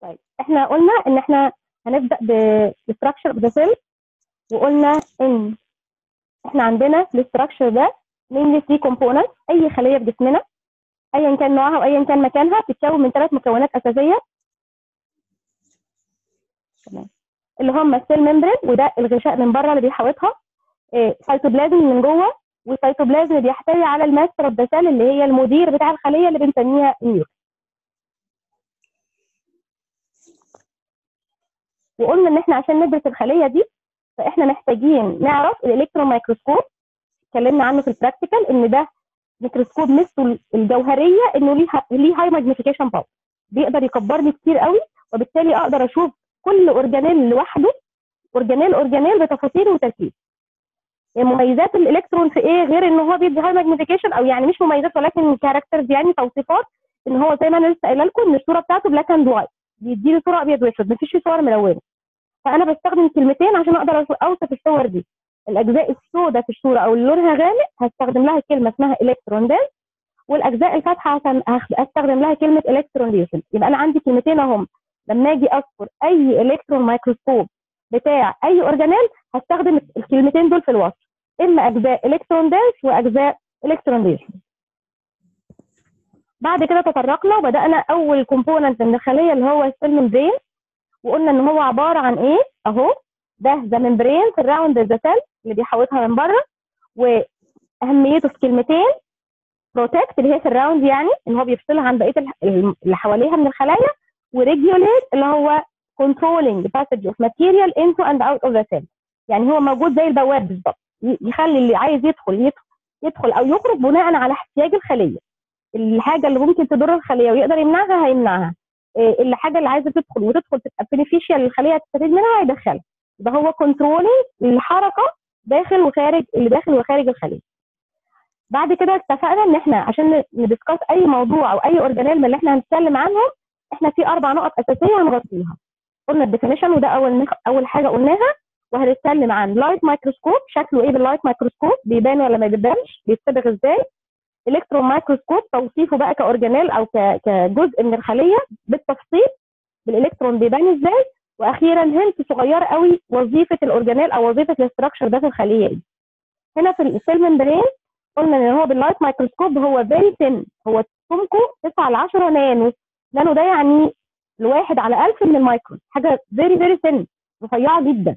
طيب احنا قلنا ان احنا هنبدا بالستراكشر اوف ذا سيل وقلنا ان احنا عندنا الاستراكشر ده mainly three components اي خليه في جسمنا ايا كان نوعها وايا كان مكانها بتتكون من ثلاث مكونات اساسيه تمام اللي هم السيل ممبرين وده الغشاء من بره اللي بيحوطها سيتوبلازم من جوه والسيتوبلازم اللي بيحتوي على الماستر اوف ذا سيل اللي هي المدير بتاع الخليه اللي بنسميها النيوكليس وقلنا ان احنا عشان ندرس الخليه دي فاحنا محتاجين نعرف الالكترون مايكروسكوب اتكلمنا عنه في البراكتيكال ان ده ميكروسكوب ميزته الجوهريه انه ليه ليه هاي ماجنيفيكيشن باور بيقدر يكبر لي كتير قوي وبالتالي اقدر اشوف كل اورجانيل لوحده اورجانيل اورجانيل بتفاصيله وتركيبه مميزات الالكترون في ايه غير ان هو بيدي هاي ماجنيفيكيشن او يعني مش مميزات ولكن كاركترز يعني توصيفات ان هو زي ما انا لسه قايله لكم ان الصوره بتاعته بلاك اند وايت بيدي لي صوره ابيض واسود مفيش صور ملونه فانا بستخدم كلمتين عشان اقدر اوصف الصور دي الاجزاء السوداء في الصوره او اللي لونها غامق هستخدم لها كلمه اسمها الكترون دانس والاجزاء الفاتحه عشان هستخدم لها كلمه الكترون ليوشن يبقى انا عندي كلمتين اهم لما اجي اذكر اي الكترون مايكروسكوب بتاع اي اورجانيل هستخدم الكلمتين دول في الوصف اما اجزاء الكترون دانس واجزاء الكترون ليوشن بعد كده تطرقنا وبدانا اول كومبوننت من الخليه اللي هو السيل ممبرين وقلنا ان هو عباره عن ايه اهو ده ذا ممبرين في الراوند ذا سيل اللي بيحوطها من بره واهميته في كلمتين بروتكت اللي هي في الراوند يعني ان هو بيفصلها عن بقيه اللي حواليها من الخلايا وريجوليت اللي هو controlling the passage of material into and out of the cell يعني هو موجود زي البواب بالظبط يخلي اللي عايز يدخل يدخل, يدخل او يخرج بناء على احتياج الخليه الحاجه اللي ممكن تضر الخليه ويقدر يمنعها هيمنعها الحاجه اللي عايزه تدخل وتدخل تبقى بينيفيشال للخليه تستفيد منها هيدخلها يبقى هو كنترولينج الحركه داخل وخارج اللي داخل وخارج الخليه بعد كده اتفقنا ان احنا عشان ندسكاس اي موضوع او اي اورجانيل من اللي احنا هنتكلم عنهم احنا في اربع نقط اساسيه هنغطيها قلنا الديفينيشن وده اول نخ... اول حاجه قلناها وهنتكلم عن لايت مايكروسكوب شكله ايه باللايت مايكروسكوب بيبان ولا ما بيبانش بيتصبغ ازاي الكترون مايكروسكوب توصيفه بقى كاورجانيل او ك... كجزء من الخليه بالتفصيل بالالكترون بيبان ازاي واخيرا هنت صغيره قوي وظيفه الاورجانيل او وظيفه الاستراكشر ده في الخليه دي هنا في السيل ممبرين قلنا ان هو باللايت مايكروسكوب هو فيري ثين هو سمكه 9 ل 10 نانو نانو ده يعني الواحد على 1000 من المايكرون حاجه فيري فيري ثين رفيعه جدا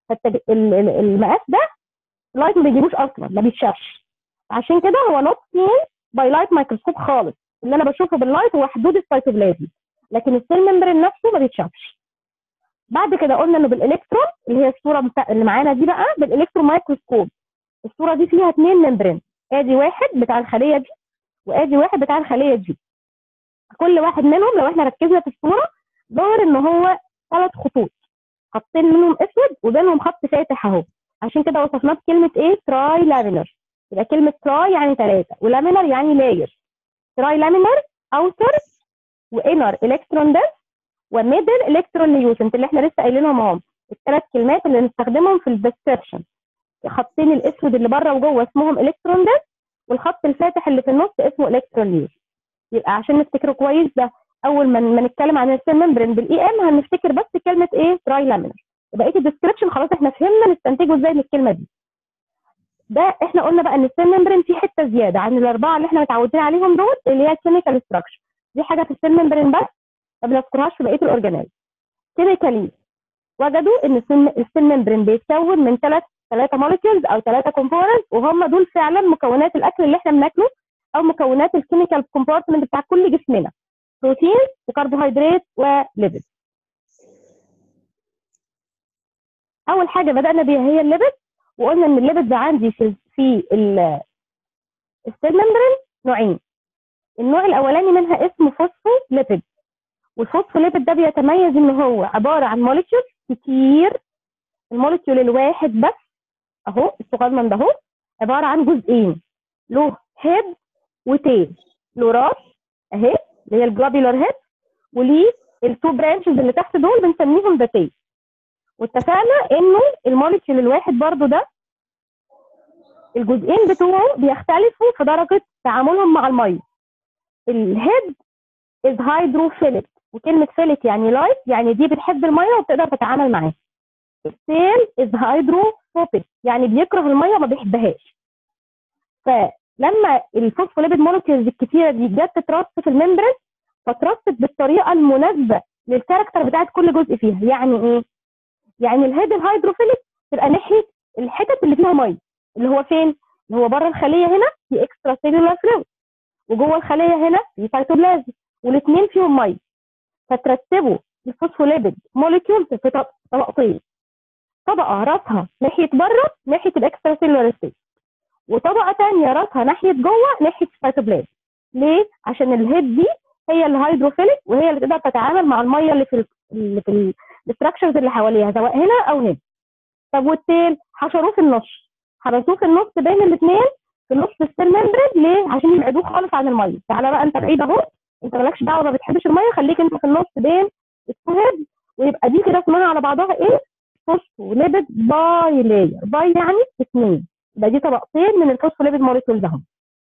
فالمقاس ده اللايت ما بيجيبوش اصلا ما بيتشافش عشان كده هو نوت سين باي لايت مايكروسكوب خالص اللي انا بشوفه باللايت هو حدود السيتوبلازم لكن السيل ممبرين نفسه ما بيتشافش بعد كده قلنا انه بالالكترون اللي هي الصوره اللي معانا دي بقى بالالكترون مايكروسكوب الصوره دي فيها اثنين ممبرين ادي واحد بتاع الخليه دي وادي واحد بتاع الخليه دي كل واحد منهم لو احنا ركزنا في الصوره ظاهر ان هو ثلاث خطوط خطين منهم اسود وبينهم خط فاتح اهو عشان كده وصفناه بكلمه ايه تراي لامينر يبقى كلمه تراي يعني ثلاثه ولامينر يعني لاير تراي لامينر اوتر وانر الكترون دنس وميدل الكترون نيوسنت اللي احنا لسه قايلينهم اهم الثلاث كلمات اللي نستخدمهم في الديسكربشن خطين الاسود اللي بره وجوه اسمهم الكترون دنس والخط الفاتح اللي في النص اسمه الكترون نيوس يبقى عشان نفتكره كويس ده اول ما ما نتكلم عن السيل ممبرين بالاي ام هنفتكر بس كلمه ايه تراي لامينر بقيه الديسكربشن خلاص احنا فهمنا نستنتجه ازاي من الكلمه دي ده احنا قلنا بقى ان السيل ممبرين فيه حته زياده عن الاربعه اللي احنا متعودين عليهم دول اللي هي الكيميكال ستراكشر دي حاجه في السيل ممبرين بس ما بنذكرهاش في بقيه الاورجانيل كيميكالي وجدوا ان السيل ممبرين بيتكون من ثلاث ثلاثه مولكيولز او ثلاثه كومبوننت وهم دول فعلا مكونات الاكل اللي احنا بناكله او مكونات الكيميكال كومبارتمنت بتاع كل جسمنا بروتين وكربوهيدرات وليبيد اول حاجه بدانا بيها هي الليبيد وقلنا ان الليبيد ده عندي في في السيل ممبرين نوعين النوع الاولاني منها اسمه فوسفوليبيد والفوسفوليبيد ده بيتميز ان هو عباره عن موليكيول كتير الموليكيول الواحد بس اهو الصغنن ده اهو عباره عن جزئين له هيد وتيل له راس اهي اللي هي الجلوبيولار هيد وليه التو برانشز اللي تحت دول بنسميهم ذا تيل واتفقنا انه الموليكيول الواحد برضو ده الجزئين بتوعه بيختلفوا في درجه تعاملهم مع الميه الهيد از هيدروفيليك وكلمه فيلت يعني لايت يعني دي بتحب الميه وبتقدر تتعامل معاها السيل از هيدروفوبيك يعني بيكره الميه وما بيحبهاش فلما الفوسفوليبيد مولكيولز الكتيره دي جت تترص في الممبرين فترصت بالطريقه المناسبه للكاركتر بتاعت كل جزء فيها يعني ايه؟ يعني الهيد الهيدروفيليك تبقى ناحيه الحتت اللي فيها ميه اللي هو فين؟ اللي هو بره الخليه هنا في اكسترا سيلولار فلويد وجوه الخليه هنا في سيتوبلازم والاثنين فيهم ميه فترتبوا الفوسفوليبيد موليكيول في طبقتين طبقه راسها ناحيه بره ناحيه الاكسترا سيلولار ستيت وطبقه ثانيه راسها ناحيه جوه ناحيه السيتوبلازم ليه؟ عشان الهيد دي هي الهيدروفيليك وهي اللي تقدر تتعامل مع الميه اللي في اللي في الاستراكشرز اللي حواليها سواء هنا او هنا طب والتيل حشروه في النص حبسوه في النص بين الاثنين في نص السيل ممبرين ليه؟ عشان يبعدوه خالص عن الميه تعالى بقى انت بعيد اهو انت مالكش دعوه ما بتحبش الميه خليك انت في النص بين السهاد ويبقى دي كده اسمها على بعضها ايه؟ فوسفوليبيد باي لاير باي يعني اثنين يبقى دي طبقتين من الفوسفوليبيد موليكيولز اهم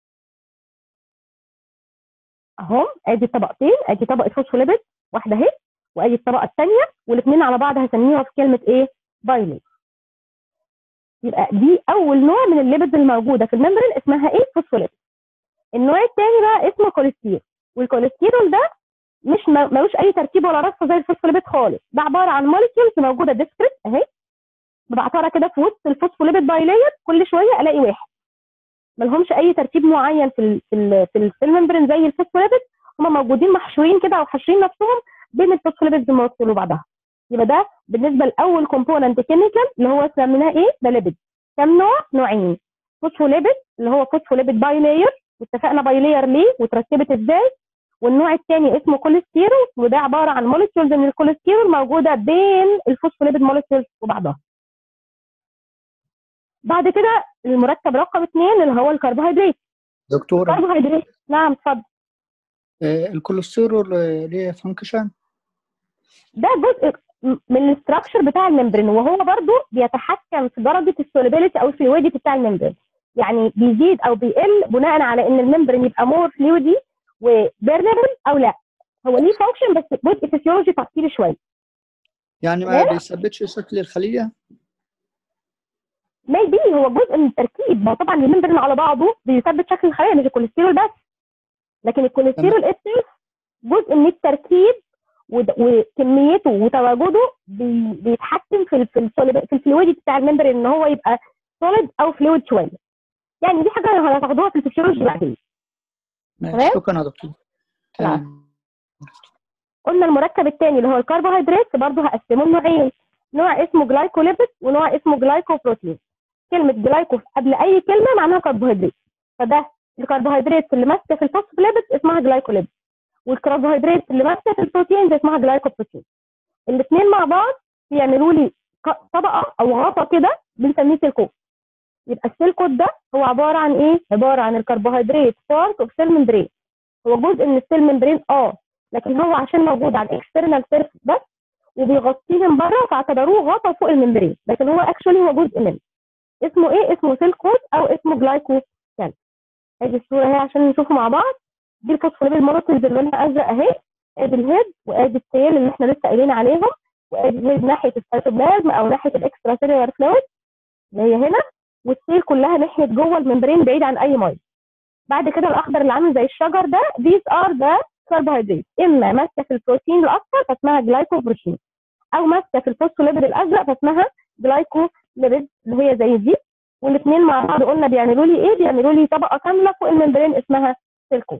اهم ادي الطبقتين ادي طبقه فوسفوليبيد واحده اهي وادي الطبقه الثانيه والاثنين على بعض هسميها في كلمه ايه؟ باي لاير يبقى دي اول نوع من الليبيدز الموجوده في الممبرين اسمها ايه؟ فوسفوليبيد النوع الثاني بقى اسمه كوليسترول والكوليسترول ده مش ملوش اي تركيب ولا رصه زي الفوسفوليبيد خالص ده عباره عن موليكيولز موجوده ديسكريت اهي ببعتها كده في وسط الفوسفوليبيد بايلير كل شويه الاقي واحد ملهمش اي تركيب معين في ال في ال في, في الممبرين زي الفوسفوليبيد هم موجودين محشورين كده او حاشرين نفسهم بين الفوسفوليبيد المولكيول وبعضها يبقى ده بالنسبه لاول كومبوننت كيميكال اللي هو سميناه ايه؟ ده ليبيد كام نوع؟ نوعين فوسفوليبيد اللي هو فوسفوليبيد بايلير واتفقنا بايلير ليه وترتبت ازاي والنوع الثاني اسمه كوليسترول وده عباره عن مولكيولز من الكوليسترول موجوده بين الفوسفوليبيد مولكيولز وبعضها بعد كده المركب رقم اثنين اللي هو الكربوهيدرات دكتورة الكربوهيدرات نعم اتفضل آه، الكوليسترول آه، ليه فانكشن ده جزء من الاستراكشر بتاع الممبرين وهو برضو بيتحكم في درجه السوليبيليتي او الفلويديتي بتاع الممبرين يعني بيزيد او بيقل بناء على ان الممبرين يبقى مور فلويدي وبيرنبل او لا هو ليه فانكشن بس جزء فيسيولوجي تفصيلي شويه يعني ما بيثبتش شكل الخليه ميبي هو جزء من التركيب ما طبعا الممبرين على بعضه بيثبت شكل الخلايا مش الكوليسترول بس لكن الكوليسترول اتسلف جزء من التركيب وكميته وتواجده بيتحكم في في في الفلويد بتاع الممبرين ان هو يبقى سوليد او فلويد شويه يعني دي حاجه هتاخدوها في الفسيولوجي بعدين تمام شكرا يا دكتور قلنا المركب الثاني اللي هو الكربوهيدرات برضه هقسمه لنوعين نوع اسمه جلايكوليبيد ونوع اسمه جلايكوبروتين كلمه جلايكو قبل اي كلمه معناها كربوهيدرات فده الكربوهيدرات اللي ماسكه في الفوسفوليبيد اسمها جلايكوليبيد والكربوهيدرات اللي ماسكه في البروتين اسمها جلايكوبروتين الاثنين مع بعض بيعملوا لي طبقه او غطا كده بنسميه سيل يبقى السيل كود ده هو عباره عن ايه؟ عباره عن الكربوهيدرات بارت اوف سيل ممبرين هو جزء من السيل ممبرين اه لكن هو عشان موجود على الاكسترنال سيرفيس بس وبيغطيه من بره فاعتبروه غطا فوق الممبرين لكن هو اكشولي هو جزء منه اسمه ايه؟ اسمه سيل كود او اسمه جلايكو سيل ادي الصوره اهي عشان نشوفه مع بعض دي الفوسفوليبيد مولكيولز اللي لونها ازرق اهي ادي الهيد وادي التيل اللي احنا لسه قايلين عليهم وادي الهيد ناحيه السيتوبلازم او ناحيه الاكسترا سيلولار فلويد اللي هي هنا والسيل كلها ناحيه جوه الممبرين بعيد عن اي ميه بعد كده الاخضر اللي عامل زي الشجر ده these are the carbohydrates اما ماسكه في البروتين الاصفر فاسمها جلايكوبروتين او ماسكه في الفوسفوليبيد الازرق فاسمها جلايكوليبيد اللي هي زي دي والاثنين مع بعض قلنا بيعملوا لي ايه بيعملوا لي طبقه كامله فوق الممبرين اسمها سيلكو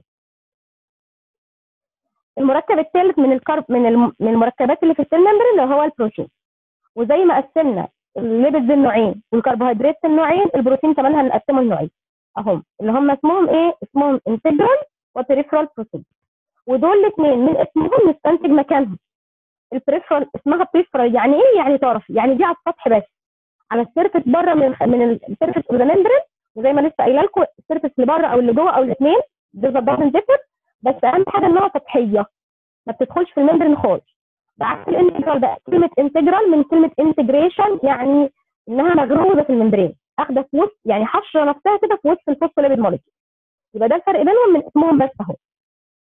المركب الثالث من الكرب من من المركبات اللي في السيل ممبرين اللي هو البروتين وزي ما قسمنا الليبيدز النوعين والكربوهيدرات النوعين البروتين كمان هنقسمه لنوعين اهم اللي هم اسمهم ايه اسمهم انتجرال وبريفرال بروتين ودول الاثنين من اسمهم نستنتج مكانهم البريفرال اسمها بريفرال يعني ايه يعني طرف يعني دي على السطح بس على السيرفس بره من من السيرفس اوف ذا ممبرين وزي ما لسه قايله لكم السيرفس اللي بره او اللي جوه او الاثنين ده دازنت ديفر بس اهم حاجه انها سطحيه ما بتدخلش في الممبرين خالص بعكس الانتجرال بقى كلمه انتجرال من كلمه انتجريشن يعني انها مغروزه في الممبرين اخده في وسط يعني حشره نفسها كده في وسط الفوسفوليبيد مولكيول يبقى ده الفرق بينهم من اسمهم بس اهو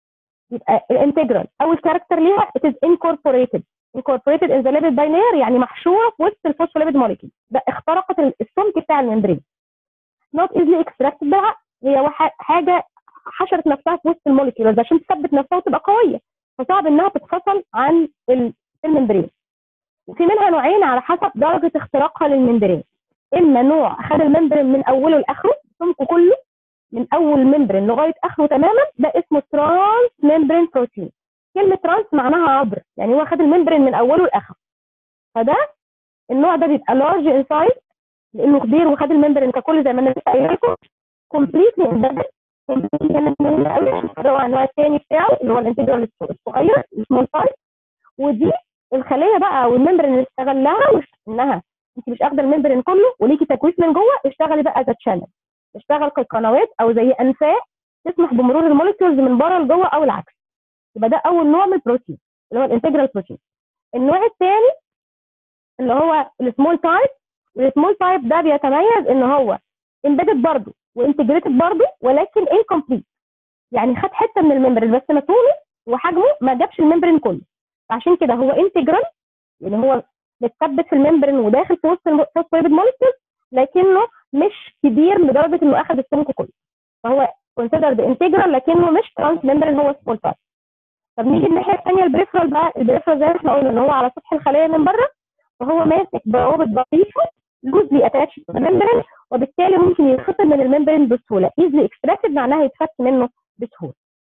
يبقى الانتجرال اول كاركتر ليها it is incorporated incorporated in the lipid bilayer يعني محشوره في وسط الفوسفوليبيد موليكيول ده اخترقت السمك بتاع الممبرين not easily extracted بالعقل هي وح- حاجه حشرت نفسها في وسط الموليكيول عشان تثبت نفسها وتبقى قويه فصعب انها تتفصل عن ال- الممبرين وفي منها نوعين على حسب درجه اختراقها للممبرين اما نوع خد الممبرين من اوله لاخره سمكه كله من اول ممبرين لغايه اخره تماما ده اسمه ترانس ممبرين بروتين كلمه ترانس معناها عبر يعني هو خد الممبرين من اوله لاخره فده النوع ده بيبقى لارج ان سايز لانه كبير وخد الممبرين ككل زي ما انا لسه قايله لكم كومبليتلي امبيدد كانت مهمه قوي عشان تفرقوا عن النوع الثاني بتاعه اللي هو الانتجرال الصغير السمول سايز ودي الخليه بقى والممبرين اللي اشتغل لها وش- انها انت مش اخده الممبرين كله وليكي تكويس من جوه اشتغلي بقى ذا تشانل اشتغل كقنوات او زي انفاق تسمح بمرور الموليكيولز من بره لجوه او العكس يبقى ده اول نوع من البروتين اللي هو الانتجرال بروتين النوع الثاني اللي هو السمول تايب السمول تايب ده بيتميز ان هو امبيدد برضه وانتجريتد برضه ولكن انكمبليت يعني خد حته من الممبرين بس ما طوله وحجمه ما جابش الممبرين كله عشان كده هو انتجرال يعني هو متثبت في الممبرين وداخل في وسط الفوسفوليبيد موليكيول لكنه مش كبير لدرجه انه اخذ السمك كله فهو كونسيدرد انتجرال لكنه مش ترانس ممبرين هو سمول تايب طب نيجي الناحيه الثانيه البريفرال بقى البريفرال زي ما احنا قلنا ان هو على سطح الخليه من بره فهو ماسك بروابط ضعيفه لوزلي اتاتش الممبرين وبالتالي ممكن يتخطب من الممبرين بسهوله ايزلي اكستراكتد معناها يتفك منه بسهوله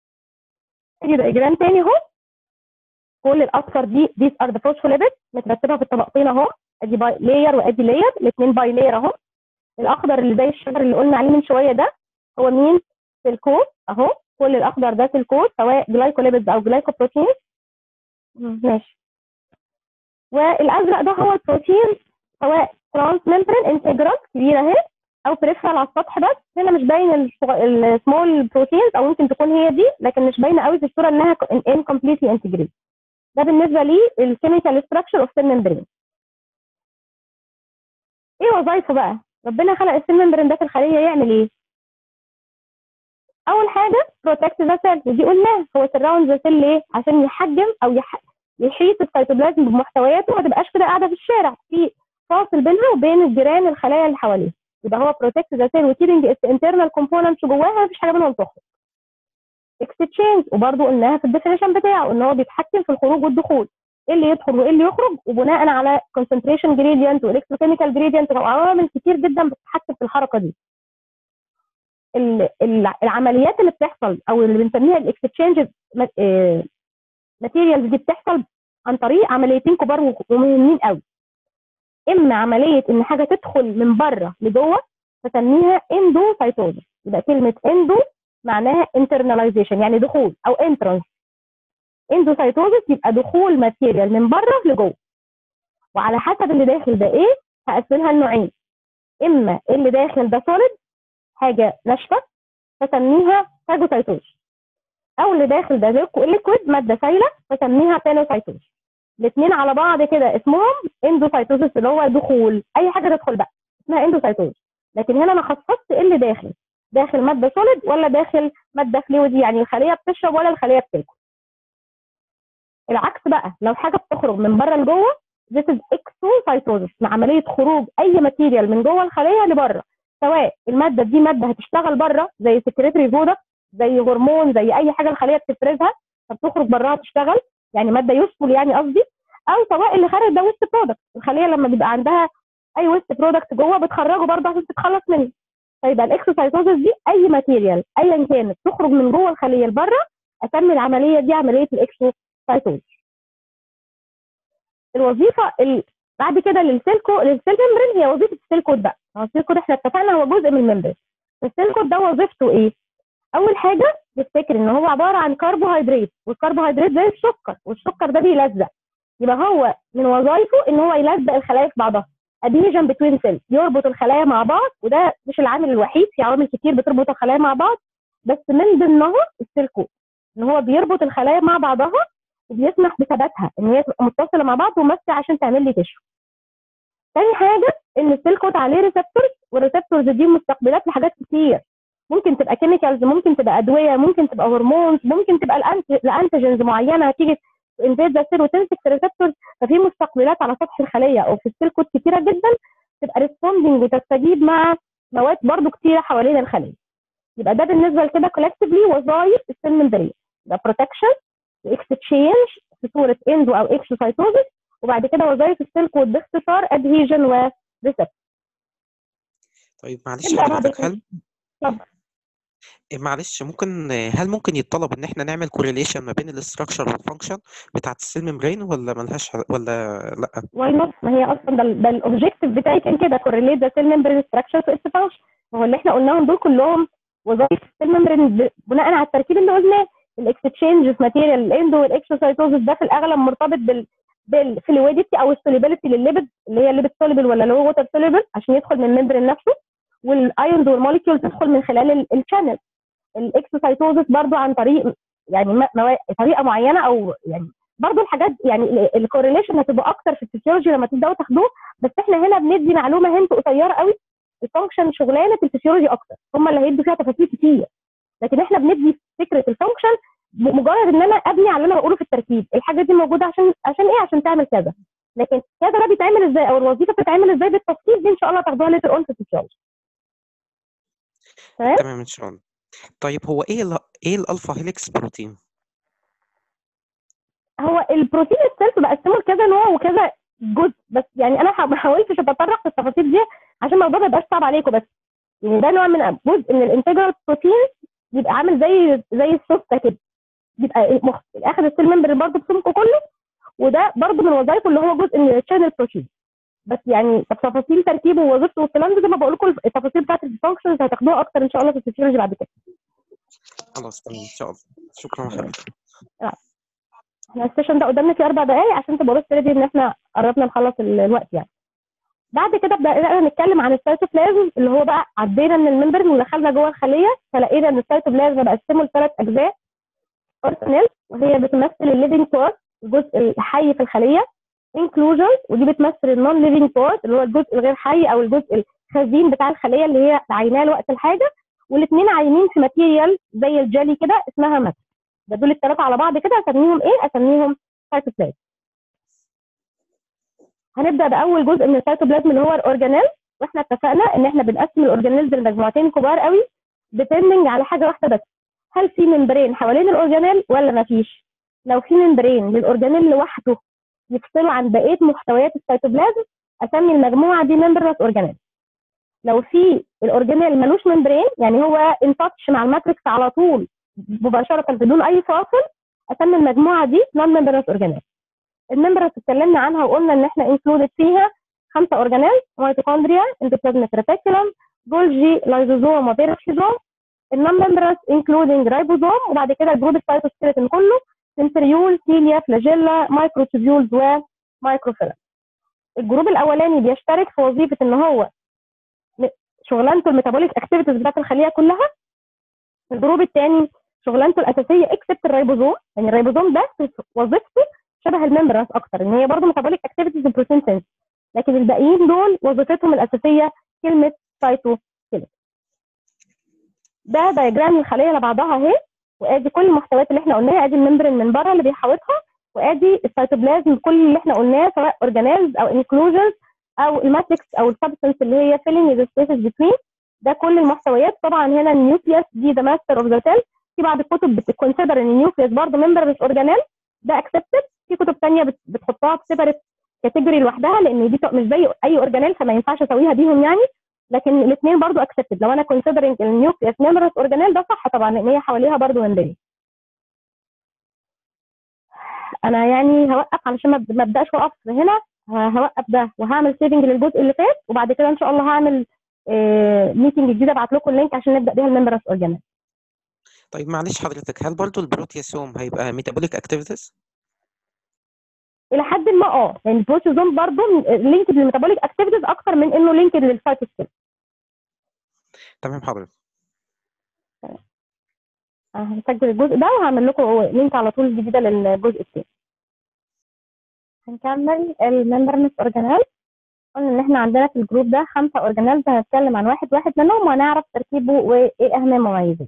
ادي دايجرام تاني اهو كل الاصفر دي these are the phospholipids مترتبه في الطبقتين اهو ادي باي لاير وادي لاير الاثنين باي لاير اهو الاخضر اللي زي الشجر اللي قلنا عليه من شويه ده هو مين سيلكوز اهو كل الاخضر ده سيلكوز سواء جلايكوليبيدز او جلايكوبروتين ماشي والازرق ده هو البروتين سواء ترانس ممبرين انتجرال كبيره اهي او بريفرال على السطح بس هنا مش باين السمول بروتينز او ممكن تكون هي دي لكن مش باينه قوي في الصوره انها انكمبليتلي انتجريت ده بالنسبه لي الكيميكال ستراكشر اوف سيل ممبرين ايه وظايفه بقى ربنا خلق السيل ممبرين ده في الخليه يعمل ايه اول حاجه بروتكت ذا سيل ودي قلناها هو سراوند ذا سيل ليه عشان يحجم او يح... يحيط السيتوبلازم بمحتوياته وما تبقاش كده قاعده في الشارع في فاصل بينها وبين الجيران الخلايا اللي حواليها يبقى هو بروتكت ذا سيل وكيرنج انترنال كومبوننتس جواها مفيش حاجه منهم تخرج اكستشينج وبرده قلناها في الديفينيشن بتاعه ان هو بيتحكم في الخروج والدخول ايه اللي يدخل وايه اللي يخرج وبناء على concentration gradient والكتروكيميكال gradient وعوامل كتير جدا بتتحكم في الحركه دي ال- ال- العمليات اللي بتحصل او اللي بنسميها الاكستشينج ماتيريالز دي بتحصل عن طريق عمليتين كبار و- ومهمين قوي اما عمليه ان حاجه تدخل من بره لجوه فسميها اندوسايتوزس يبقى كلمه اندو معناها internalization يعني دخول او entrance اندوسايتوزس يبقى دخول ماتيريال من بره لجوه وعلى حسب اللي داخل ده ايه هقسمها لنوعين اما اللي داخل ده سوليد حاجه ناشفه فسميها فاجوسايتوز او اللي داخل ده ليكويد ماده سايله فسميها بينوسايتوز الاثنين على بعض كده اسمهم اندوسايتوزس اللي هو دخول اي حاجه تدخل بقى اسمها اندوسايتوز لكن هنا انا خصصت ايه اللي داخل داخل ماده سوليد ولا داخل ماده فلويد يعني الخليه بتشرب ولا الخليه بتاكل العكس بقى لو حاجه بتخرج من بره لجوه this is exocytosis مع عمليه خروج اي ماتيريال من جوه الخليه لبره سواء الماده دي ماده هتشتغل بره زي سكريتري برودكت زي هرمون زي اي حاجه الخليه بتفرزها فبتخرج براها تشتغل يعني ماده يوسفول يعني قصدي او سواء اللي خارج ده ويست برودكت الخليه لما بيبقى عندها اي ويست برودكت جوه بتخرجه برضه عشان تتخلص منه فيبقى الاكسوسايتوزس دي اي ماتيريال ايا كانت تخرج من جوه الخليه لبره اسمي العمليه دي عمليه الاكسوسايتوزس الوظيفه ال... بعد كده للسيلكو للسيل ممبرين هي وظيفه السيل كود بقى هو السيل كود احنا اتفقنا هو جزء من الممبرين السيل كود ده وظيفته ايه اول حاجه تفتكر ان هو عباره عن كربوهيدرات والكربوهيدرات زي السكر والسكر ده بيلزق يبقى هو من وظائفه ان هو يلزق الخلايا في بعضها اديجن بتوين سيل يربط الخلايا مع بعض وده مش العامل الوحيد في عوامل كتير بتربط الخلايا مع بعض بس من ضمنها السيل كود ان هو بيربط الخلايا مع بعضها وبيسمح بثباتها ان هي تبقى متصله مع بعض وماسكه عشان تعمل لي تشو تاني حاجه ان السيل كود عليه ريسبتورز والريسبتورز دي مستقبلات لحاجات كتير ممكن تبقى كيميكالز ممكن تبقى ادويه ممكن تبقى هرمونز ممكن تبقى الأنت- الانتيجنز معينه هتيجي انفيد ذا سيل وتمسك ريسبتورز ففي مستقبلات على سطح الخليه او في السيل كود كتيره جدا تبقى ريسبوندنج وتستجيب مع مواد برضو كتيره حوالين الخليه يبقى ده بالنسبه لكده كولكتيفلي وظائف السيل ممبرين ده بروتكشن واكستشينج في صوره اندو او اكسوسايتوزس وبعد كده وظائف السيل كود باختصار ادهيجن وريسبت طيب معلش نبدأ بعد حضرتك كده. هل اتفضل. إيه معلش ممكن هل ممكن يتطلب ان احنا نعمل كورليشن ما بين الاستراكشر والفانكشن بتاعت السيل ممبرين ولا ملهاش ح- ولا لا واي نوت ما هي اصلا ده, ال- ده الاوبجيكتيف بتاعي كان كده كورليت ذا سيل ممبرين ستراكشر تو اتس فانكشن هو اللي احنا قلناهم دول كلهم وظائف السيل ممبرين بناء على التركيب اللي قلناه الاكستشينج في ماتيريال الاندو والاكسوسايتوزس ده في الاغلب مرتبط بال بالفلويدتي او السوليبيليتي للليبيد اللي هي الليبيد سوليبل ولا اللي هو ووتر سوليبل عشان يدخل من الممبرين نفسه والايونز والموليكيول تدخل من خلال الشانل الاكسوسايتوزس برضو عن طريق يعني م- موا- طريقه معينه او يعني برضو الحاجات يعني الكورليشن هتبقى اكتر في الفسيولوجي لما تبداوا تاخدوه بس احنا هنا بندي معلومه هنت قصيره قوي الفانكشن شغلانه الفسيولوجي اكتر هم اللي هيدوا فيها تفاصيل كتير لكن احنا بندي فكره الفانكشن بمجرد ان انا ابني على اللي انا بقوله في التركيب الحاجه دي موجوده عشان عشان ايه عشان تعمل كذا لكن كذا ده بيتعمل ازاي او الوظيفه بتتعمل ازاي بالتفصيل دي ان شاء الله تاخدوها ليتر اون في الفسيولوجي تمام تمام ان شاء الله طيب هو ايه ال ايه الالفا هيليكس بروتين هو البروتين السيلف بقسمه لكذا نوع وكذا جزء بس يعني انا ح- ما حاولتش اتطرق في التفاصيل دي عشان الموضوع ما يبقاش صعب عليكم بس يعني ده نوع من جزء من الانتجرال بروتين بيبقى عامل زي زي السوسته كده بيبقى مخ... اخد السيل ممبر برضه بسمكه كله وده برضه من وظائفه اللي هو جزء من الشانل بروتين بس يعني طب تفاصيل تركيبه ووظيفته والكلام ده زي ما بقول لكم التفاصيل بتاعت الفانكشنز هتاخدوها اكتر ان شاء الله في الفسيولوجي بعد كده خلاص تمام ان شاء الله شكرا حضرتك احنا السيشن ده قدامنا فيه اربع دقايق عشان تبقوا بس ريدي ان احنا قربنا نخلص ال- الوقت يعني بعد كده بدأنا نتكلم عن السيتوبلازم اللي هو بقى عدينا من الممبرين ودخلنا جوه الخليه فلقينا ان السيتوبلازم بقسمه لثلاث اجزاء اورجانيل وهي بتمثل الليفنج بارت الجزء الحي في الخليه انكلوجن ودي بتمثل النون ليفنج بارت اللي هو الجزء الغير حي او الجزء الخزين بتاع الخليه اللي هي عيناه لوقت الحاجه والاثنين عاينين في ماتيريال زي الجلي كده اسمها ماتر ده دول الثلاثه على بعض كده اسميهم ايه؟ اسميهم سيتوبلازم هنبدا باول جزء من السيتوبلازم اللي هو الاورجانيل واحنا اتفقنا ان احنا بنقسم الاورجانيلز لمجموعتين كبار قوي ديبندنج على حاجه واحده بس هل في ممبرين حوالين الاورجانيل ولا ما فيش لو في ممبرين للاورجانيل لوحده يفصله عن بقيه محتويات السيتوبلازم اسمي المجموعه دي ممبرنس اورجانيل لو في الاورجانيل ملوش ممبرين يعني هو ان تاتش مع الماتريكس على طول مباشره بدون اي فاصل اسمي المجموعه دي نون ممبرنس اورجانيل الممبرنس اتكلمنا عنها وقلنا ان احنا انكلودد فيها خمسه اورجانيل ميتوكوندريا اندوبلازميك ريتيكولم جولجي لايزوزوم وبيركسيزوم النون ممبرنس انكلودنج رايبوزوم وبعد كده الجروب السيتوسكيلتون كله سنتريول سيليا فلاجيلا مايكروتوبيولز ومايكروفيلم الجروب الاولاني بيشترك في وظيفه ان هو شغلانته الميتابوليك اكتيفيتيز بتاعت الخليه كلها الجروب الثاني شغلانته الاساسيه اكسبت الريبوزوم يعني الريبوزوم ده وظيفته شبه الممبرنس اكتر ان هي برضه ميتابوليك اكتيفيتيز وبروتين سنس لكن الباقيين دول وظيفتهم الاساسيه كلمه سايتو ده دايجرام الخليه اللي بعضها اهي وادي كل المحتويات اللي احنا قلناها ادي الممبرين من بره اللي بيحاوطها وادي السيتوبلازم كل اللي احنا قلناه سواء اورجانيلز او انكلوجنز او الماتريكس او السبستنس اللي هي فيلينج ذا سبيسز بتوين ده كل المحتويات طبعا هنا النيوكليوس دي ذا ماستر اوف ذا سيل في بعض الكتب بتكونسيدر ان النيوكليوس برضه ممبر مش اورجانيل ده اكسبتد في كتب ثانيه بتحطها في سيبريت كاتيجوري لوحدها لان دي مش زي اي اورجانيل فما ينفعش اسويها بيهم يعني لكن الاثنين برضو اكسبتد لو انا كونسيدرنج النيوكليوس ميمورس اورجانيل ده صح طبعا لان هي حواليها برضو ممبرين انا يعني هوقف علشان ما ابداش وقف هنا هوقف ده وهعمل سيفنج للجزء اللي فات وبعد كده ان شاء الله هعمل ميتنج جديد ابعت لكم اللينك عشان نبدا بيها الميمورس اورجانيل طيب معلش حضرتك هل برضو البروتياسوم هيبقى ميتابوليك اكتيفيتيز؟ الى حد ما اه يعني البروتيزوم برضه لينك للميتابوليك اكتيفيتيز اكتر من انه لينك للسايتوسكيل تمام حضرتك هسجل الجزء ده وهعمل لكم لينك على طول جديده للجزء الثاني هنكمل الممبرنس اورجانيل قلنا ان احنا عندنا في الجروب ده خمسه اورجانيلز هنتكلم عن واحد واحد منهم وهنعرف تركيبه وايه اهم مميزاته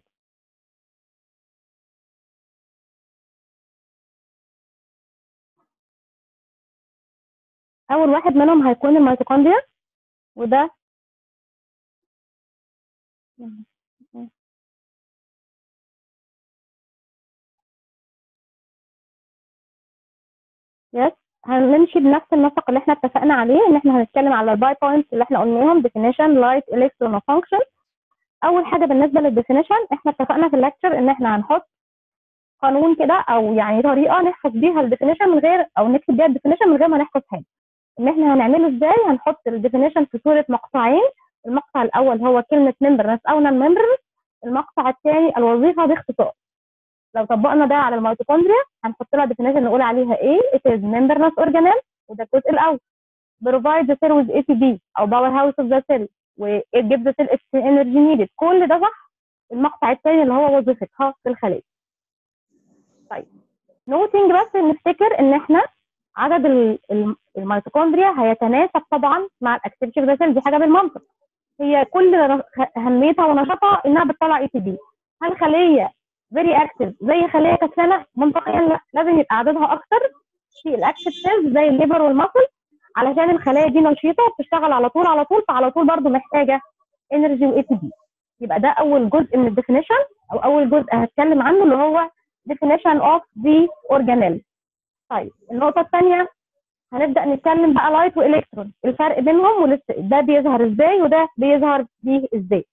اول واحد منهم هيكون الميتوكوندريا وده يس هنمشي بنفس النسق اللي احنا اتفقنا عليه ان احنا هنتكلم على الباي بوينتس اللي احنا قلناهم definition light electron function اول حاجه بالنسبه للديفينيشن احنا اتفقنا في الليكتشر ان احنا هنحط قانون كده او يعني طريقه نحفظ بيها الديفينيشن من غير او نكتب بيها الديفينيشن من غير ما نحفظ حاجه ان احنا هنعمله ازاي هنحط الديفينيشن في صوره مقطعين المقطع الاول هو كلمه ممبرنس او نون ممبرنس المقطع الثاني الوظيفه باختصار لو طبقنا ده على الميتوكوندريا هنحط لها ديفينيشن نقول عليها ايه it is membranous organelle وده الجزء الاول provide the cell with ATP او power house of the cell و it gives the cell its energy needed كل ده صح المقطع الثاني اللي هو وظيفتها في الخليه طيب نوتنج بس نفتكر ان احنا عدد ال- ال- الميتوكوندريا هيتناسب طبعا مع الاكتيفيتي اوف ذا سيل دي حاجه بالمنطق هي كل ر- اهميتها ونشاطها انها بتطلع اي تي بي هل خليه فيري اكتف زي خليه كسلانه منطقيا لا لازم يبقى عددها اكتر في الاكتف سيلز زي الليفر والمصل علشان الخلايا دي نشيطه وبتشتغل على طول على طول فعلى طول برضو محتاجه انرجي واي تي بي يبقى ده اول جزء من الديفينيشن او اول جزء هتكلم عنه اللي هو definition of the organelle طيب النقطه الثانيه هنبدا نتكلم بقى لايت والكترون الفرق بينهم ولسه ده بيظهر ازاي وده بيظهر بيه ازاي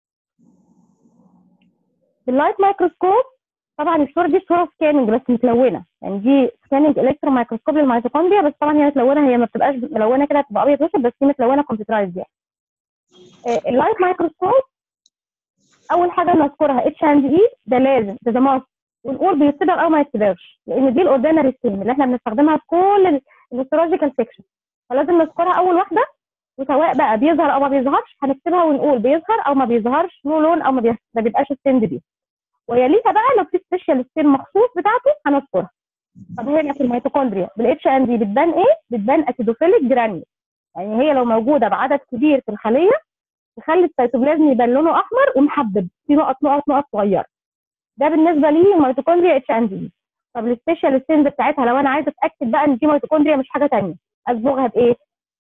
باللايت مايكروسكوب طبعا الصوره دي صوره سكاننج بس متلونه يعني دي سكاننج الكترون مايكروسكوب للميتوكوندريا بس طبعا هي متلونه هي ما بتبقاش ملونه كده بتبقى ابيض واسود بس دي متلونه كمبيوترايز يعني آه، اللايت مايكروسكوب اول حاجه نذكرها اتش اند اي ده لازم ده ماست ونقول بيتصبغ او ما يتصبغش لان دي الاوردينري ستيم اللي احنا بنستخدمها في كل الاسترولوجيكال سيكشن فلازم نذكرها اول واحده وسواء بقى بيظهر او ما بيظهرش هنكتبها ونقول بيظهر او ما بيظهرش له لون او ما بي- ما بيبقاش ستيند بيه ويليها بقى لو في سبيشال ستيم مخصوص بتاعته هنذكرها طب هنا في الميتوكوندريا بالاتش ان دي بتبان ايه؟ بتبان اسيدوفيليك جرانيول يعني هي لو موجوده بعدد كبير في الخليه تخلي السيتوبلازم يبان لونه احمر ومحبب في نقط نقط نقط صغيره ده بالنسبه لي ميتوكوندريا اتش ان دي طب السبيشال ستيمز بتاعتها لو انا عايزه اتاكد بقى ان دي ميتوكوندريا مش حاجه ثانيه اصبغها بايه؟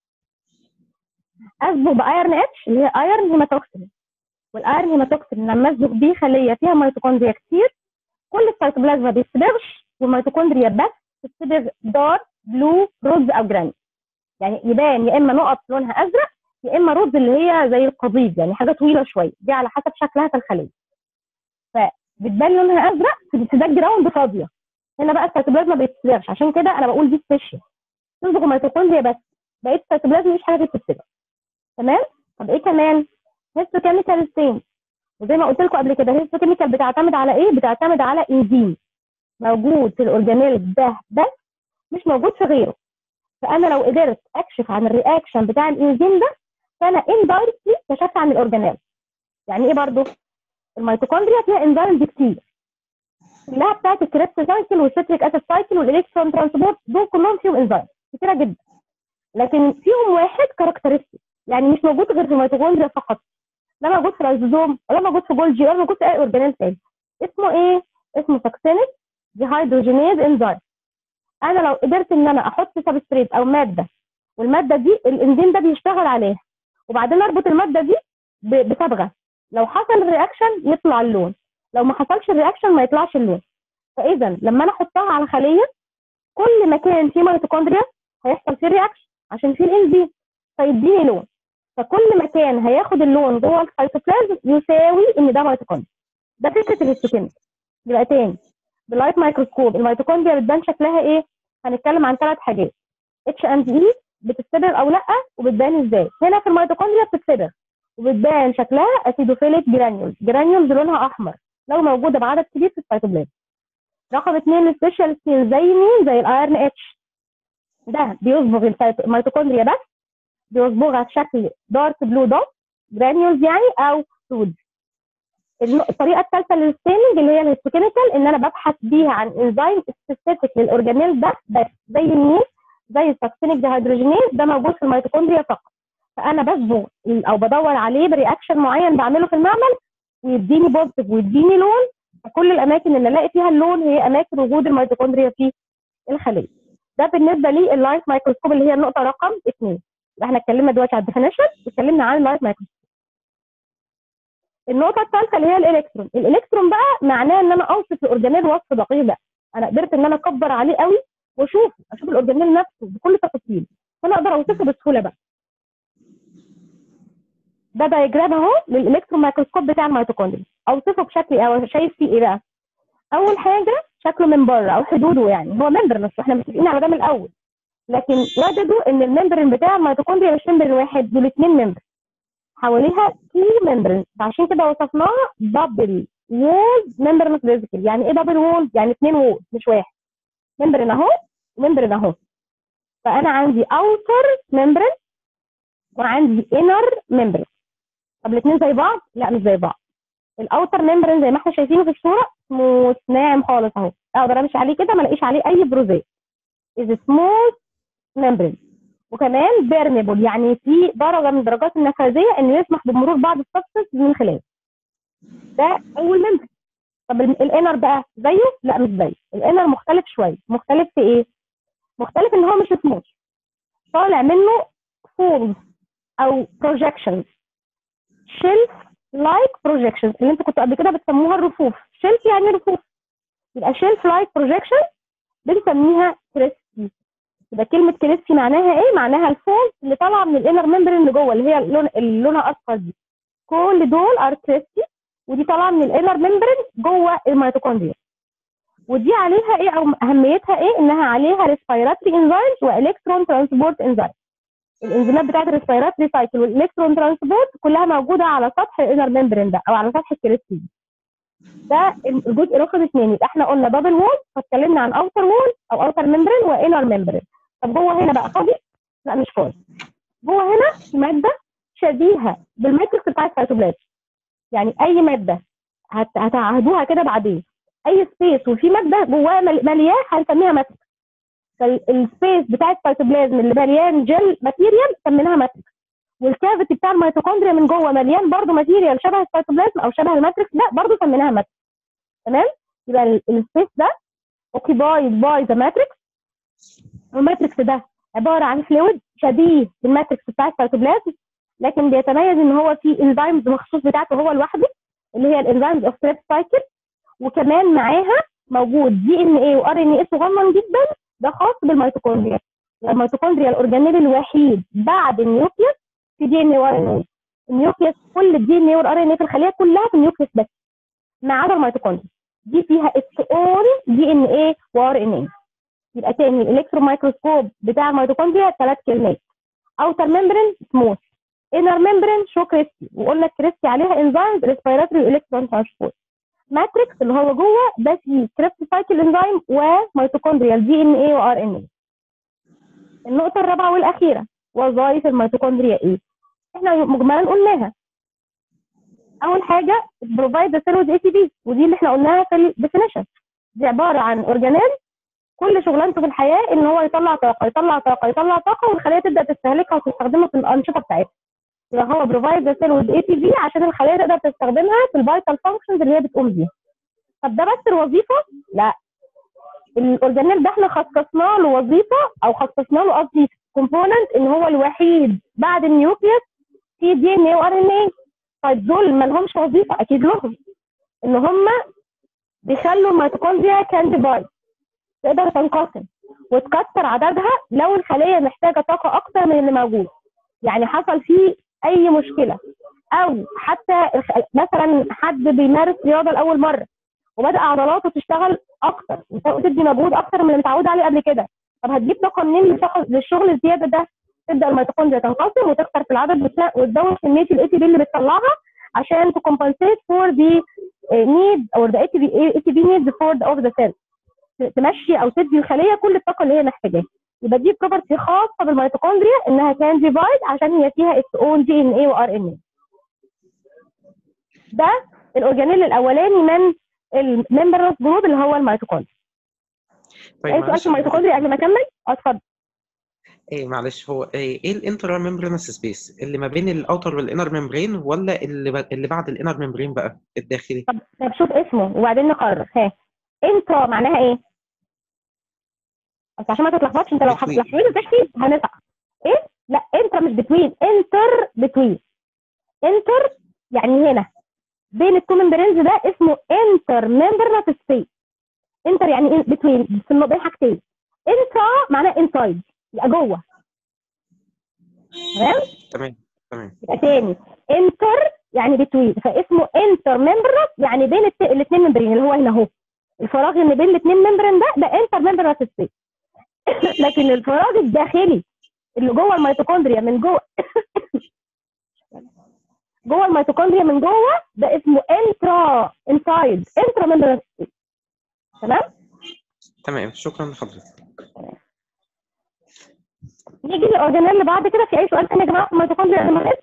اصبغ بايرن اتش اللي هي ايرن هيماتوكسين والايرن هيماتوكسين لما اصبغ بيه خليه فيها ميتوكوندريا كتير كل السيتوبلازم ما بيتصبغش والميتوكوندريا بس تتصبغ دار بلو روز او جراني يعني يبان يا اما نقط لونها ازرق يا اما روز اللي هي زي القضيب يعني حاجه طويله شويه دي على حسب شكلها في الخليه فبتبان لونها ازرق في ده جراوند فاضيه هنا بقى السيتوبلازم ما بيتصبغش عشان كده انا بقول دي سبيشال تصبغ ميتوكوندريا بس بقيت السيتوبلازم مش حاجه بتتصبغ تمام طب ايه كمان هيستوكيميكال ستين وزي ما قلت لكم قبل كده الهيستوكيميكال بتعتمد على ايه بتعتمد على انزيم موجود في الاورجانيل ده بس مش موجود في غيره فانا لو قدرت اكشف عن الرياكشن بتاع الانزيم ده فانا اندايركتلي كشفت عن الاورجانيل يعني ايه برضو الميتوكوندريا فيها انزيمز كتير كلها بتاعت الكريبت سايكل والستريك اسيد سايكل والالكترون ترانسبورت دول كلهم فيهم انزيم كتيره جدا لكن فيهم واحد كاركترستيك يعني مش موجود غير في الميتوكوندريا فقط لا موجود في اللايزوزوم ولا موجود في جولجي ولا موجود في اي اورجانيل تاني اسمه ايه؟ اسمه ساكسينيك ديهايدروجينيز انزيم انا لو قدرت ان انا احط سبستريت او ماده والماده دي الانزيم ده بيشتغل عليها وبعدين اربط الماده دي ب- بصبغه لو حصل الرياكشن يطلع اللون لو ما حصلش الرياكشن ما يطلعش اللون فاذا لما انا احطها على خليه كل مكان فيه ميتوكوندريا هيحصل فيه رياكشن عشان فيه الانزيم فيديني لون فكل مكان هياخد اللون جوه السيتوبلازم يساوي ان ده ميتوكوندريا ده فكره الهيستوكيميك يبقى تاني باللايت مايكروسكوب الميتوكوندريا بتبان شكلها ايه؟ هنتكلم عن ثلاث حاجات اتش اند اي بتتصبغ او لا وبتبان ازاي هنا في الميتوكوندريا بتتصبغ وبتبان شكلها اسيدوفيليك جرانيولز جرانيولز لونها احمر لو موجوده بعدد كبير في السيتوبلازم رقم اثنين السبيشال ستيل زي مين زي الايرن اتش ده بيصبغ السيتو- الميتوكوندريا بس بيصبغها بشكل دارك بلو دوت جرانيولز يعني او سود الن- الطريقه الثالثه للستيننج اللي هي الهيستوكيميكال ان انا ببحث بيها عن انزيم سبيسيفيك للاورجانيل ده بس زي مين زي السكسينيك ديهيدروجينيز ده موجود في الميتوكوندريا فقط فانا بصبغ او بدور عليه برياكشن معين بعمله في المعمل ويديني بوزيتيف ويديني لون كل الاماكن اللي الاقي فيها اللون هي اماكن وجود الميتوكوندريا في الخليه ده بالنسبه لي اللايت مايكروسكوب اللي هي النقطه رقم اثنين احنا اتكلمنا دلوقتي على الديفينيشن واتكلمنا عن اللايت مايكروسكوب النقطه الثالثه اللي هي الالكترون الالكترون بقى معناه ان انا اوصف الاورجانيل وصف دقيق بقى انا قدرت ان انا اكبر عليه قوي واشوف اشوف الاورجانيل نفسه بكل تفاصيله فانا اقدر اوصفه بسهوله بقى ده دايجرام اهو للالكترون مايكروسكوب بتاع الميتوكوندريا اوصفه بشكل او شايف فيه ايه بقى اول حاجه شكله من بره او حدوده يعني هو ممبر نفسه احنا متفقين على ده من الاول لكن وجدوا ان الممبرين بتاع الميتوكوندريا مش ممبرين واحد دول اثنين ممبر حواليها تو ممبرين فعشان كده وصفناها دبل وولز ممبرين فيزيكال يعني ايه دبل وولز يعني اثنين وولز مش واحد ممبرين اهو وممبرين اهو فانا عندي اوتر ممبرين وعندي انر ممبرين طب الاثنين زي بعض لا مش زي بعض الاوتر ممبرين زي ما احنا شايفينه في الصوره سموث ناعم خالص اهو اقدر امشي عليه كده ما الاقيش عليه اي بروزات از سموث ممبرين وكمان بيرميبل يعني في درجه من درجات النفاذيه انه يسمح بمرور بعض السبستنس من خلاله ده اول ممبرين طب الانر بقى زيه لا مش زيه الانر مختلف شويه مختلف في ايه مختلف ان هو مش سموث طالع منه فولز او بروجكشنز شيلف لايك بروجكشنز اللي انتوا كنتوا قبل كده بتسموها الرفوف شيلف يعني رفوف يبقى شيلف لايك بروجكشن بنسميها كريستي يبقى كلمه كريستي معناها ايه معناها الفولز اللي طالعه من الانر ممبرين اللي جوه اللي هي اللون اللي لونها اصفر دي كل دول ار كريستي ودي طالعه من الانر ممبرين جوه الميتوكوندريا ودي عليها ايه او اهميتها ايه انها عليها ريسبيراتري انزيمز والكترون ترانسبورت انزيمز الانزيمات بتاعت الريسبيراتري سايكل والالكترون ترانسبورت كلها موجوده على سطح الانر ممبرين ده او على سطح الكريستي ده الجزء رقم اثنين يبقى احنا قلنا دبل وول فاتكلمنا عن اوتر وول او اوتر ممبرين وانر ممبرين طب جوه هنا بقى فاضي؟ لا مش فاضي جوه هنا ماده شبيهه بالماتريكس بتاع السيتوبلازم يعني اي ماده هت- هتعهدوها كده بعدين اي سبيس وفي ماده جواها مل- مليان هنسميها ماتريكس فالسبيس بتاع السيتوبلازم اللي مليان جل ماتيريال سميناها ماتريكس والكافيتي بتاع الميتوكوندريا من جوه مليان برضه ماتيريال شبه السيتوبلازم او شبه الماتريكس لا برضه سميناها ماتريكس تمام يبقى السبيس ده occupied باي ذا ماتريكس والماتريكس ده عباره عن فلويد شبيه بالماتريكس بتاع السيتوبلازم لكن بيتميز ان هو فيه انزيمز مخصوص بتاعته هو لوحده اللي هي الانزيمز اوف ستريب سايكل وكمان معاها موجود دي ان ايه وار ان ايه صغنن جدا ده خاص بالميتوكوندريا الميتوكوندريا الاورجانيل الوحيد بعد النيوكليوس في دي ان ايه وار ان ايه النيوكليوس كل الدي ان ايه والار ان ايه في الخليه كلها في النيوكليوس بس ما عدا الميتوكوندريا دي فيها اتس اون دي ان ايه وار ان ايه يبقى تاني الالكترون مايكروسكوب بتاع الميتوكوندريا ثلاث كلمات اوتر ممبرين سموث انر ممبرين شو كريستي وقلنا الكريستي عليها انزيمز ريسبيراتوري والكترون ترانسبورت ماتريكس اللي هو جوه ده فيه كريستي سايكل انزيم وميتوكوندريال دي ان ايه وار ان ايه النقطه الرابعه والاخيره وظائف الميتوكوندريا ايه احنا مجملا قلناها اول حاجه بروفايد ذا سيل اي تي بي ودي اللي احنا قلناها في الديفينيشن دي عباره عن اورجانيل كل شغلانته في الحياه ان هو يطلع طاقه يطلع طاقه يطلع طاقه والخليه تبدا تستهلكها وتستخدمها في الانشطه بتاعتها يبقى هو بروفايد ذا سيل وذ اي تي بي عشان الخليه تقدر تستخدمها في الفيتال فانكشنز اللي هي بتقوم بيها طب ده بس الوظيفه لا الاورجانيل ده احنا خصصنا له وظيفه او خصصنا له قصدي كومبوننت ان هو الوحيد بعد النيوكليوس في دي ان اي وار ان اي طيب دول ما لهمش وظيفه اكيد لهم ان هم بيخلوا الميتوكوندريا كان ديفايد تقدر تنقسم وتكثر عددها لو الخليه محتاجه طاقه اكتر من اللي موجود يعني حصل فيه اي مشكله او حتى الخ- مثلا حد بيمارس رياضه لاول مره وبدا عضلاته تشتغل اكتر وتدي مجهود اكتر من اللي متعود عليه قبل كده طب هتجيب طاقه منين للشغل- للشغل الزياده ده تبدا الميتوكوندريا تنقسم وتكثر في العدد وتلا- وتزود كميه الاي تي بي اللي بتطلعها عشان تكمبنسيت فور ذا نيد او ذا اي تي بي اي تي بي نيد فور اوف ذا سيل تمشي او تدي الخليه كل الطاقه اللي هي محتاجاها يبقى دي بروبرتي خاصه بالميتوكوندريا انها كان ديفايد عشان هي فيها اتس اون دي ان اي وار ان اي ده الاورجانيل الاولاني من الممبرنس جروب اللي هو الميتوكوندريا طيب اي سؤال معلش في الميتوكوندريا قبل ما اكمل اه اتفضل ايه معلش هو ايه إيه الانترا ميمبرينس سبيس اللي ما بين الاوتر والانر ميمبرين ولا اللي ب... اللي بعد الانر ميمبرين بقى الداخلي طب طب شوف اسمه وبعدين نقرر ها انترا معناها ايه؟ بس عشان ما تتلخبطش انت لو Between. لو حبيت تحكي هنسقط ايه؟ لا انتر مش بتوين انتر بتوين انتر يعني هنا بين التو ممبرينز ده اسمه انتر ممبرنس سبيس انتر يعني بتوين في النص بين حاجتين انترا معناها انسايد يبقى جوه تمام؟ تمام تمام يبقى تاني انتر يعني بتوين فاسمه انتر ممبرنس يعني بين الاثنين ممبرين اللي هو هنا اهو الفراغ اللي بين الاثنين ممبرين ده ده انتر ممبرنس سبيس لكن الفراغ الداخلي اللي جوه الميتوكوندريا من جوه جوه الميتوكوندريا من جوه ده اسمه انترا انسايد انترا ممبرنس سبيس تمام تمام شكرا لحضرتك نيجي للاورجانيل اللي بعد كده في اي سؤال تاني يا جماعه في الميتوكوندريا اللي ما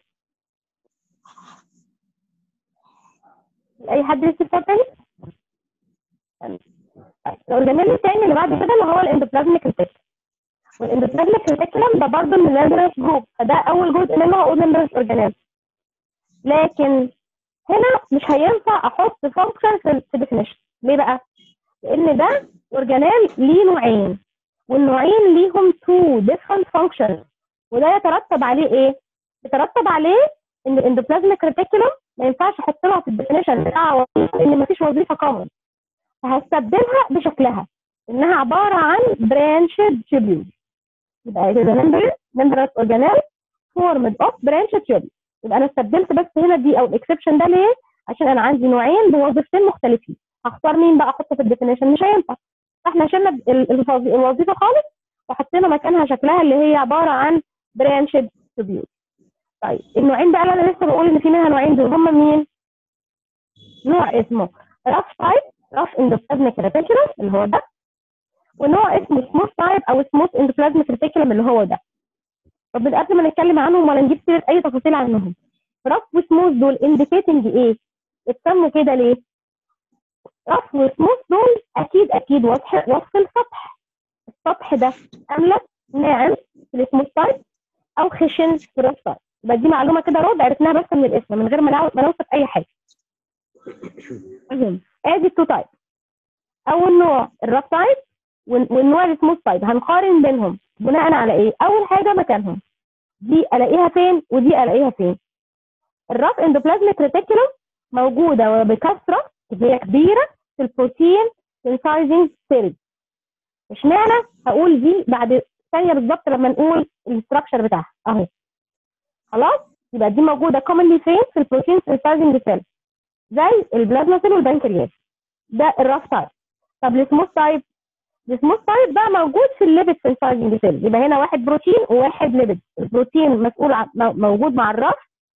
اي حد لسه سؤال تاني؟ طيب، الاورجانيل التاني اللي بعد كده اللي هو الاندوبلازميك ريتيكولم والاندوبلازميك ريتيكولم ده برضه من الممبرنس جروب فده اول جزء منه هو ممبرنس اورجانيل لكن هنا مش هينفع احط فانكشن في الديفينيشن ليه بقى؟ لان ده اورجانيل ليه نوعين والنوعين ليهم تو ديفرنت فانكشنز وده يترتب عليه ايه؟ يترتب عليه ان الاندوبلازميك ريتيكولم ما ينفعش احط لها في الديفينيشن بتاعها ان مفيش وظيفه كومن فهستبدلها بشكلها انها عباره عن برانشد تيوبيول يبقى كده ممبر ممبرس اورجانيل فورمد اوف برانشد تيوبيول يبقى انا استبدلت بس هنا دي او الاكسبشن ده ليه؟ عشان انا عندي نوعين بوظيفتين مختلفين هختار مين بقى احطه في الديفينيشن مش هينفع فاحنا شلنا ال- الوظي- الوظيفه خالص وحطينا مكانها شكلها اللي هي عباره عن برانشد تيوبيول طيب النوعين بقى اللي انا لسه بقول ان في منها نوعين دول هم مين؟ نوع اسمه راف تايب راف اندوبلازميك ريتيكولم اللي هو ده ونوع اسمه سموث تايب او سموث اندوبلازميك ريتيكولم اللي هو ده طب من قبل ما نتكلم عنهم ولا نجيب سيره اي تفاصيل عنهم راف وسموث دول انديكيتنج ايه؟ اتسموا كده ليه؟ راف وسموث دول اكيد اكيد وصف وصف السطح السطح ده املس ناعم في السموث تايب او خشن في الراف تايب يبقى دي معلومه كده رد عرفناها بس من الاسم من غير ما نعو- ما نوصف اي حاجه المهم ادي التو تايب اول نوع الراف تايب وال- والنوع السموث تايب هنقارن بينهم بناء على ايه اول حاجه مكانهم دي الاقيها فين ودي الاقيها فين الراف اندوبلازميك ريتيكولم موجوده وبكثره هي كبيره في البروتين سينسايزنج سيلز اشمعنى هقول دي بعد ثانيه بالظبط لما نقول الاستراكشر بتاعها اهو خلاص يبقى دي موجوده كومنلي فين في البروتين سينسايزنج سيلز زي البلازما سيل والبنكرياس ده الراف تايب طب السموث تايب السموث تايب بقى موجود في الليبيد سينسايزنج سيل يبقى هنا واحد بروتين وواحد ليبيد البروتين مسؤول عن مو- موجود مع الراف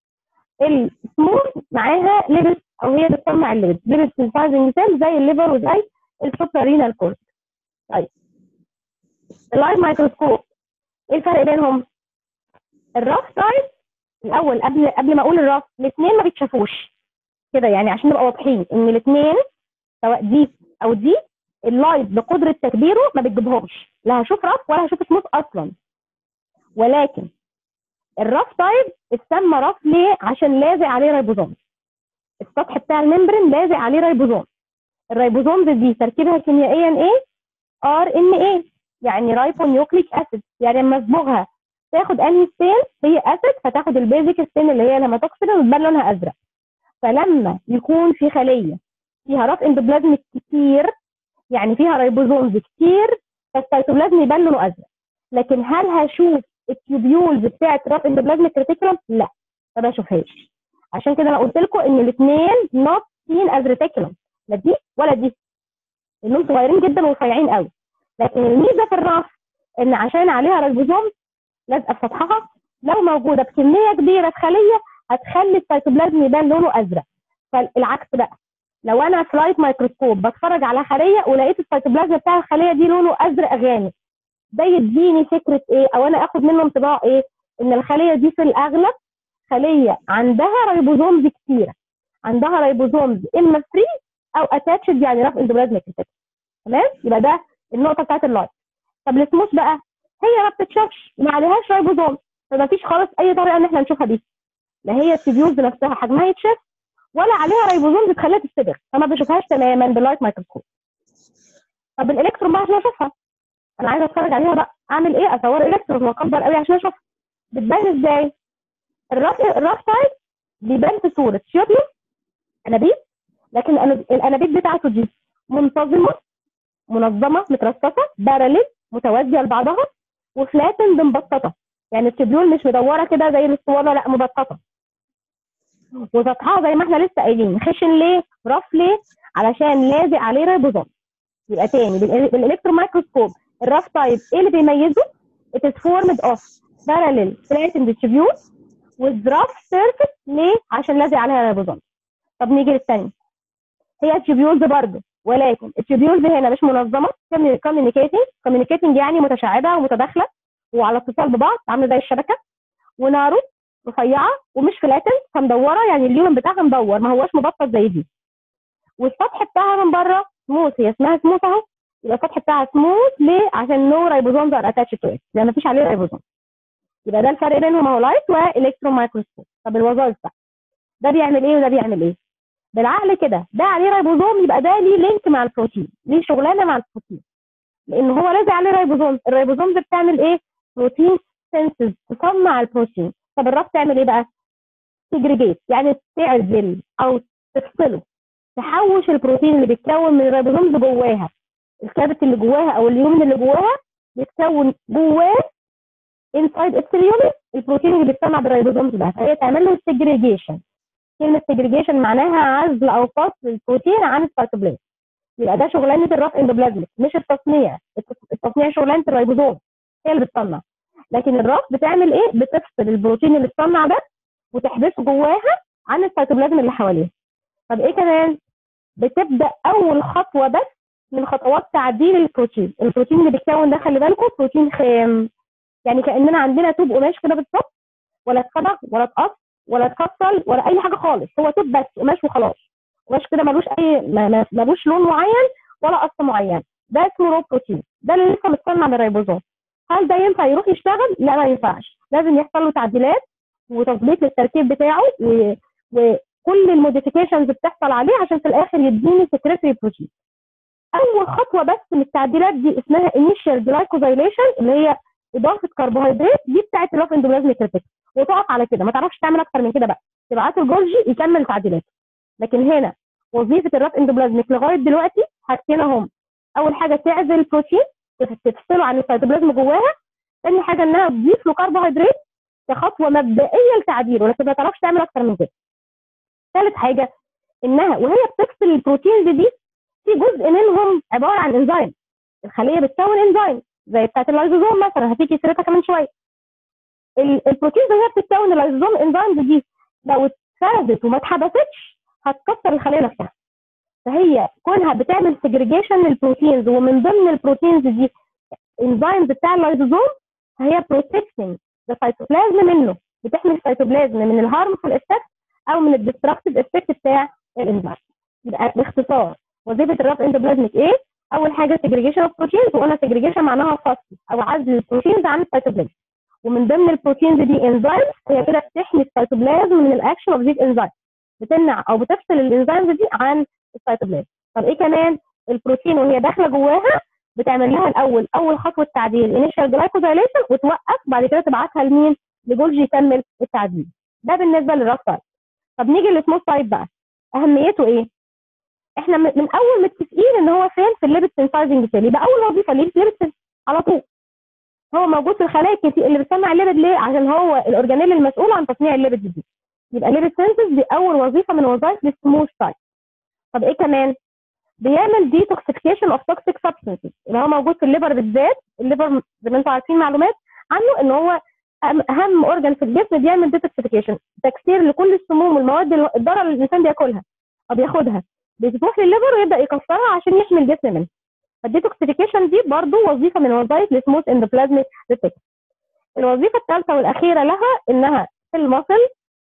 السموث معاها ليبيد او هي بتصنع الليبيد ليبيد سينسايزنج سيل زي الليفر وزي السوبرينال كورت طيب اللايف مايكروسكوب ايه الفرق بينهم؟ الراف تايب الاول قبل قبل ما اقول الراف الاثنين ما بيتشافوش كده يعني عشان نبقى واضحين ان الاثنين سواء دي او دي اللايف بقدره تكبيره ما بتجيبهمش لا هشوف راف ولا هشوف سموث اصلا ولكن الراف تايب اتسمى راف ليه؟ عشان لازق عليه ريبوزوم السطح بتاع الممبرين لازق عليه ريبوزوم الريبوزومز دي تركيبها كيميائيا ايه؟ ار ان ايه يعني رايبونيوكليك اسيد يعني لما اصبغها تاخد انهي ستين هي اسيد فتاخد البيزك ستين اللي هي الهيماتوكسين وتبان لونها ازرق فلما يكون في خليه فيها راف اندوبلازم كتير يعني فيها ريبوزومز كتير فالسيتوبلازم يبان لونه ازرق لكن هل هشوف التيوبيولز بتاعت راف اندوبلازميك ريتيكولم؟ لا ما بشوفهاش عشان كده انا قلت لكم ان الاثنين نوت سين از ريتيكولم لا دي ولا دي لانهم صغيرين جدا ورفيعين قوي لكن الميزه في الراف ان عشان عليها ريبوزوم لازقه في سطحها لو موجوده بكميه كبيره في خليه هتخلي السيتوبلازم يبان لونه ازرق فالعكس بقى لو انا في لايت مايكروسكوب بتفرج على خليه ولقيت السيتوبلازم بتاع الخليه دي لونه ازرق غامق ده يديني فكره ايه او انا اخد منه انطباع ايه ان الخليه دي في الاغلب خليه عندها ريبوزومز كتيره عندها ريبوزومز اما فري او اتاتشد يعني راف اندوبلازميك تمام يبقى ده النقطه بتاعت اللايت طب السموث بقى هي ما بتتشافش وما عليهاش رايبوزوم فما فيش خالص اي طريقه ان احنا نشوفها بيها لا هي التبيوز نفسها حجمها يتشاف ولا عليها رايبوزوم بتخليها تستدر فما بشوفهاش تماما باللايت مايكروسكوب طب الالكترون بقى عشان اشوفها انا عايزه اتفرج عليها بقى اعمل ايه اصور الكترون واكبر قوي عشان اشوفها بتبان ازاي الراف الراف سايد بيبان في صوره شيوبيو انابيب لكن الأناب- الانابيب بتاعته دي منتظمه منظمه مترصصه باراليل متوازيه لبعضها وفلاتند مبسطه يعني التبيول مش مدوره كده زي الاسطوانه لا مبسطه وسطحها زي ما احنا لسه قايلين خشن ليه رف ليه علشان لازق عليه ريبوزوم يبقى تاني بالإل- بالالكترون مايكروسكوب الرف تايب ايه اللي بيميزه؟ It is formed of parallel flattened tubule with rough surface ليه؟ عشان لازق عليها ريبوزوم طب نيجي للثانيه هي التيبيولز برضه ولكن التيبيولز هنا مش منظمه كوميونيكيتنج كوميونيكيتنج يعني متشعبه ومتداخله وعلى اتصال ببعض عامله زي الشبكه ونارو رفيعه ومش فلاتن فمدوره يعني اليوم بتاعها مدور ما هوش مبسط زي دي والسطح بتاعها من بره سموث هي اسمها سموث اهو يبقى السطح بتاعها سموث ليه؟ عشان نو رايبوزومز ار اتاتش تو ات لان مفيش عليه رايبوزوم يبقى ده الفرق بينهم اهو لايت والكترون مايكروسكوب طب الوظائف بقى ده بيعمل ايه وده بيعمل ايه؟ بالعقل كده ده عليه رايبوزوم يبقى ده ليه لينك مع البروتين ليه شغلانه مع البروتين لان هو لازق عليه رايبوزوم الرايبوزوم ده بتعمل ايه؟ بروتين سينسز تصنع البروتين طب الرف تعمل ايه بقى؟ تجريجيت يعني تعزل او تفصله تحوش البروتين اللي بيتكون من الريبوزومز جواها الكابت اللي جواها او اليومن اللي جواها بيتكون جواه انسايد السيليوم البروتين اللي بيتصنع بالريبوزومز ده فهي تعمل له سيجريجيشن كلمه سيجريجيشن معناها عزل او فصل البروتين عن السيتوبلازم يبقى ده شغلانه الرف اندوبلازميك مش التصنيع التص- التصنيع شغلانه الريبوزوم هي اللي بتصنع لكن الرف بتعمل ايه بتفصل البروتين اللي اتصنع ده وتحبسه جواها عن السيتوبلازم اللي حواليه طب ايه كمان بتبدا اول خطوه بس من خطوات تعديل البروتين البروتين اللي بيتكون ده خلي بالكم بروتين خام يعني كاننا عندنا توب قماش كده بالظبط ولا اتخبط ولا اتقص ولا اتفصل ولا اي حاجه خالص هو توب بس قماش وخلاص قماش كده ملوش اي ما- ما- ملوش لون معين ولا قص معين ده اسمه رو بروتين ده اللي لسه متصنع من الريبوزوم هل ده ينفع يروح يشتغل؟ لا ما ينفعش لازم يحصل له تعديلات وتظبيط للتركيب بتاعه و... وكل الموديفيكيشنز بتحصل عليه عشان في الاخر يديني سكريتري بروتين اول خطوه بس من التعديلات دي اسمها انيشال جلايكوزايليشن اللي هي اضافه كربوهيدرات دي بتاعت الراف اندوبلازميك ريتيكل وتقف على كده ما تعرفش تعمل اكتر من كده بقى تبعته الجولجي يكمل تعديلاته لكن هنا وظيفه الراف اندوبلازميك لغايه دلوقتي حاجتين هم اول حاجه تعزل البروتين تفصله عن السيتوبلازم جواها ثاني حاجه انها تضيف له كربوهيدرات كخطوه مبدئيه لتعديله لكن ما تعرفش تعمل اكتر من كده ثالث حاجه انها وهي بتفصل البروتينز دي في جزء منهم عباره عن انزيم الخليه بتكون انزيم زي بتاعت اللايزوزوم مثلا هتيجي سيرتها كمان شويه ال- البروتينز وهي بتتكون اللايزوزوم انزيمز دي لو اتفرزت وما اتحبستش هتكسر الخليه نفسها فهي كونها بتعمل سيجريجيشن للبروتينز ومن ضمن البروتينز دي انزيمز بتاع اللايزوزوم هي بروتكتنج ذا سيتوبلازم منه بتحمي السيتوبلازم من الهارمفول افكت او من الديستركتيف افكت بتاع الانزيم يبقى باختصار وظيفه الراب اندوبلازميك ايه؟ اول حاجه سيجريجيشن اوف بروتينز وقلنا سيجريجيشن معناها فصل او عزل البروتينز عن السيتوبلازم ومن ضمن البروتينز دي انزيمز هي كده بتحمي السيتوبلازم من الاكشن اوف ذيس انزيم بتمنع او بتفصل الانزيمز دي عن السيتوبلازم طب ايه كمان البروتين وهي داخله جواها بتعمل لها الاول اول خطوه تعديل انيشال جلايكوزايليشن وتوقف بعد كده تبعتها لمين؟ لجولجي يكمل التعديل ده بالنسبه للراف تايب طب نيجي للسمول تايب بقى اهميته ايه؟ احنا من من اول متفقين ان هو فين في الليبت سنسايزنج سيل يبقى اول وظيفه ليه في الليبت على طول هو موجود في الخلايا الكتير اللي بتصنع الليبت ليه؟ عشان هو الاورجانيل المسؤول عن تصنيع الليبت دي يبقى الليبت سينسز دي اول وظيفه من وظائف السمول تايب طب ايه كمان؟ بيعمل ديتوكسيفيكيشن اوف توكسيك سبستنسز اللي هو موجود في الليفر بالذات الليفر زي ما انتم عارفين معلومات عنه ان هو أهم- اهم اورجان في الجسم بيعمل ديتوكسيفيكيشن تكسير لكل السموم والمواد الضاره اللي الانسان بياكلها او بياخدها بتروح للليفر ويبدا يكسرها عشان يحمي الجسم منها فالديتوكسيفيكيشن دي برضو وظيفه من وظائف السموث اندوبلازميك ريتيكل الوظيفه الثالثه والاخيره لها انها في المصل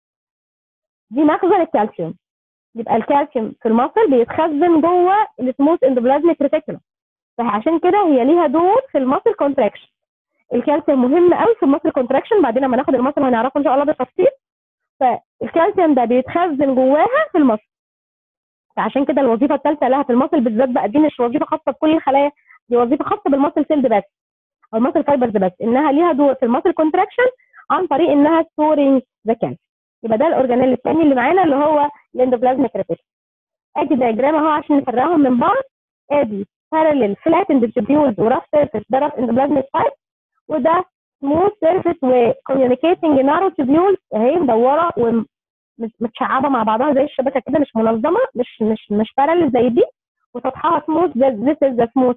دي مخزن الكالسيوم يبقى الكالسيوم في المصل بيتخزن جوه السموث اندوبلازميك ريتيكولم فعشان كده هي ليها دور في المصل كونتراكشن الكالسيوم مهم قوي في المصل كونتراكشن بعدين لما ناخد المصل هنعرفه ان شاء الله بالتفصيل فالكالسيوم ده بيتخزن جواها في المصل فعشان كده الوظيفه الثالثه لها في المصل بالذات بقى دي مش وظيفه خاصه بكل الخلايا دي وظيفه خاصه بالمصل سيلد بس او المصل فايبرز بس انها ليها دور في المصل كونتراكشن عن طريق انها ستورينج ذا كالسيوم يبقى ده الاورجانيل الثاني اللي معانا اللي هو الاندوبلازميك ريتيشن ادي دايجرام اهو عشان نفرقهم من بعض ادي بارلل فلاتند تيبيولز ورف سيرفيس ده رف اندوبلازميك بايب وده سموث سيرفيس وكوميونيكيتنج نارو تيبيولز اهي مدوره ومتشعبه مع بعضها زي الشبكه كده مش منظمه مش مش مش بارلل زي دي وسطحها سموث ذس از ذا سموث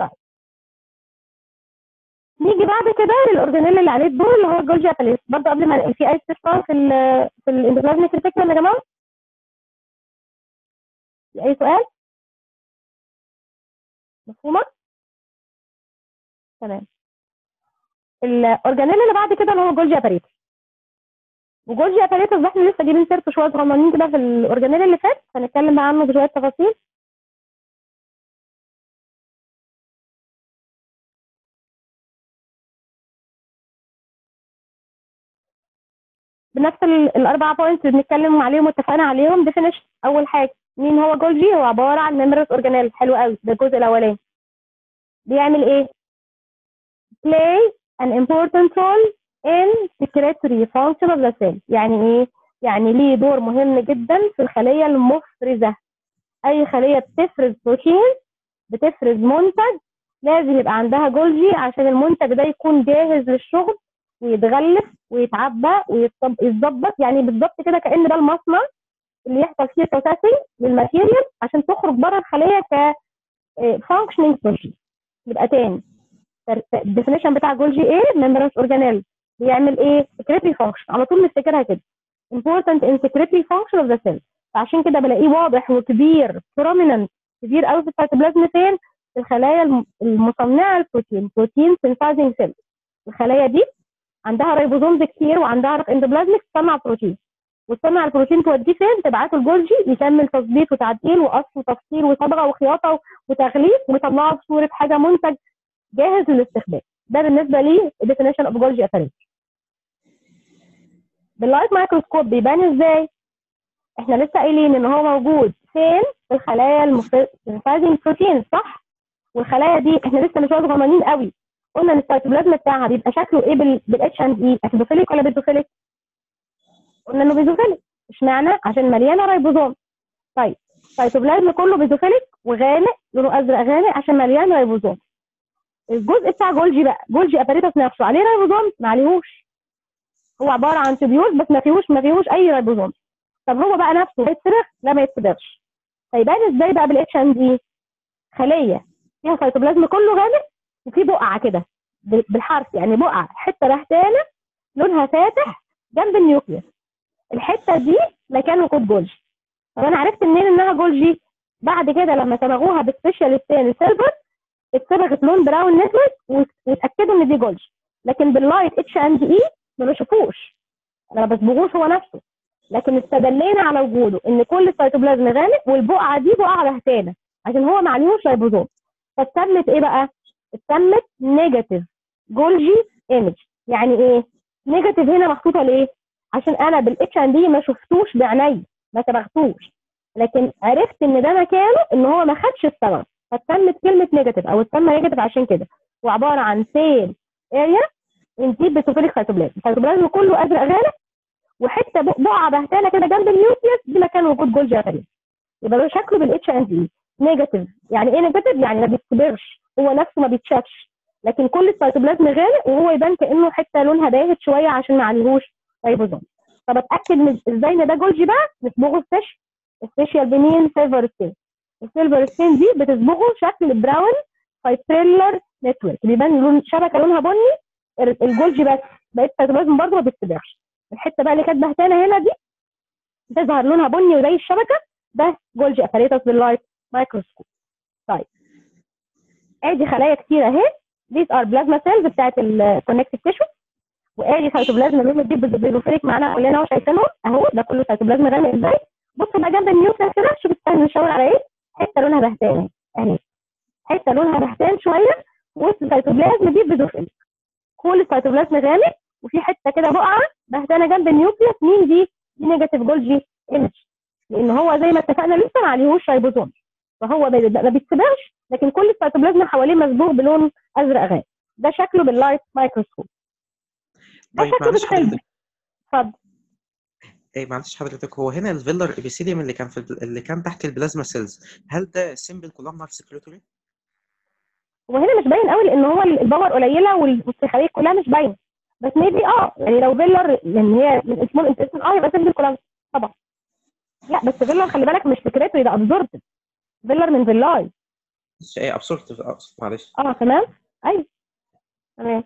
نيجي بعد كده للاورجانيل اللي عليه الدور اللي هو الجولجي اباليس برضه قبل ما في اي استفسار في ال في الاندوبلازميك ريتيكولم يا جماعه في اي سؤال مفهومه تمام الاورجانيل اللي بعد كده اللي هو جولجي اباريتس وجولجي اباريتس ده احنا لسه جايبين سيرته شويه صغننين كده في الاورجانيل اللي فات هنتكلم بقى عنه بشويه تفاصيل بنفس ال- الاربع بوينتس اللي بنتكلم عليهم واتفقنا عليهم ديفينيشن اول حاجه مين هو جولجي هو عباره عن ميمبرس اورجانيل حلو قوي ده الجزء الاولاني بيعمل ايه play an important role in secretory function of the cell يعني ايه يعني ليه دور مهم جدا في الخليه المفرزه اي خليه بتفرز بروتين بتفرز منتج لازم يبقى عندها جولجي عشان المنتج ده يكون جاهز للشغل ويتغلف ويتعبى ويتظبط يعني بالظبط كده كان ده المصنع اللي يحصل فيه بروسيسنج للماتيريال عشان تخرج بره الخليه ك فانكشنينج بروتين يبقى تاني الديفينيشن بتاع جولجي ايه ميمبرانس اورجانيل بيعمل ايه secretory function على طول نفتكرها كده important in secretory function of the cell فعشان كده بلاقيه واضح وكبير prominent كبير قوي في السيتوبلازم فين في الخلايا الم- المصنعه البروتين بروتين synthesizing cell الخلايا دي عندها ريبوزومز كتير وعندها رف اندوبلازميك تصنع بروتين وتصنع البروتين توديه فين تبعته الجولجي يكمل تظبيط وتعديل وقص وتفصيل وصبغه وخياطه وتغليف ويطلعه في صوره حاجه منتج جاهز للاستخدام ده بالنسبه لي definition of جولجي اباريت باللايت مايكروسكوب بيبان ازاي احنا لسه قايلين ان هو موجود فين في الخلايا المفرزين بروتين صح والخلايا دي احنا لسه مش صغننين قوي قلنا ان السيتوبلازم بتاعها بيبقى شكله ايه بالاتش اند اي اسيدوفيليك ولا بيزوفيليك قلنا انه بيزوفيليك اشمعنى عشان مليانه ريبوزوم طيب السيتوبلازم كله بيزوفيليك وغامق لونه ازرق غامق عشان مليان ريبوزوم الجزء بتاع جولجي بقى جولجي اباريتس نفسه عليه ريبوزوم ما عليهوش هو عباره عن تبيول بس ما فيهوش ما فيهوش اي ريبوزوم طب هو بقى نفسه بيتصرخ لا ما يتصرخش فيبان ازاي بقى بالاتش ان دي خليه فيها سيتوبلازم كله غامق وفي بقعه كده ب- بالحرف يعني بقعه حته بهتانه لونها فاتح جنب النيوكليوس الحته دي مكان وجود جولجي طب انا عرفت منين انها جولجي بعد كده لما صبغوها بسبيشال ستين سيلفر اتصبغت لون براون نتورك واتاكدوا ان دي جولجي لكن باللايت اتش اند اي ما بشوفوش انا ما بصبغوش هو نفسه لكن استدلينا على وجوده ان كل السيتوبلازم غامق والبقعه دي بقعه بهتانه عشان هو ما عليهوش ريبوزوم فاتسمت ايه بقى؟ اتسمت نيجاتيف جولجي ايمج يعني ايه؟ نيجاتيف هنا محطوطه ليه؟ عشان انا بالاتش ان دي ما شفتوش بعيني ما صبغتوش لكن عرفت ان ده مكانه ان هو ما خدش الصبغ فاتسمت كلمه نيجاتيف او اتسمى نيجاتيف عشان كده وعباره عن سيل اريا انتيب بسوفيليك سيتوبلازم السيتوبلازم كله ازرق غامق وحته بق- بقعه بهتانه كده جنب النيوكليوس دي مكان وجود جولجي اتاريس يبقى ده شكله بالاتش ان دي نيجاتيف يعني ايه نيجاتيف يعني ما بيتصبغش هو نفسه ما بيتشافش لكن كل السيتوبلازم غامق وهو يبان كانه حته لونها باهت شويه عشان ما عليهوش ريبوزوم طب اتاكد من ازاي ان ده جولجي بقى نصبغه سبيش سبيشال بمين سيلفر ستين السيلفر ستين دي بتصبغه شكل براون فايبريلر نتورك بيبان لون شبكه لونها بني ال- الجولجي بس بقيت السيتوبلازم برضه ما بيتصبغش الحته بقى اللي كانت بهتانه هنا دي تظهر لونها بني وزي الشبكه ده جولجي اباريتس باللايت مايكروسكوب طيب ادي خلايا كتير اهي these are plasma cells بتاعت الكونكتيف تيشو وادي سيتوبلازم لونه دي بالبيزوفيليك معانا كلنا اهو شايفينهم اهو ده كله سيتوبلازم غامق ازاي بصوا بقى جنب النيوكليس كده شوف الثاني بنشاور على ايه حته لونها بهتان اهي حته لونها بهتان شويه وسط السيتوبلازم دي بيزوفيليك فوق السيتوبلازم غامق وفي حته كده بقعه بهتانه جنب النيوكليوس مين دي؟ دي نيجاتيف جولجي ايمج لان هو زي ما اتفقنا لسه ما عليهوش ريبوزوم فهو بي- ما بيتسبقش لكن كل السيتوبلازم حواليه مصبوغ بلون ازرق غامق ده شكله باللايت مايكروسكوب ده طيب شكله معلش بالسلب حضرتك اتفضل ايه معلش حضرتك هو هنا الفيلر ابيثيليوم اللي كان في الب- اللي كان تحت البلازما سيلز هل ده سيمبل كولومنار سكريتوري؟ وهنا مش باين قوي لان هو الباور قليله والخليه كلها مش باينه بس ميبي اه يعني لو فيلر لان هي من سمول انتستين اه يبقى سيمبل كولام طبعا لا بس فيلر خلي بالك مش سكريتوري ده ابزوربتيف فيلر من فيلاي مش ايه ابسورتيف اقصد معلش اه تمام ايوه تمام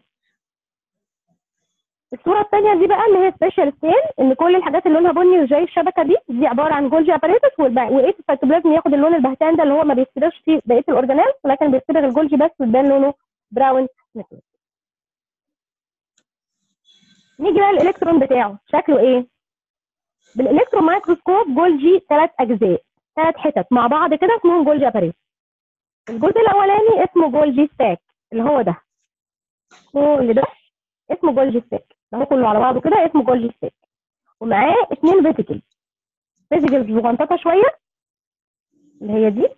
الصوره الثانيه دي بقى اللي هي سبيشال ستين ان كل الحاجات اللي لونها بني وزي الشبكه دي دي عباره عن جولجي اباريتس وايه السيتوبلازم ياخد اللون البهتان ده اللي هو ما بيستبغش فيه بقيه الاورجانيل ولكن بيستبغ الجولجي بس ويبان لونه براون نيكل نيجي بقى الالكترون بتاعه شكله ايه بالالكترون مايكروسكوب جولجي ثلاث اجزاء ثلاث حتت مع بعض كده اسمهم جولجي اباريتس الجزء الاولاني اسمه جولجي ستاك اللي هو ده كل ده اسمه جولجي ستاك ده هو كله على بعضه كده اسمه جولجي ستاك ومعاه اثنين فيزيكلز فيزيكلز صغنططه شويه اللي هي دي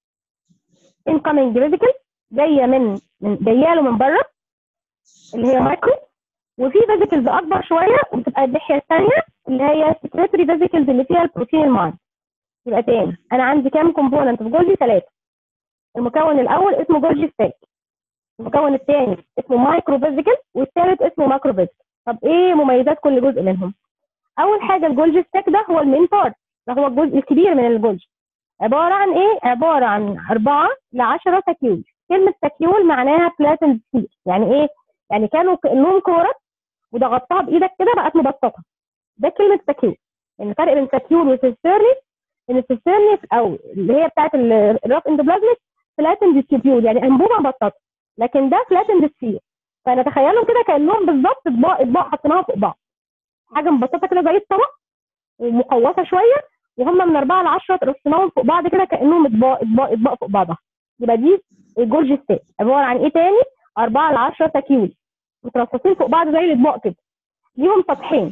incoming فيزيكل جايه من من جايه له من بره اللي هي مايكرو وفي فيزيكلز اكبر شويه وبتبقى الناحيه الثانيه اللي هي سكريتوري فيزيكلز اللي فيها البروتين المعين يبقى تاني انا عندي كام كومبوننت في جولجي ثلاثه المكون الاول اسمه جولجي ستاك المكون الثاني اسمه مايكرو فيزيكال والثالث اسمه ماكرو فيزيكال طب ايه مميزات كل جزء منهم اول حاجه الجولجي ستاك ده هو المين بارت ده هو الجزء الكبير من الجولجي عباره عن ايه عباره عن 4 ل 10 سكيول كلمه سكيول معناها بلاتن سفير يعني ايه يعني كانوا كانهم كوره وضغطتها بايدك كده بقت مبسطه ده كلمه سكيول الفرق بين سكيول وسيسترني ان السيسترني او اللي هي بتاعت الراف اندوبلازميك فلاتن ديستريبيول يعني انبوبه مبسطه لكن ده فلاتن سفير فنتخيلهم كده كانهم بالظبط اطباق اطباق حطيناها فوق بعض حاجه مبسطه كده زي الطبق ومقوسه شويه وهم من 4 ل 10 رصيناهم فوق بعض كده كانهم اطباق اطباق اطباق فوق بعضها يبقى دي الجولج ستيت عباره عن ايه تاني 4 ل 10 تكيول مترصصين فوق بعض زي الاطباق كده ليهم سطحين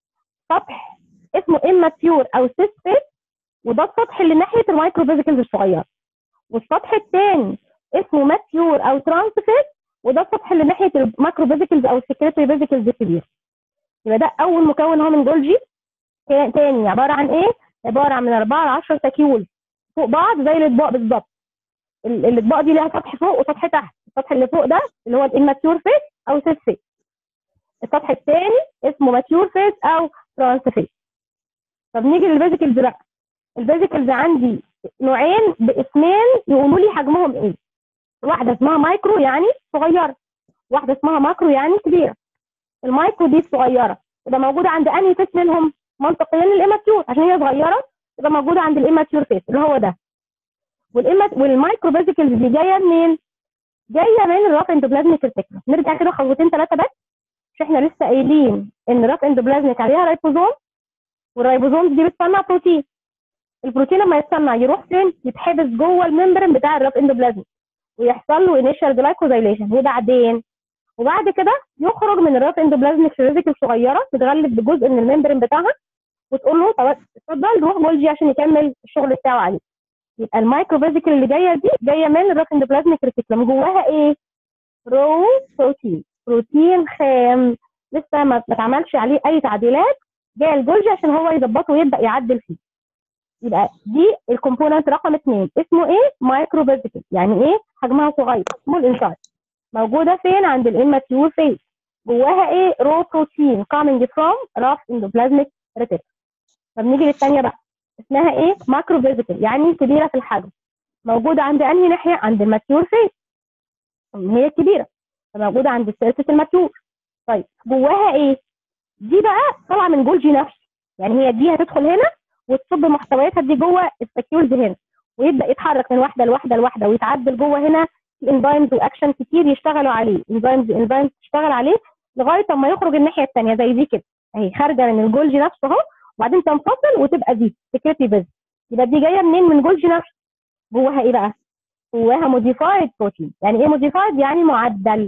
سطح اسمه اماتيور او سيس فيس وده السطح اللي ناحيه المايكرو فيزيكلز الصغيره والسطح الثاني اسمه ماتيور او ترانس فيس وده السطح اللي ناحيه الماكرو فيزيكلز او السكريتوري فيزيكلز الكبير يبقى ده اول مكون هو من جولجي تاني عباره عن ايه؟ عباره عن من 4 ل 10 تكيول فوق بعض زي الاطباق بالظبط الاطباق دي ليها سطح فوق وسطح تحت السطح اللي فوق ده اللي هو الاماتيور فيس او سيس فيس السطح الثاني اسمه ماتيور فيس او ترانس فيس طب نيجي للفيزيكلز بقى الفيزيكلز عندي نوعين باسمين يقولوا لي حجمهم ايه واحده اسمها مايكرو يعني صغيره واحده اسمها ماكرو يعني كبيره المايكرو دي الصغيره تبقى موجوده عند انهي فيس منهم منطقيا الاماتيور عشان هي صغيره تبقى موجوده عند الاماتيور فيس اللي هو ده والإما والمايكرو فيزيكلز دي جايه منين؟ جايه من الراف اندوبلازميك ريتيكولم نرجع كده خطوتين ثلاثه بس مش احنا لسه قايلين ان الراف اندوبلازميك عليها رايبوزوم والرايبوزوم دي بتصنع بروتين البروتين لما يتصنع يروح فين؟ يتحبس جوه الممبرين بتاع الراف اندوبلازميك ويحصل له انيشال جلايكوزايليشن وبعدين وبعد كده يخرج من الراف اندوبلازميك فيزيكال صغيره تتغلب بجزء من الممبرين بتاعها وتقول له طب اتفضل روح جولجي عشان يكمل الشغل بتاعه عليه يبقى المايكرو فيزيكال اللي جايه دي جايه من الراف اندوبلازميك ريتيكولم جواها ايه؟ رو بروتين بروتين خام لسه ما اتعملش عليه اي تعديلات جاي الجولجي عشان هو يظبطه ويبدا يعدل فيه يبقى دي الكومبوننت رقم اثنين اسمه ايه؟ مايكرو فيزيكال يعني ايه؟ حجمها صغير سمول انسايد موجوده فين؟ عند الاماتيور فيز جواها ايه؟ رو بروتين coming from rough endoplasmic reticulum طب نيجي للثانيه بقى اسمها ايه؟ ماكرو فيزيكال يعني كبيره في الحجم موجوده عند انهي ناحيه؟ عند الماتيور فيز هي كبيره فموجوده عند السيرفس الماتيور طيب جواها ايه؟ دي بقى طالعه من جولجي نفسه يعني هي دي هتدخل هنا وتصب محتوياتها دي جوه السكيولز هنا ويبدا يتحرك من واحده لواحده لواحده ويتعدل جوه هنا في انزيمز واكشن كتير يشتغلوا عليه انزيمز انزيمز تشتغل عليه لغايه اما يخرج الناحيه الثانيه زي دي كده اهي خارجه من الجولجي نفسه اهو وبعدين تنفصل وتبقى دي سكريتي بيز يبقى دي جايه منين من جولجي نفسه جواها ايه بقى؟ جواها موديفايد بروتين يعني ايه موديفايد يعني معدل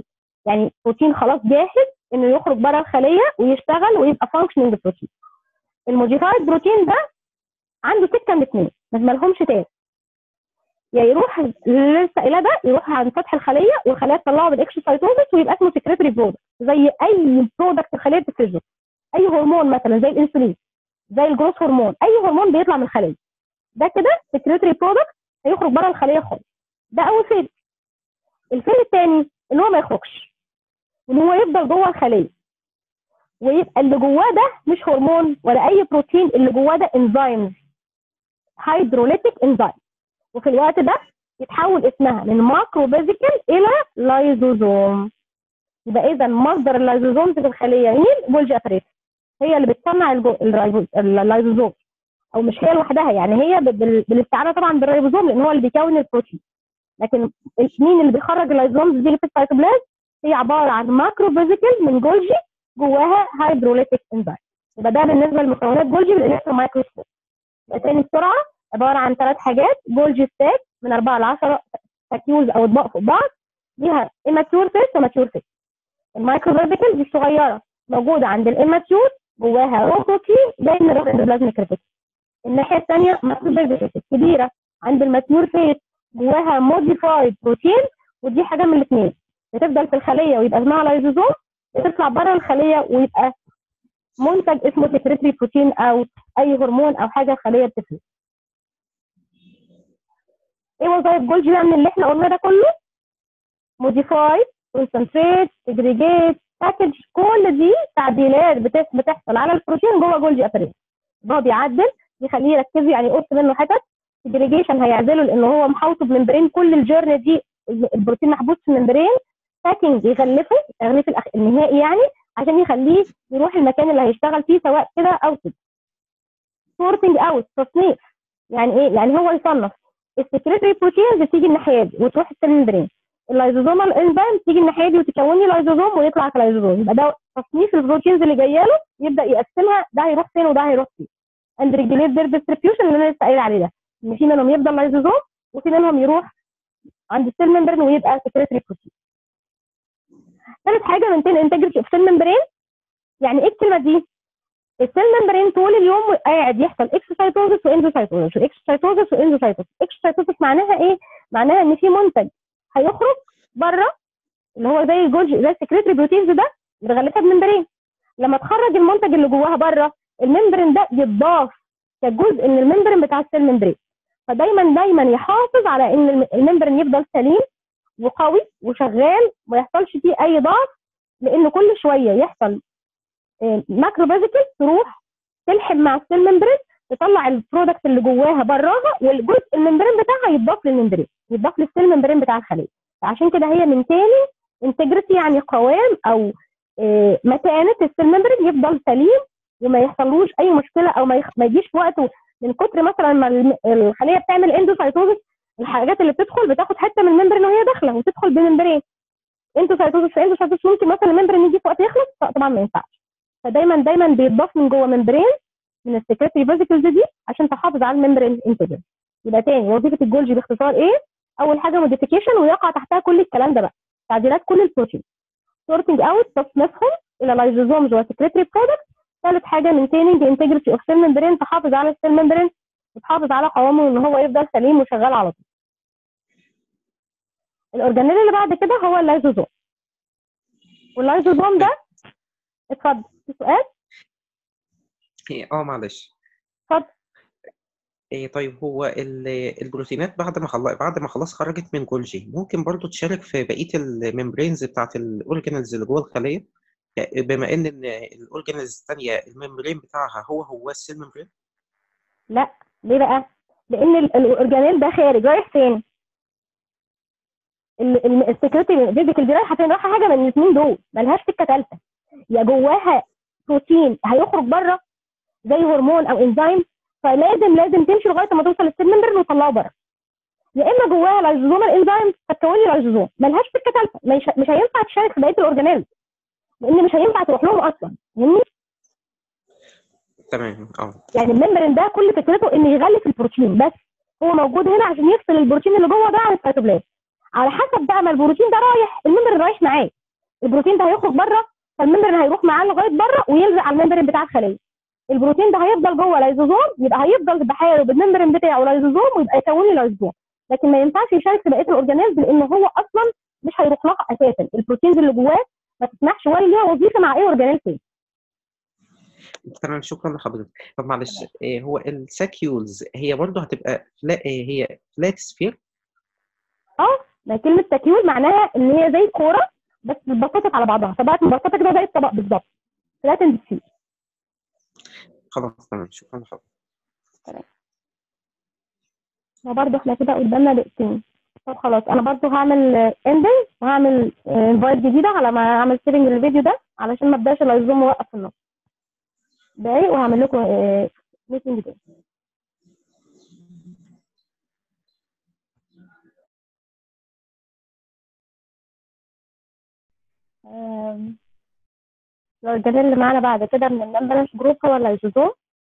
يعني بروتين خلاص جاهز انه يخرج بره الخليه ويشتغل ويبقى فانكشننج بروتين الموديفايد بروتين ده عنده سكه من اثنين ما لهمش تاني يا يروح للسائله ده يروح عند سطح الخليه والخليه تطلعه بالاكسوسايتوزس ويبقى اسمه سكريتري برودكت زي اي برودكت الخليه بتفرزه اي هرمون مثلا زي الانسولين زي الجروث هرمون اي هرمون بيطلع من الخليه ده كده سكريتري برودكت هيخرج بره الخليه خالص ده اول فيز الفيز الثاني ان هو ما يخرجش ان هو يفضل جوه الخليه ويبقى اللي جواه ده مش هرمون ولا اي بروتين اللي جواه ده انزيمز هيدروليتيك انزيم وفي الوقت ده يتحول اسمها من ماكرو بيزيكال الى لايزوزوم يبقى اذا مصدر اللايزوزوم في الخليه مين؟ جولجي ابريتس هي اللي بتصنع الجو- الرايبو- اللايزوزوم او مش هي لوحدها يعني هي بال- بالاستعانه طبعا بالريبوزوم لان هو اللي بيكون البروتين لكن مين اللي بيخرج اللايزومز دي اللي في السيتوبلازم هي عباره عن ماكرو فيزيكال من جولجي جواها هيدروليتيك انزيم يبقى ده بالنسبه لمكونات جولجي بالالكترون مايكروسكوب يبقى تاني بسرعه عباره عن ثلاث حاجات جولجي ستاك من 4 ل 10 تاكيوز او اطباق فوق بعض ليها immature فيس وماتيور فيس المايكرو فيزيكال دي الصغيره موجوده عند الاماتيور جواها رو بروتين جاي من البلازميك ريتيكل الناحيه الثانيه مايكرو فيزيكال كبيره عند الماتيور فيس جواها موديفايد بروتين ودي حاجه من الاثنين بتفضل في الخليه ويبقى اسمها لايزوزوم بتطلع بره الخليه ويبقى منتج اسمه سكريتري بروتين او اي هرمون او حاجه الخليه بتفرز ايه وظائف جولجي بقى من اللي احنا قلنا ده كله موديفايد كونسنتريت اجريجيت باكج كل دي تعديلات بتس- بتحصل على البروتين جوه جولجي ابريت هو بيعدل يخليه يركز يعني يقص منه حتت اجريجيشن هيعزله لان هو محاوطه بممبرين كل الجيرن دي البروتين محبوس في الممبرين باكينج يغلفه التغليف الأخ- النهائي يعني عشان يخليه يروح المكان اللي هيشتغل فيه سواء كده او كده سورتنج اوت تصنيف يعني ايه يعني هو يصنف السكريتري بروتينز بتيجي الناحيه دي وتروح السيل ممبرين اللايزوزومال انزيم تيجي الناحيه دي وتكون لي لايزوزوم ويطلع كلايزوزوم يبقى ده تصنيف البروتينز اللي جايه له يبدا يقسمها ده هيروح فين وده هيروح فين اند ريجوليت دير ديستريبيوشن اللي انا لسه قايل عليه ده ان في منهم يفضل لايزوزوم وفي منهم يروح عند السيل ممبرين ويبقى سكريتري بروتين ثالث حاجه مينتين انتجريتي اوف سيل ممبرين يعني ايه الكلمه دي؟ السيل ممبرين طول اليوم قاعد يحصل اكسوسايتوزس واندوسايتوزس واكسوسايتوزس واندوسايتوزس اكسوسايتوزس معناها ايه؟ معناها ان في منتج هيخرج بره اللي هو زي الجولج زي السكريتري بروتينز ده متغلفه بممبرين لما تخرج المنتج اللي جواها بره الممبرين ده يتضاف كجزء من الممبرين بتاع السيل ممبرين فدايما دايما يحافظ على ان الم- الممبرين يفضل سليم وقوي وشغال ما يحصلش فيه اي ضعف لان كل شويه يحصل ماكرو فيزيكال تروح تلحم مع السيل ممبرين تطلع البرودكت اللي جواها براها والجزء الممبرين بتاعها يتضاف للممبرين يتضاف للسيل ممبرين بتاع الخليه فعشان كده هي من تاني انتجريتي يعني قوام او آه، متانه السيل ممبرين يفضل سليم وما يحصلوش اي مشكله او ما, يخ... ما يجيش في وقته من كتر مثلا ما الم- الخليه بتعمل اندوسايتوزس الحاجات اللي بتدخل بتاخد حته من الممبرين وهي داخله وتدخل بممبرين اندوسايتوزس في اندوسايتوزس ممكن مثلا الممبرين يجي في وقت يخلص لا طبعا ما ينفعش فدايما دايما بيتضاف من جوه ممبرين من السكريتري فيزيكلز دي عشان تحافظ على الممبرين انتجر يبقى تاني وظيفه الجولجي باختصار ايه؟ اول حاجه موديفيكيشن ويقع تحتها كل الكلام ده بقى تعديلات كل البروتين سورتنج اوت تصنيفهم الى لايزوزومز وسكريتري برودكت ثالث حاجه مينتيننج انتجريتي اوف سيل ممبرين تحافظ على السيل ممبرين وتحافظ على قوامه ان هو يفضل سليم وشغال على طول الاورجانيل اللي بعد كده هو اللايزوزوم واللايزوزوم ده اتفضل في سؤال إيه، اه معلش اتفضل إيه طيب هو ال- البروتينات بعد ما خلاص بعد ما خلاص خرجت من جولجي ممكن برضو تشارك في بقية الممبرينز بتاعت الاورجانيلز اللي جوه الخلية يعني بما ان إن الاورجانيلز الثانية الممبرين بتاعها هو هو السيل ممبرين لا ليه بقى؟ لان ال- الاورجانيل ده خارج رايح فين؟ السكيورتي فيزيكال دي رايحه فين؟ رايحه حاجه من الاثنين دول ملهاش سكه ثالثه يا جواها بروتين هيخرج بره زي هرمون او انزيم فلازم لازم تمشي لغايه ما توصل للسيل ممبرين وتطلعه بره يا اما جواها لايزوزوم الانزيم فتكون لي لايزوزوم ملهاش سكه ثالثه مش, مش هينفع تشارك في بقيه الاورجانيل لان مش هينفع تروح لهم اصلا فاهمني؟ تمام اه يعني الممبرين ده كل فكرته انه يغلف البروتين بس هو موجود هنا عشان يفصل البروتين اللي جوه ده عن السيتوبلازم على حسب بقى ما البروتين ده رايح الممبرين رايح معاه البروتين ده هيخرج بره فالممبرين هيروح معاه لغايه بره ويلزق على الممبرين بتاع الخليه البروتين ده هيفضل جوه لايزوزوم يبقى هيفضل بحاله بالممبرين بتاعه لايزوزوم ويبقى يكون لي لايزوزوم لكن ما ينفعش يشارك في بقيه الاورجانيزم لان هو اصلا مش هيروح لها اساسا البروتينز اللي جواه ما تسمحش ولا ليها وظيفه مع اي اورجانيزم تاني تمام شكرا لحضرتك طب معلش إيه هو الساكيولز هي برضه هتبقى فلا إيه هي فلات سفير اه ما كلمه تكيول معناها ان هي زي كوره بس اتبسطت على بعضها فبقت مبسطه كده زي الطبق بالظبط فلاتن سفير خلاص تمام شكرا لحضرتك وبرضه احنا كده قدامنا دقيقتين طب خلاص انا برضه هعمل اندنج وهعمل انفايت جديده على ما اعمل سيفنج للفيديو ده علشان ما ابداش اللايزوم واوقف في النص دقايق وهعمل لكم ميتنج تاني آم، الأورجانيل اللي معانا بعد كده من الممبرنس جروب هو اللايزوزوم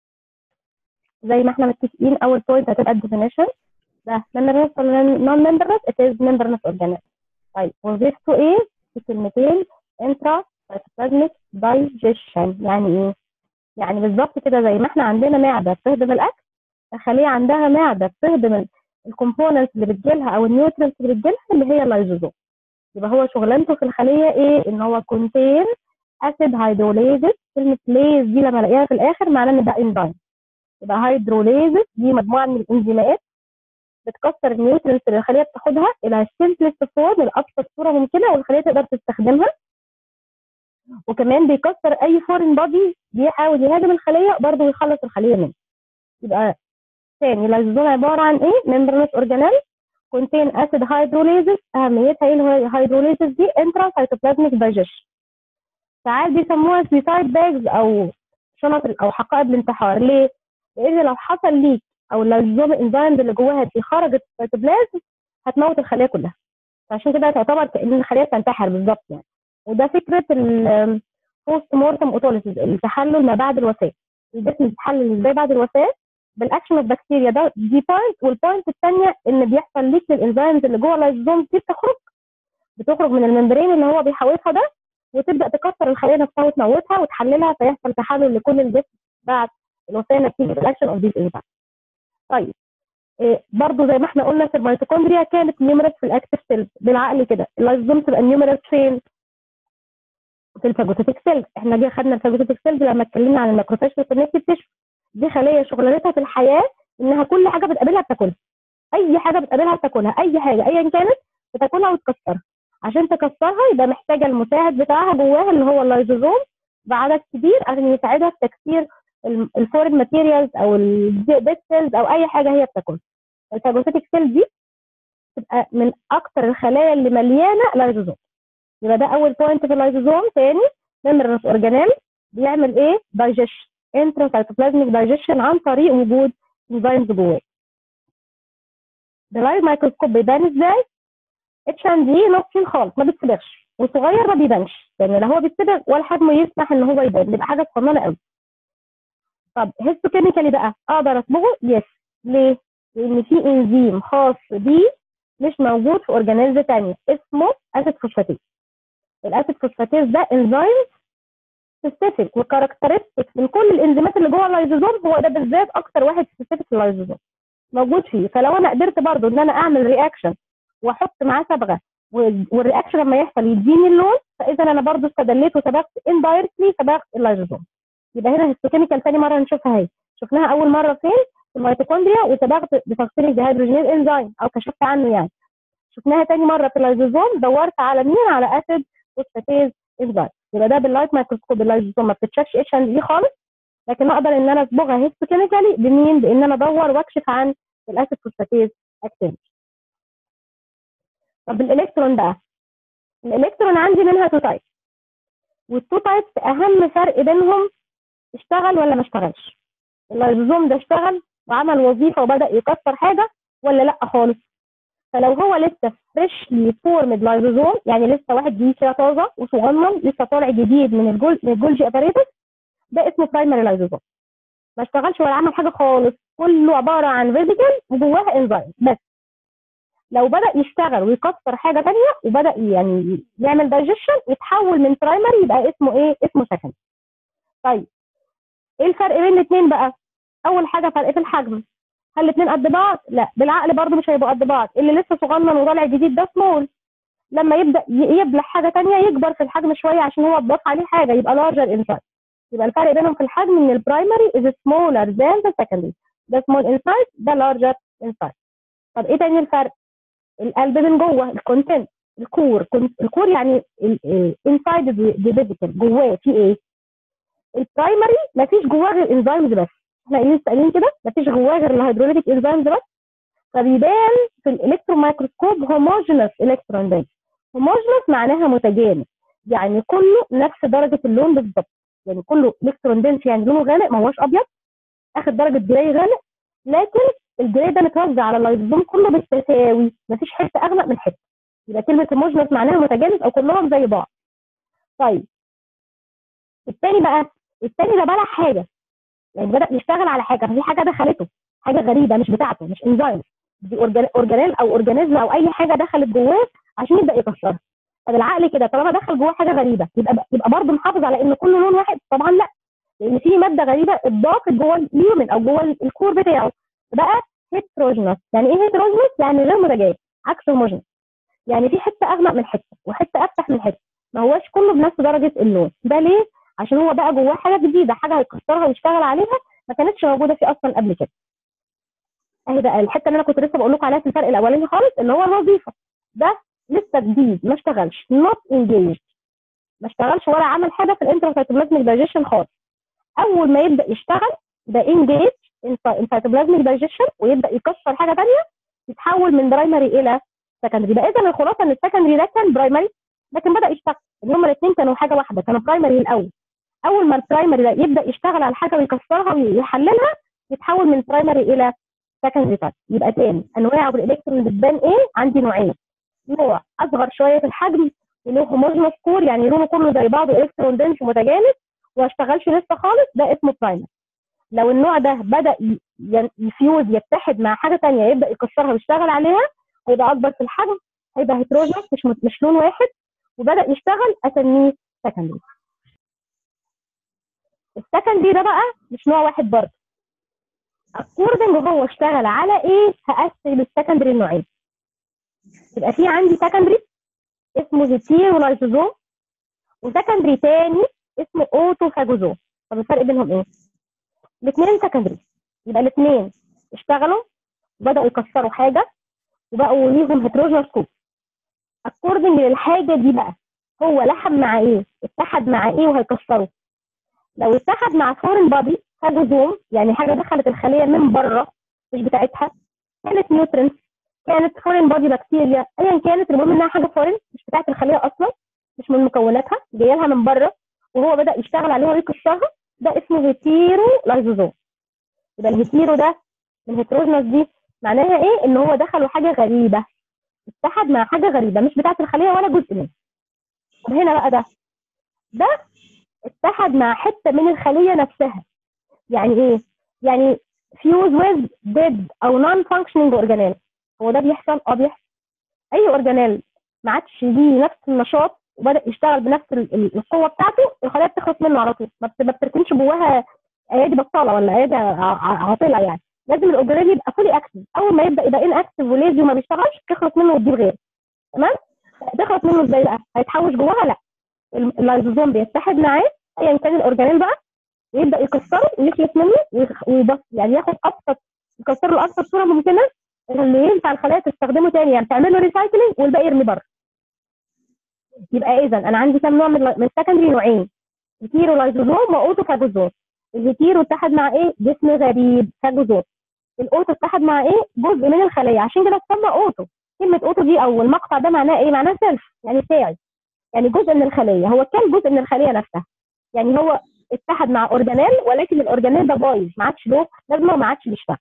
زي ما احنا متفقين أول بوينت هتبقى الديفينيشن ده membranous ولا non membranous it is membranous organelle طيب وظيفته ايه؟ في كلمتين intra cytoplasmic digestion يعني ايه؟ يعني بالظبط كده زي ما احنا عندنا معدة بتهضم الأكل الخلية عندها معدة بتهضم الكومبوننتس اللي بتجيلها أو النيوترينتس اللي بتجيلها اللي هي اللايزوزوم يبقى هو شغلانته في الخلية ايه؟ ان هو كونتين اسيد هيدروليزس كلمة ليز دي لما الاقيها في الآخر معناه ان ده انزيم يبقى هيدروليزس دي مجموعة من الانزيمات بتكسر النيوترينتس اللي الخليه بتاخدها الى السمبلست فورم لابسط صوره ممكنه والخليه تقدر تستخدمها وكمان بيكسر اي فورين بادي بيحاول يهاجم الخليه برضه ويخلص الخليه منه يبقى تاني اللايزوزوم عباره عن ايه ممبرنس اورجانيل كونتين اسيد هيدروليزس اهميتها ايه الهيدروليزس دي انترا سيتوبلازميك دايجيشن ساعات بيسموها سويسايد باجز او شنط او حقائب الانتحار ليه؟ لان لو حصل ليك او اللايزوم الانزيمز اللي جواها دي خرجت السيتوبلازم هتموت الخليه كلها فعشان كده تعتبر كان الخليه بتنتحر بالظبط يعني وده فكره البوست مورتم اوتوليسيس التحلل ما بعد الوفاه الجسم بيتحلل ازاي بعد الوفاه بالاكشن اوف بكتيريا ده دي بوينت والبوينت الثانيه ان بيحصل ليك للانزيمز اللي جوه اللايزوم دي بتخرج بتخرج من الممبرين اللي هو بيحوطها ده وتبدا تكسر الخليه نفسها وتموتها وتحللها فيحصل تحلل لكل الجسم بعد الوفاه نتيجه الاكشن اوف ذيس انزيمز طيب إيه برضو زي ما احنا قلنا في الميتوكوندريا كانت نيومرس في الاكتف سيلز بالعقل كده اللايزوم تبقى نيومرس فين؟ في الفاجوتيك سيلز احنا جه خدنا الفاجوتيك سيلز لما اتكلمنا عن الماكروفاج والكونكتيف تيشو دي خليه شغلانتها في الحياه انها كل حاجه بتقابلها بتاكلها اي حاجه بتقابلها بتاكلها اي حاجه ايا كانت بتاكلها وتكسرها عشان تكسرها يبقى محتاجه المساعد بتاعها جواها اللي هو اللايزوزوم بعدد كبير عشان يساعدها في تكسير الفورين ماتيريالز او الديد سيلز او اي حاجه هي بتاكلها الفاجوسيتك سيل دي تبقى من اكتر الخلايا اللي مليانه لايزوزوم يبقى ده اول بوينت في اللايزوزوم تاني ميمبرانس اورجانيل بيعمل ايه دايجيشن انترا سيتوبلازميك دايجيشن عن طريق وجود انزيمز جواه باللايف مايكروسكوب بيبان ازاي اتش ان دي نصين خالص ما بيتسبغش والصغير ما بيبانش لان يعني لا هو بيتسبغ ولا حجمه يسمح ان هو يبان بيبقى حاجه صغننه قوي طب هيستوكيميكالي بقى اقدر اصبغه يس ليه لان في انزيم خاص بيه مش موجود في اورجانيزم تاني اسمه اسيد فوسفاتيز الاسيد فوسفاتيز ده انزيم سبيسيفيك وكاركترستيك من كل الانزيمات اللي جوه اللايزوزوم هو ده بالذات اكتر واحد سبيسيفيك في اللايزوزوم موجود فيه فلو انا قدرت برضو ان انا اعمل رياكشن واحط معاه صبغه والرياكشن لما يحصل يديني اللون فاذا انا برضو استدليت وسبقت اندايركتلي سبقت اللايزوزوم يبقى هنا هيستوكيميكال ثاني مره نشوفها اهي شفناها اول مره فين في الميتوكوندريا وسبقت بتفصيل الديهيدروجينيز انزيم او كشفت عنه يعني شفناها ثاني مره في اللايزوزوم دورت على مين على اسيد فوسفاتيز انزيم يبقى ده باللايت مايكروسكوب اللايزوزوم ما بتتشافش اتش ان دي خالص لكن اقدر ان انا اصبغها هيستوكيميكالي بمين بان انا ادور واكشف عن الاسيد فوسفاتيز اكتيفيتي طب الالكترون بقى الالكترون عندي منها تو تايب والتو تايبس اهم فرق بينهم اشتغل ولا ما اشتغلش اللايزوزوم ده اشتغل وعمل وظيفه وبدا يكسر حاجه ولا لا خالص فلو هو لسه فريشلي فورمد لايزوزوم يعني لسه واحد جديد كده طازه وصغنن لسه طالع جديد من الجول من الجولجي اباريتس ده اسمه برايمري لايزوزوم ما اشتغلش ولا عمل حاجه خالص كله عباره عن فيزيكال وجواها انزيم بس لو بدا يشتغل ويكسر حاجه ثانيه وبدا يعني يعمل دايجيشن يتحول من برايمري يبقى اسمه ايه اسمه سكند طيب ايه الفرق بين الاثنين بقى اول حاجه فرق في الحجم هل الاثنين قد بعض لا بالعقل برضه مش هيبقوا قد بعض اللي لسه صغنن وطالع جديد ده سمول لما يبدا ي- يبلع حاجه ثانيه يكبر في الحجم شويه عشان هو اتضاف عليه حاجه يبقى لارجر ان سايز يبقى الفرق بينهم في الحجم ان البرايمري از سمولر ذان ذا سكندري ده سمول ان سايز ده لارجر ان سايز طب ايه تاني الفرق القلب من جوه الكونتنت الكور كون- الكور يعني انسايد ذا فيزيكال جواه في ايه البرايمري مفيش جواه غير انزيمز بس احنا قايلين قايلين كده مفيش جواه غير الهيدروليتيك انزيمز بس فبيبان في الالكترون مايكروسكوب هوموجينس الكترون دنس هوموجينس معناها متجانس يعني كله نفس درجه اللون بالظبط يعني كله الكترون دنس يعني لونه غامق ما هوش ابيض اخد درجه جراي غامق لكن الجراي ده متوزع على اللايزوم كله بالتساوي مفيش حته اغمق من حته يبقى كلمه هوموجينس معناها متجانس او كلهم زي بعض طيب التاني بقى التاني ده بلع حاجه يعني بدا يشتغل على حاجه ففي حاجه دخلته حاجه غريبه مش بتاعته مش انزيم دي أورجان- اورجانيل او اورجانيزم او اي حاجه دخلت جواه عشان يبدا يكسرها طب العقل كده طالما دخل جواه حاجه غريبه يبقى يبقى برضه محافظ على ان كل لون واحد طبعا لا لان في ماده غريبه اتضافت جوه اليومن او جوه الكور بتاعه بقى هيتروجينوس يعني ايه هيتروجينوس يعني غير متجانس عكس هوموجينوس يعني في حته اغمق من حته وحته افتح من حته ما هوش كله بنفس درجه اللون ده ليه عشان هو بقى جواه حاجه جديده حاجه هيكسرها ويشتغل عليها ما كانتش موجوده فيه اصلا قبل كده اهي بقى الحته اللي انا كنت لسه بقول لكم عليها في الفرق الاولاني خالص اللي هو الوظيفه ده لسه جديد ما اشتغلش نوت انجيج ما اشتغلش ولا عمل حاجه في الانتراسيتوبلازميك دايجيشن خالص اول ما يبدا يشتغل ده انجيج انسيتوبلازميك دايجيشن ويبدا يكسر حاجه ثانيه يتحول من برايمري الى سكندري يبقى اذا الخلاصه ان السكندري ده كان برايمري لكن بدا يشتغل ان هما الاثنين كانوا حاجه واحده كانوا برايمري الاول اول ما البرايمري ده يبدا يشتغل على حاجه ويكسرها ويحللها يتحول من برايمري الى سكندري تايب يبقى تاني انواع الالكترون بتبان ايه عندي نوعين نوع اصغر شويه في الحجم وله هوموجينوس كور يعني لونه كله زي بعضه الكترون دنس ومتجانس وما اشتغلش لسه خالص ده اسمه برايمري لو النوع ده بدا ي- ي- يفيوز يتحد مع حاجه ثانيه يبدا يكسرها ويشتغل عليها هيبقى اكبر في الحجم هيبقى هيتروجينوس مش مش لون واحد وبدا يشتغل اسميه سكندري السكندري ده بقى مش نوع واحد برضه اكوردنج هو اشتغل على ايه هقسم السكندري النوعين يبقى في عندي سكندري اسمه هيتيرولايزوزوم وسكندري تاني اسمه اوتوفاجوزوم طب الفرق بينهم ايه؟ الاثنين سكندري يبقى الاثنين اشتغلوا بدأوا يكسروا حاجة وبقوا ليهم هيتروجينوس كود اكوردنج للحاجة دي بقى هو لحم مع ايه؟ اتحد مع ايه وهيكسره لو اتحد مع فورن بادي فاجوزوم يعني حاجة دخلت الخلية من بره مش بتاعتها كانت نيوترنس كانت فورين بادي بكتيريا ايا كانت المهم انها حاجه فورين مش بتاعت الخليه اصلا مش من مكوناتها جايه لها من بره وهو بدا يشتغل عليها ويكسرها ده اسمه هيتيرو لايزوزوم يبقى الهيتيرو ده الهيتروجينوس دي معناها ايه ان هو دخل حاجه غريبه اتحد مع حاجه غريبه مش بتاعت الخليه ولا جزء منها طب هنا بقى ده ده اتحد مع حته من الخليه نفسها يعني ايه يعني فيوز ويز ديد او نون فانكشنينج اورجانيل هو ده بيحصل اه بيحصل اي اورجانيل ما عادش ليه نفس النشاط وبدا يشتغل بنفس ال- ال- القوه بتاعته الخلايا بتخلص منه على طول ما بت- ما بتركنش جواها ايادي بطاله ولا ايادي ع- ع- عاطله يعني لازم الاورجانيل يبقى فولي اكتف اول ما يبدا يبقى ان اكتف وليزي وما بيشتغلش تخلص منه وتجيب غيره تمام تخلص منه ازاي بقى هيتحوش جواها لا ال- اللايزوزوم بيتحد معاه ايا كان الاورجانيل بقى ويبدا يكسره ويخلص منه ويخ- ويبص يعني ياخد ابسط يكسره لابسط صوره ممكنه اللي ينفع الخلايا تستخدمه تاني يعني تعمل له ريسايكلينج والباقي يرمي بره يبقى اذا انا عندي كام نوع من من السكندري نوعين هيتيرولايزوزوم واوتوفاجوزوم الهيتيرو اتحد مع ايه جسم غريب فاجوزوم الاوتو اتحد مع ايه جزء من الخليه عشان كده اتسمى اوتو كلمه اوتو دي او المقطع ده معناه ايه معناه سيلف يعني بتاعي يعني جزء من الخليه هو كان جزء من الخليه نفسها يعني هو اتحد مع اورجانيل ولكن الاورجانيل ده بايظ ما عادش له لازمه وما عادش بيشتغل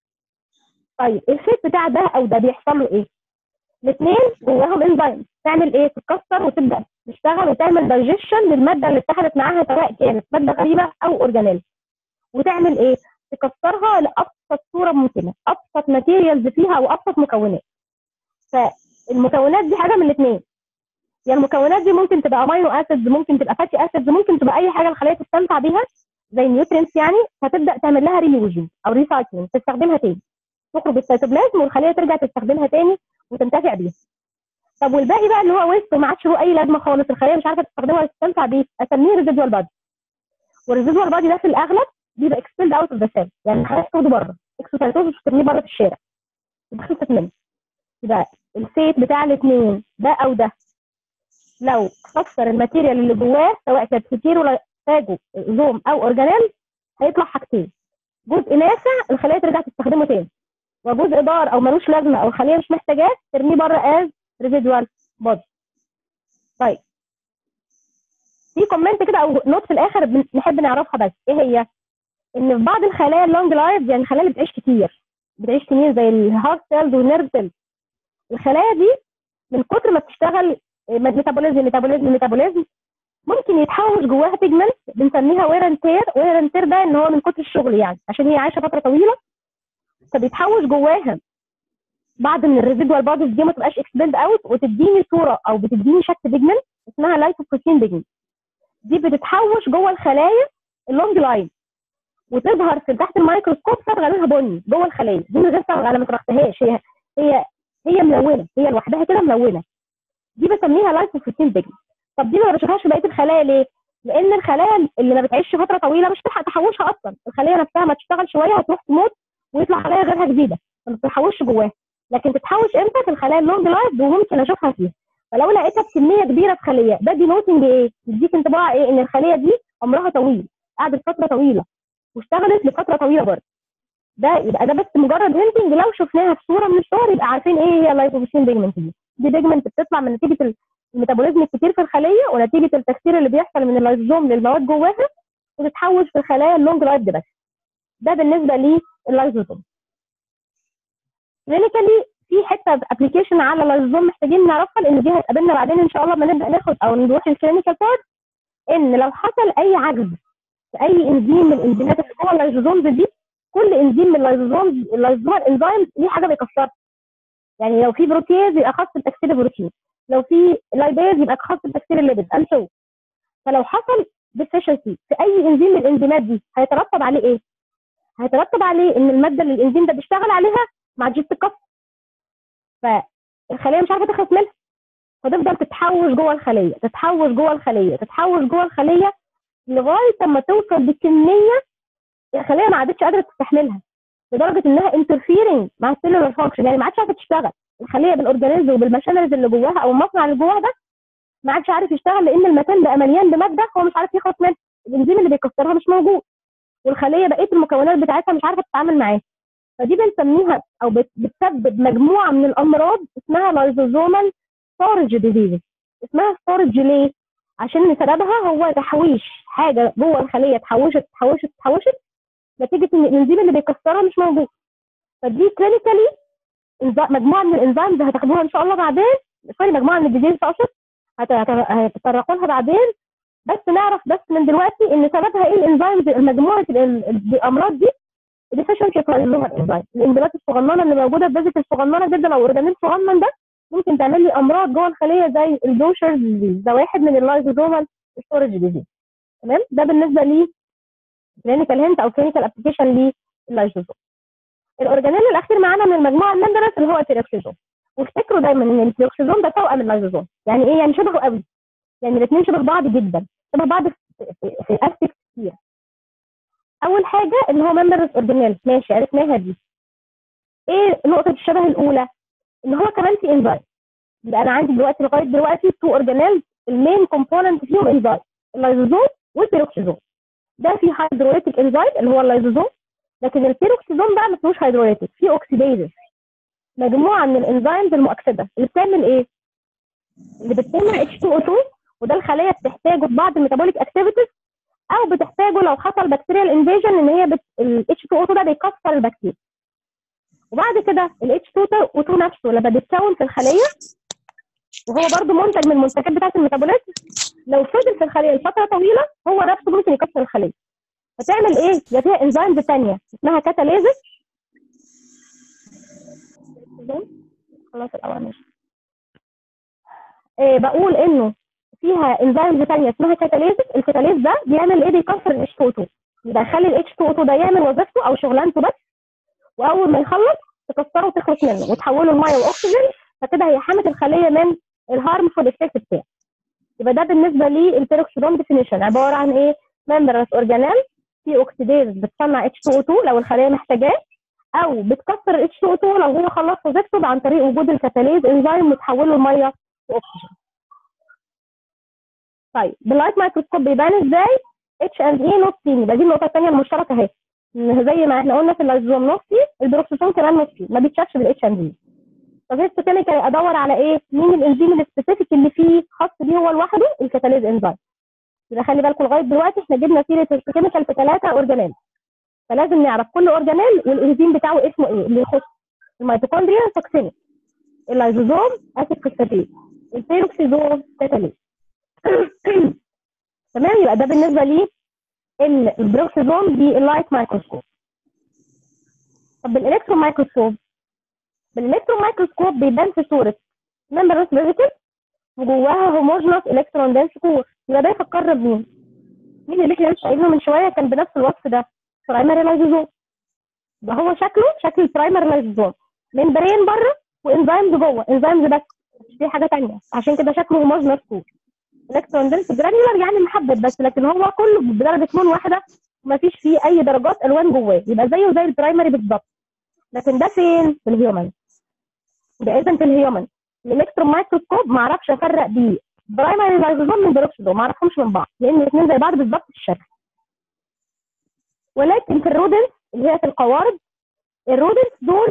طيب الفيت بتاع ده او ده بيحصل له ايه الاثنين جواهم انزيم تعمل ايه تتكسر وتبدا تشتغل وتعمل دايجيشن للماده اللي اتحدت معاها سواء كانت ماده غريبه او اورجانيل وتعمل ايه تكسرها لابسط صوره ممكنه ابسط ماتيريالز فيها وابسط مكونات فالمكونات دي حاجه من الاثنين يعني المكونات دي ممكن تبقى امينو اسيدز ممكن تبقى فاتي اسيدز ممكن تبقى اي حاجه الخليه تستمتع بيها زي النيوترينتس يعني فتبدا تعمل لها ريوجن او ريسايكلينج تستخدمها تاني تخرج السيتوبلازم والخليه ترجع تستخدمها تاني وتنتفع بيها طب والباقي بقى اللي هو ويست وما عادش له اي لازمه خالص الخليه مش عارفه تستخدمه ولا تستمتع بيه اسميه ريزيدوال بادي والريزيدوال بادي ده في الاغلب بيبقى اكسبيلد اوت اوف ذا سيل يعني الخلايا تاخده بره اكسوسايتوز مش ترميه بره في الشارع يبقى خلصت منه يبقى السيت بتاع الاثنين ده او ده لو كسر الماتيريال اللي جواه سواء كانت كتير ولا فاجو زوم او اورجانيل هيطلع حاجتين جزء نافع الخليه ترجع تستخدمه تاني وجزء ضار او ملوش لازمه او الخليه مش محتاجاه ترميه بره از ريزيدوال بودي طيب في كومنت كده او نوت في الاخر بنحب نعرفها بس ايه هي ان في بعض الخلايا اللونج لايف يعني الخلايا اللي بتعيش كتير بتعيش كتير زي الهارت سيلز والنيرف سيلز الخلايا دي من كتر ما بتشتغل ميتابوليزم ميتابوليزم ميتابوليزم ممكن يتحوش جواها بيجمنت بنسميها وير اند تير وير اند تير ده ان هو من كتر الشغل يعني عشان هي عايشه فتره طويله فبيتحوش جواها بعض من الريزيدوال بوديز دي ما تبقاش اكسبند اوت وتديني صوره او بتديني شكل بيجمنت اسمها لايكوبروتين بيجمنت دي بتتحوش جوه الخلايا اللونج لاين وتظهر في تحت الميكروسكوب صبغه لونها بني جوه الخلايا دي من غير صبغه انا ما طرحتهاش هي هي هي ملونه هي لوحدها كده ملونه دي بسميها لايكوبروتين بيجمنت طب دي ما بشوفهاش في بقيه الخلايا ليه؟ لان الخلايا اللي ما بتعيش فتره طويله مش تلحق تحوشها اصلا الخليه نفسها ما تشتغل شويه هتروح تموت ويطلع خلايا غيرها جديده ما بتتحوش جواها لكن تتحوش امتى في الخلايا اللونج لايف وممكن اشوفها فيها فلو لقيتها بكميه كبيره في خليه ده دينوتنج ايه؟ يديك انطباع ايه؟ ان الخليه دي عمرها طويل قعدت فتره طويله واشتغلت لفتره طويله برضه ده يبقى ده بس مجرد هنتنج لو شفناها في صوره من الصور يبقى عارفين ايه هي اللايكوبروتين بيجمنت دي دي بيجمنت بتطلع من نتيجه الميتابوليزم الكتير في الخليه ونتيجه التكسير اللي بيحصل من اللايزوم للمواد جواها وتتحوش في الخلايا اللونج لايف دي بس ده بالنسبه لللايزوزوم كلينيكالي في حته ابلكيشن على اللايزوم محتاجين نعرفها لان دي هتقابلنا بعدين ان شاء الله لما نبدا ناخد او نروح الكلينيكال بارت ان لو حصل اي عجز في اي انزيم من الانزيمات اللي جوه اللايزوزومز دي كل انزيم من اللايزوزومز اللايزومال انزيم ليه حاجه بيكسرها يعني لو في بروتيز يبقى خاص بتكسير البروتين لو في لايباز يبقى خاص بتكسير الليبيد اند سو فلو حصل ديفيشنسي في اي انزيم من الانزيمات دي هيترتب عليه ايه؟ هيترتب عليه ان الماده اللي الانزيم ده بيشتغل عليها ما عادش تتكسر فالخليه مش عارفه تخلص منها فتفضل تتحوش جوه الخليه تتحوش جوه الخليه تتحوش جوه الخليه لغايه اما توصل بكميه الخليه ما عادتش قادره تستحملها لدرجه انها انترفيرنج مع السيلولار فانكشن يعني ما عادش عارفه تشتغل الخليه بالاورجانيزم وبالماشينريز اللي جواها او المصنع اللي جواها ده ما عادش عارف يشتغل لان المكان بقى مليان بماده هو مش عارف يخلص منها الانزيم اللي بيكسرها مش موجود والخليه بقيه المكونات بتاعتها مش عارفه تتعامل معاه فدي بنسميها او بتسبب مجموعه من الامراض اسمها لايزوزومال ستورج ديزيز اسمها ستورج ليه؟ عشان سببها هو تحويش حاجه جوه الخليه اتحوشت اتحوشت اتحوشت نتيجه ان الانزيم اللي بيكسرها مش موجود فدي كلينيكالي مجموعه من الانزيمز هتاخدوها ان شاء الله بعدين سوري مجموعه من الديزيز اقصد هتتطرقوا لها بعدين بس نعرف بس من دلوقتي ان سببها ايه الانزيمز مجموعه الامراض دي ديفيشنسي في اللغه الانزيم الانزيمات الصغننه اللي موجوده البيزك الصغننه جدا لو اورجانيل صغنن ده ممكن تعمل لي امراض جوه الخليه زي الدوشرز ديزيز ده واحد من اللايزوزومال ستورج ديزيز تمام ده بالنسبه لي كلينيكال هنت او كلينيكال ابلكيشن لللايزوزوم الاورجانيل الاخير معانا من المجموعه المندرس اللي هو التيروكسيزوم وافتكروا دايما ان التيروكسيزوم ده توأم اللايزوزوم يعني ايه يعني شبهه قوي يعني الاثنين شبه بعض جدا شبه بعض في, في, في اسبكت كتير اول حاجه اللي هو ممبرس اورجانيل ماشي عرفناها دي ايه نقطه الشبه الاولى ان هو كمان في انزايم يبقى انا عندي دلوقتي لغايه دلوقتي تو اورجانيل المين كومبوننت فيهم انزايم اللايزوزوم والبيروكسيزوم ده في هيدروليتيك انزايم اللي هو اللايزوزوم لكن البيروكسيزوم بقى ما فيهوش هيدروليتيك فيه اوكسيديزز مجموعه من الانزيمز المؤكسده اللي بتعمل ايه؟ اللي بتمنع اتش 2 او 2 وده الخليه بتحتاجه في بعض الميتابوليك اكتيفيتيز او بتحتاجه لو حصل بكتيريال انفيجن ان هي بت... الاتش 2 او 2 ده بيكسر البكتيريا وبعد كده الاتش 2 او 2 نفسه لما بيتكون في الخليه وهو برضه منتج من المنتجات بتاعه الميتابوليزم لو فضل في الخليه لفتره طويله هو نفسه ممكن يكسر الخليه فتعمل ايه؟ يبقى فيها انزيمز ثانيه اسمها كاتاليزس خلاص الاول ماشي إيه بقول انه فيها انزيمز ثانيه اسمها كاتاليز الكاتاليز ده بيعمل ايه بيكسر الاتش 2 2 يبقى يخلي الاتش 2 2 ده يعمل وظيفته او شغلانته بس واول ما يخلص تكسره وتخلص منه وتحوله لميه واكسجين فكده هي حمت الخليه من الهارمفول افكت بتاعه يبقى ده بالنسبه للبيروكسيدوم ديفينيشن عباره عن ايه ممبرس اورجانيل في اوكسيديز بتصنع اتش 2 2 لو الخليه محتاجاه او بتكسر الاتش 2 2 لو هو خلص وظيفته عن طريق وجود الكاتاليز انزيم وتحوله لميه واكسجين طيب باللايت مايكروسكوب بيبان ازاي اتش اند اي نوت سين يبقى دي النقطه الثانيه المشتركه اهي إن زي ما احنا قلنا في اللايزوم نوت سين البروكسيسون كمان نوت سين ما بيتشافش بالاتش اند اي طب هيستوكيميكال ادور على ايه مين الانزيم السبيسيفيك اللي فيه خاص بيه هو لوحده الكاتاليز انزيم يبقى خلي بالكم لغايه دلوقتي احنا جبنا سيره الكيميكال في ثلاثه اورجانيل فلازم نعرف كل اورجانيل والانزيم بتاعه اسمه ايه اللي يخص الميتوكوندريا توكسينيك اللايزوزوم اسيد فوسفاتيز البيروكسيزوم كاتاليز تمام يبقى ده بالنسبه لي البروكسيزوم دي اللايت مايكروسكوب طب بالالكترون مايكروسكوب بالالكترون مايكروسكوب بيبان في صوره ممبرس فيزيكال وجواها هوموجينوس الكترون دانس كور يبقى ده يفكرنا بمين؟ مين اللي احنا لسه قايلينه من شويه كان بنفس الوصف ده برايمري لايزوزوم ده هو شكله شكل البرايمري لايزوزوم ممبرين بره وانزيمز جوه انزيمز بس مش في حاجه ثانيه عشان كده شكله هوموجينوس كور الكترون دنس جرانيولار يعني محدد بس لكن هو كله بدرجه لون واحده ومفيش فيه اي درجات الوان جواه يبقى زيه زي البرايمري بالظبط لكن ده فين؟ في الهيومن ده اذا في الهيومن الالكترون مايكروسكوب ما اعرفش افرق بيه برايمري لايزوزوم من بيروكسيدوم ما اعرفهمش من بعض لان الاثنين زي بعض بالظبط في الشكل ولكن في الرودنس اللي هي في القوارض الرودنس دول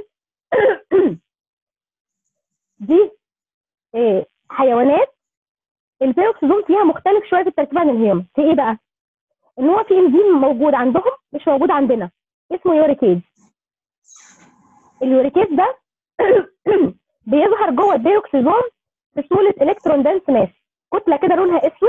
دي إيه حيوانات البيروكسيزوم فيها مختلف شويه في التركيب عن الهيومن في ايه بقى؟ ان هو في انزيم موجود عندهم مش موجود عندنا اسمه يوريكيز اليوريكيز ده بيظهر جوه البيروكسيزوم في صوره الكترون دانس ماس كتله كده لونها اسود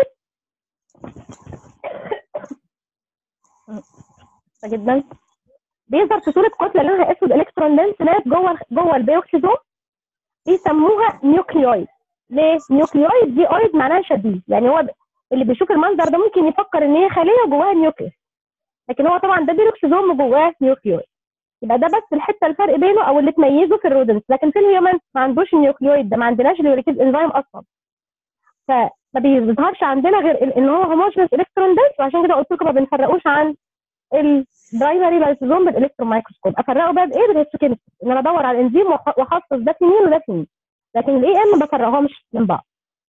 جدا بيظهر في صوره كتله لونها اسود الكترون دانس ماس جوه جوه البيروكسيزوم بيسموها نيوكليويد ليه؟ نيوكليويد دي اويد معناها شديد يعني هو اللي بيشوف المنظر ده ممكن يفكر ان هي خليه جواها نيوكليوس لكن هو طبعا ده بيروكسيزوم جواه نيوكليويد يبقى ده بس الحته الفرق بينه او اللي تميزه في الرودنس لكن في الهيومن ما عندوش النيوكليويد ده ما عندناش اليوريكيز انزيم اصلا فما بيظهرش عندنا غير ان هو هوموجينس الكترون دنس وعشان كده قلت لكم ما بنفرقوش عن البرايمري لايسوزوم بالالكترون مايكروسكوب افرقه بقى بايه بالهيستوكيمستري ان انا ادور على الانزيم واخصص ده في مين وده في مين لكن الاي ام ما بفرقهمش من بعض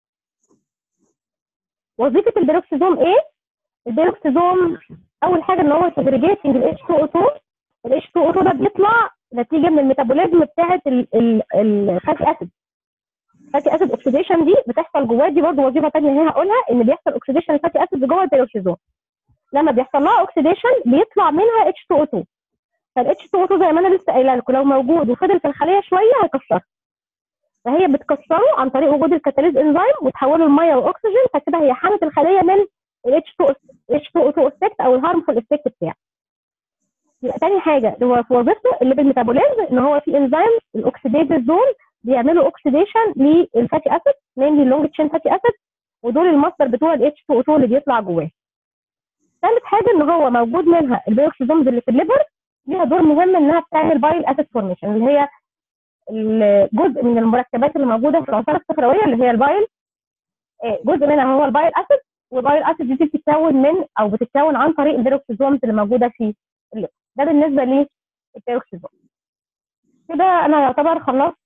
وظيفه البيروكسيزوم ايه البيروكسيزوم اول حاجه ان هو سيجريجيتنج الاتش 2 او 2 الاتش 2 او 2 ده بيطلع نتيجه من الميتابوليزم بتاعه الفاتي اسيد الفاتي اسيد اوكسيديشن دي بتحصل جواه دي برضه وظيفه ثانيه هنا هقولها ان بيحصل اوكسيديشن الفاتي اسيد جوه البيروكسيزوم لما بيحصل لها اوكسيديشن بيطلع منها اتش 2 او 2 فالاتش 2 او 2 زي ما انا لسه قايله لكم لو موجود وفضل في الخليه شويه هيكسرها فهي بتكسره عن طريق وجود الكاتاليز انزيم وتحوله لميه واكسجين فكده هي حمت الخليه من ال H2 H2O2 افكت او الهارمفول افكت بتاعه. يبقى تاني حاجه هو في وظيفته اللي بالميتابوليزم ان هو في انزيم الاكسيديز دول بيعملوا اوكسيديشن للفاتي اسيد مينلي اللونج تشين فاتي اسيد ودول المصدر بتوع ال H2O2 اللي بيطلع جواه. ثالث حاجه ان هو موجود منها البيوكسيزومز اللي في الليفر ليها دور مهم انها بتعمل بايل اسيد فورميشن اللي هي الجزء من المركبات اللي موجوده في العنصر الصفراويه اللي هي البايل جزء منها هو البايل اسيد والبايل اسيد دي بتتكون من او بتتكون عن طريق البيروكسيزومز اللي موجوده في الليفر ده بالنسبه للبيروكسيزوم كده انا يعتبر خلصت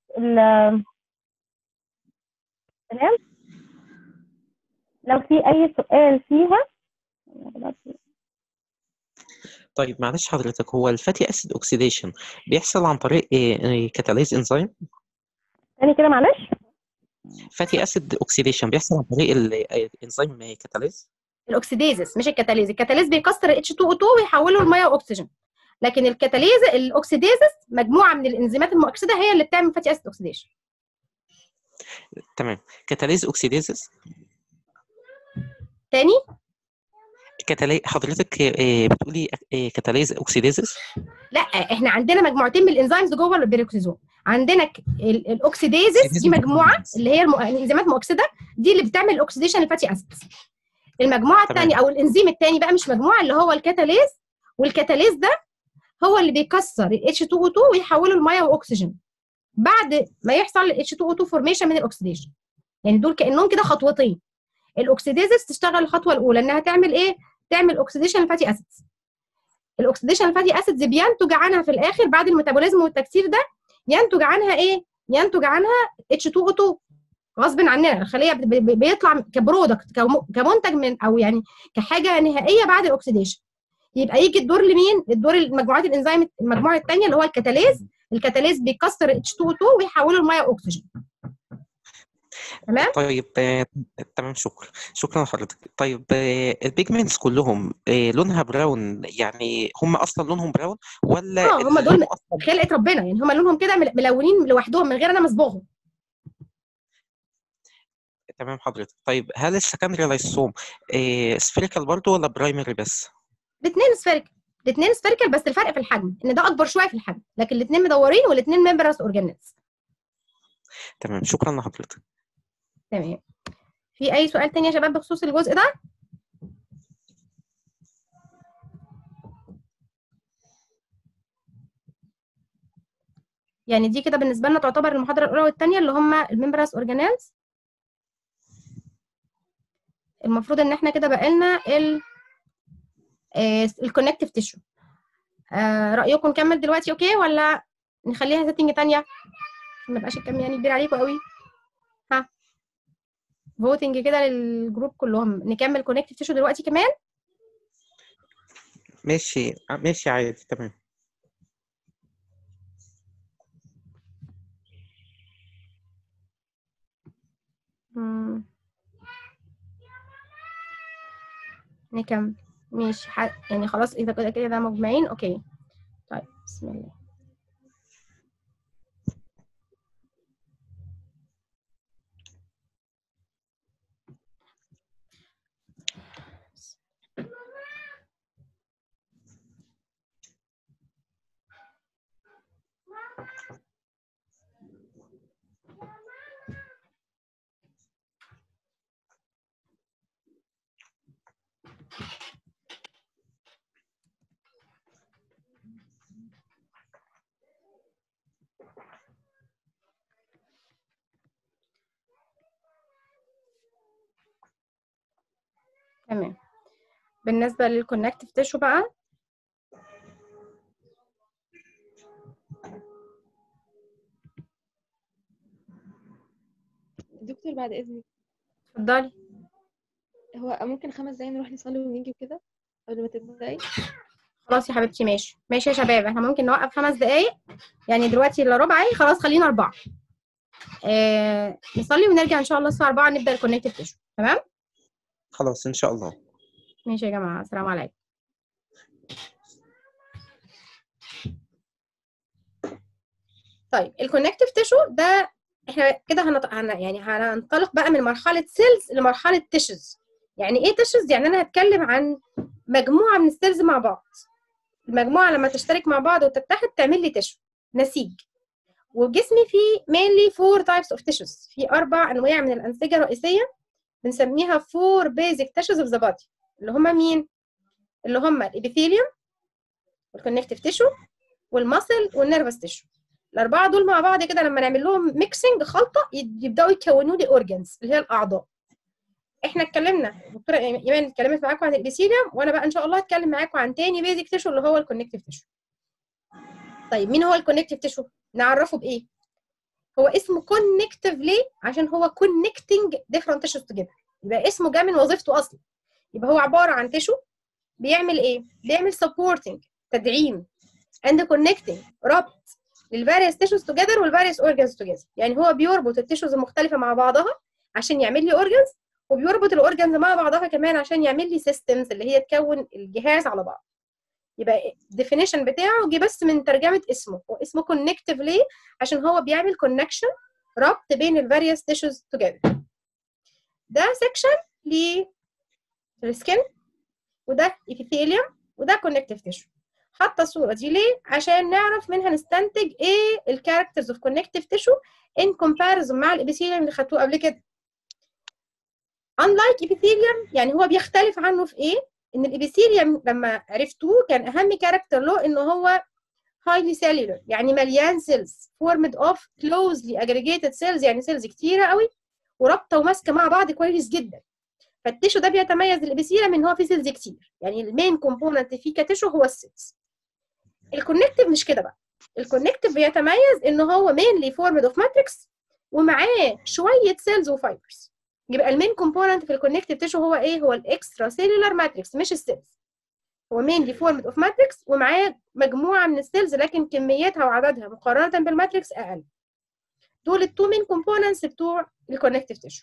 تمام لو في اي سؤال فيها طيب معلش حضرتك هو الفاتي اسيد اوكسيديشن بيحصل عن طريق كاتاليز انزيم تاني كده معلش فاتي اسيد اوكسيديشن بيحصل عن طريق الانزيم كاتاليز الاكسيديزس مش الكاتاليز الكاتاليز بيكسر اتش 2 او 2 ويحوله لميه واكسجين لكن الكاتاليز الاكسيديزس مجموعه من الانزيمات المؤكسده هي اللي بتعمل فاتي اسيد اوكسيديشن تمام كاتاليز اوكسيديزس تاني كتالي حضرتك بتقولي كاتاليز اوكسيديزس لا احنا عندنا مجموعتين من الانزيمز جوه البيروكسيزوم عندنا ك- ال- الاوكسيديزز دي مجموعه اللي هي الم- الانزيمات المؤكسده دي اللي بتعمل الاكسيديشن الفاتي اسيدز المجموعه تمام. الثانيه او الانزيم الثاني بقى مش مجموعه اللي هو الكاتاليز والكاتاليز ده هو اللي بيكسر ال H2O2 ويحوله لميه واكسجين بعد ما يحصل ال H2O2 فورميشن من الاكسيديشن يعني دول كانهم كده خطوتين الاكسيديزز تشتغل الخطوه الاولى انها تعمل ايه تعمل اوكسيديشن الفاتي اسيدز الاكسيديشن الفاتي اسيدز بينتج عنها في الاخر بعد الميتابوليزم والتكسير ده ينتج عنها ايه ينتج عنها H2O2 غصب عننا الخليه بت- ب- بيطلع كبرودكت كم- كمنتج من او يعني كحاجه نهائيه بعد الاكسيديشن يبقى يجي الدور لمين الدور المجموعات الانزيم المجموعه الثانيه اللي هو الكتاليز الكتاليز بيكسر H2O2 ويحوله لميه واكسجين تمام طيب آه، تمام شكرا شكرا لحضرتك طيب آه، البيجمنتس كلهم آه، لونها براون يعني هم اصلا لونهم براون ولا اه هم اللي دول لونه اصلا خلقه ربنا يعني هم لونهم كده مل- ملونين لوحدهم من غير انا مصبوغهم تمام حضرتك طيب هل السكندري لايسوم سفيريكال برضو ولا برايمري بس الاثنين سفيريكال الاثنين سفيريكال بس الفرق في الحجم ان ده اكبر شويه في الحجم لكن الاثنين مدورين والاثنين ممبرس اورجانيلز تمام شكرا لحضرتك تمام في اي سؤال تاني يا شباب بخصوص الجزء ده يعني دي كده بالنسبه لنا تعتبر المحاضره الاولى والثانيه اللي هم الممبرس اورجانيلز المفروض ان احنا كده بقى لنا ال الكونكتيف تيشو رايكم نكمل دلوقتي اوكي ولا نخليها سيتنج تانية عشان ما يبقاش الكم يعني كبير عليكم قوي ها فوتنج كده للجروب كلهم نكمل كونكتيف تيشو دلوقتي كمان ماشي آه، ماشي عادي تمام مم. نكمل ماشي ح- يعني خلاص اذا كده كده مجمعين اوكي طيب بسم الله تمام بالنسبة للكونكتيف تيشو بقى دكتور بعد إذنك اتفضلي هو ممكن خمس دقايق نروح نصلي ونيجي وكده قبل ما تبدأي خلاص يا حبيبتي ماشي ماشي يا شباب احنا ممكن نوقف خمس دقايق يعني دلوقتي الا ربع اهي خلاص خلينا اربعة آه نصلي ونرجع ان شاء الله الساعة 4 نبدأ الكونكتيف تيشو تمام خلاص ان شاء الله ماشي يا جماعة السلام عليكم طيب الكونكتيف تيشو ده احنا كده هنط... هن... يعني هننطلق بقى من مرحلة سيلز لمرحلة تيشوز يعني ايه تيشوز يعني انا هتكلم عن مجموعة من السيلز مع بعض المجموعة لما تشترك مع بعض وتتحد تعمل لي تيشو نسيج وجسمي فيه mainly four types of tissues في أربع أنواع من الأنسجة الرئيسية بنسميها four basic tissues of the body اللي هما مين؟ اللي هما الإبيثيليوم والكونكتيف تيشو والماسل والنيرفس تيشو الأربعة دول مع بعض كده لما نعمل لهم ميكسنج خلطة يد- يبدأوا يكونوا لي أورجانز اللي هي الأعضاء احنا اتكلمنا دكتوره ايمان اتكلمت معاكم عن الابيثيليوم وانا بقى ان شاء الله هتكلم معاكم عن تاني بيزك تيشو اللي هو الكونكتيف تيشو طيب مين هو الكونكتيف تيشو نعرفه بايه هو اسمه كونكتيف ليه عشان هو كونكتنج ديفرنت تيشوز توجذر يبقى اسمه جاي من وظيفته اصلا يبقى هو عباره عن تيشو بيعمل ايه بيعمل سبورتنج تدعيم اند كونكتنج ربط للفاريوس تيشوز توجذر والفاريوس اورجانز توجذر يعني هو بيربط التيشوز المختلفه مع بعضها عشان يعمل لي اورجانز وبيربط الاورجانز مع بعضها كمان عشان يعمل لي سيستمز اللي هي تكون الجهاز على بعض يبقى الديفينيشن بتاعه جه بس من ترجمه اسمه هو اسمه كونكتيف ليه عشان هو بيعمل كونكشن ربط بين الفاريوس تيشوز توجذر ده سيكشن للسكن وده epithelium وده كونكتيف تيشو حاطه الصوره دي ليه عشان نعرف منها نستنتج ايه الكاركترز اوف كونكتيف تيشو ان كومباريزون مع الابيثيليوم اللي خدتوه قبل كده unlike epithelium يعني هو بيختلف عنه في ايه ان الابيثيليوم لما عرفتوه كان اهم كاركتر له ان هو highly cellular يعني مليان سيلز formed of closely aggregated cells يعني سيلز كتيره قوي ورابطه وماسكه مع بعض كويس جدا فالتيشو ده بيتميز الابيثيليوم ان هو فيه سيلز كتير يعني المين كومبوننت فيه كتيشو هو السيلز الكونكتيف مش كده بقى الكونكتيف بيتميز ان هو mainly formed of matrix ومعاه شويه سيلز وفايبرز يبقى المين كومبوننت في الكونكتيف تيشو هو ايه هو الاكسترا سيلولار ماتريكس مش السيلز هو mainly formed of matrix ومعاه مجموعه من السيلز لكن كميتها وعددها مقارنه بالماتريكس اقل دول التو مين كومبوننتس بتوع الكونكتيف تيشو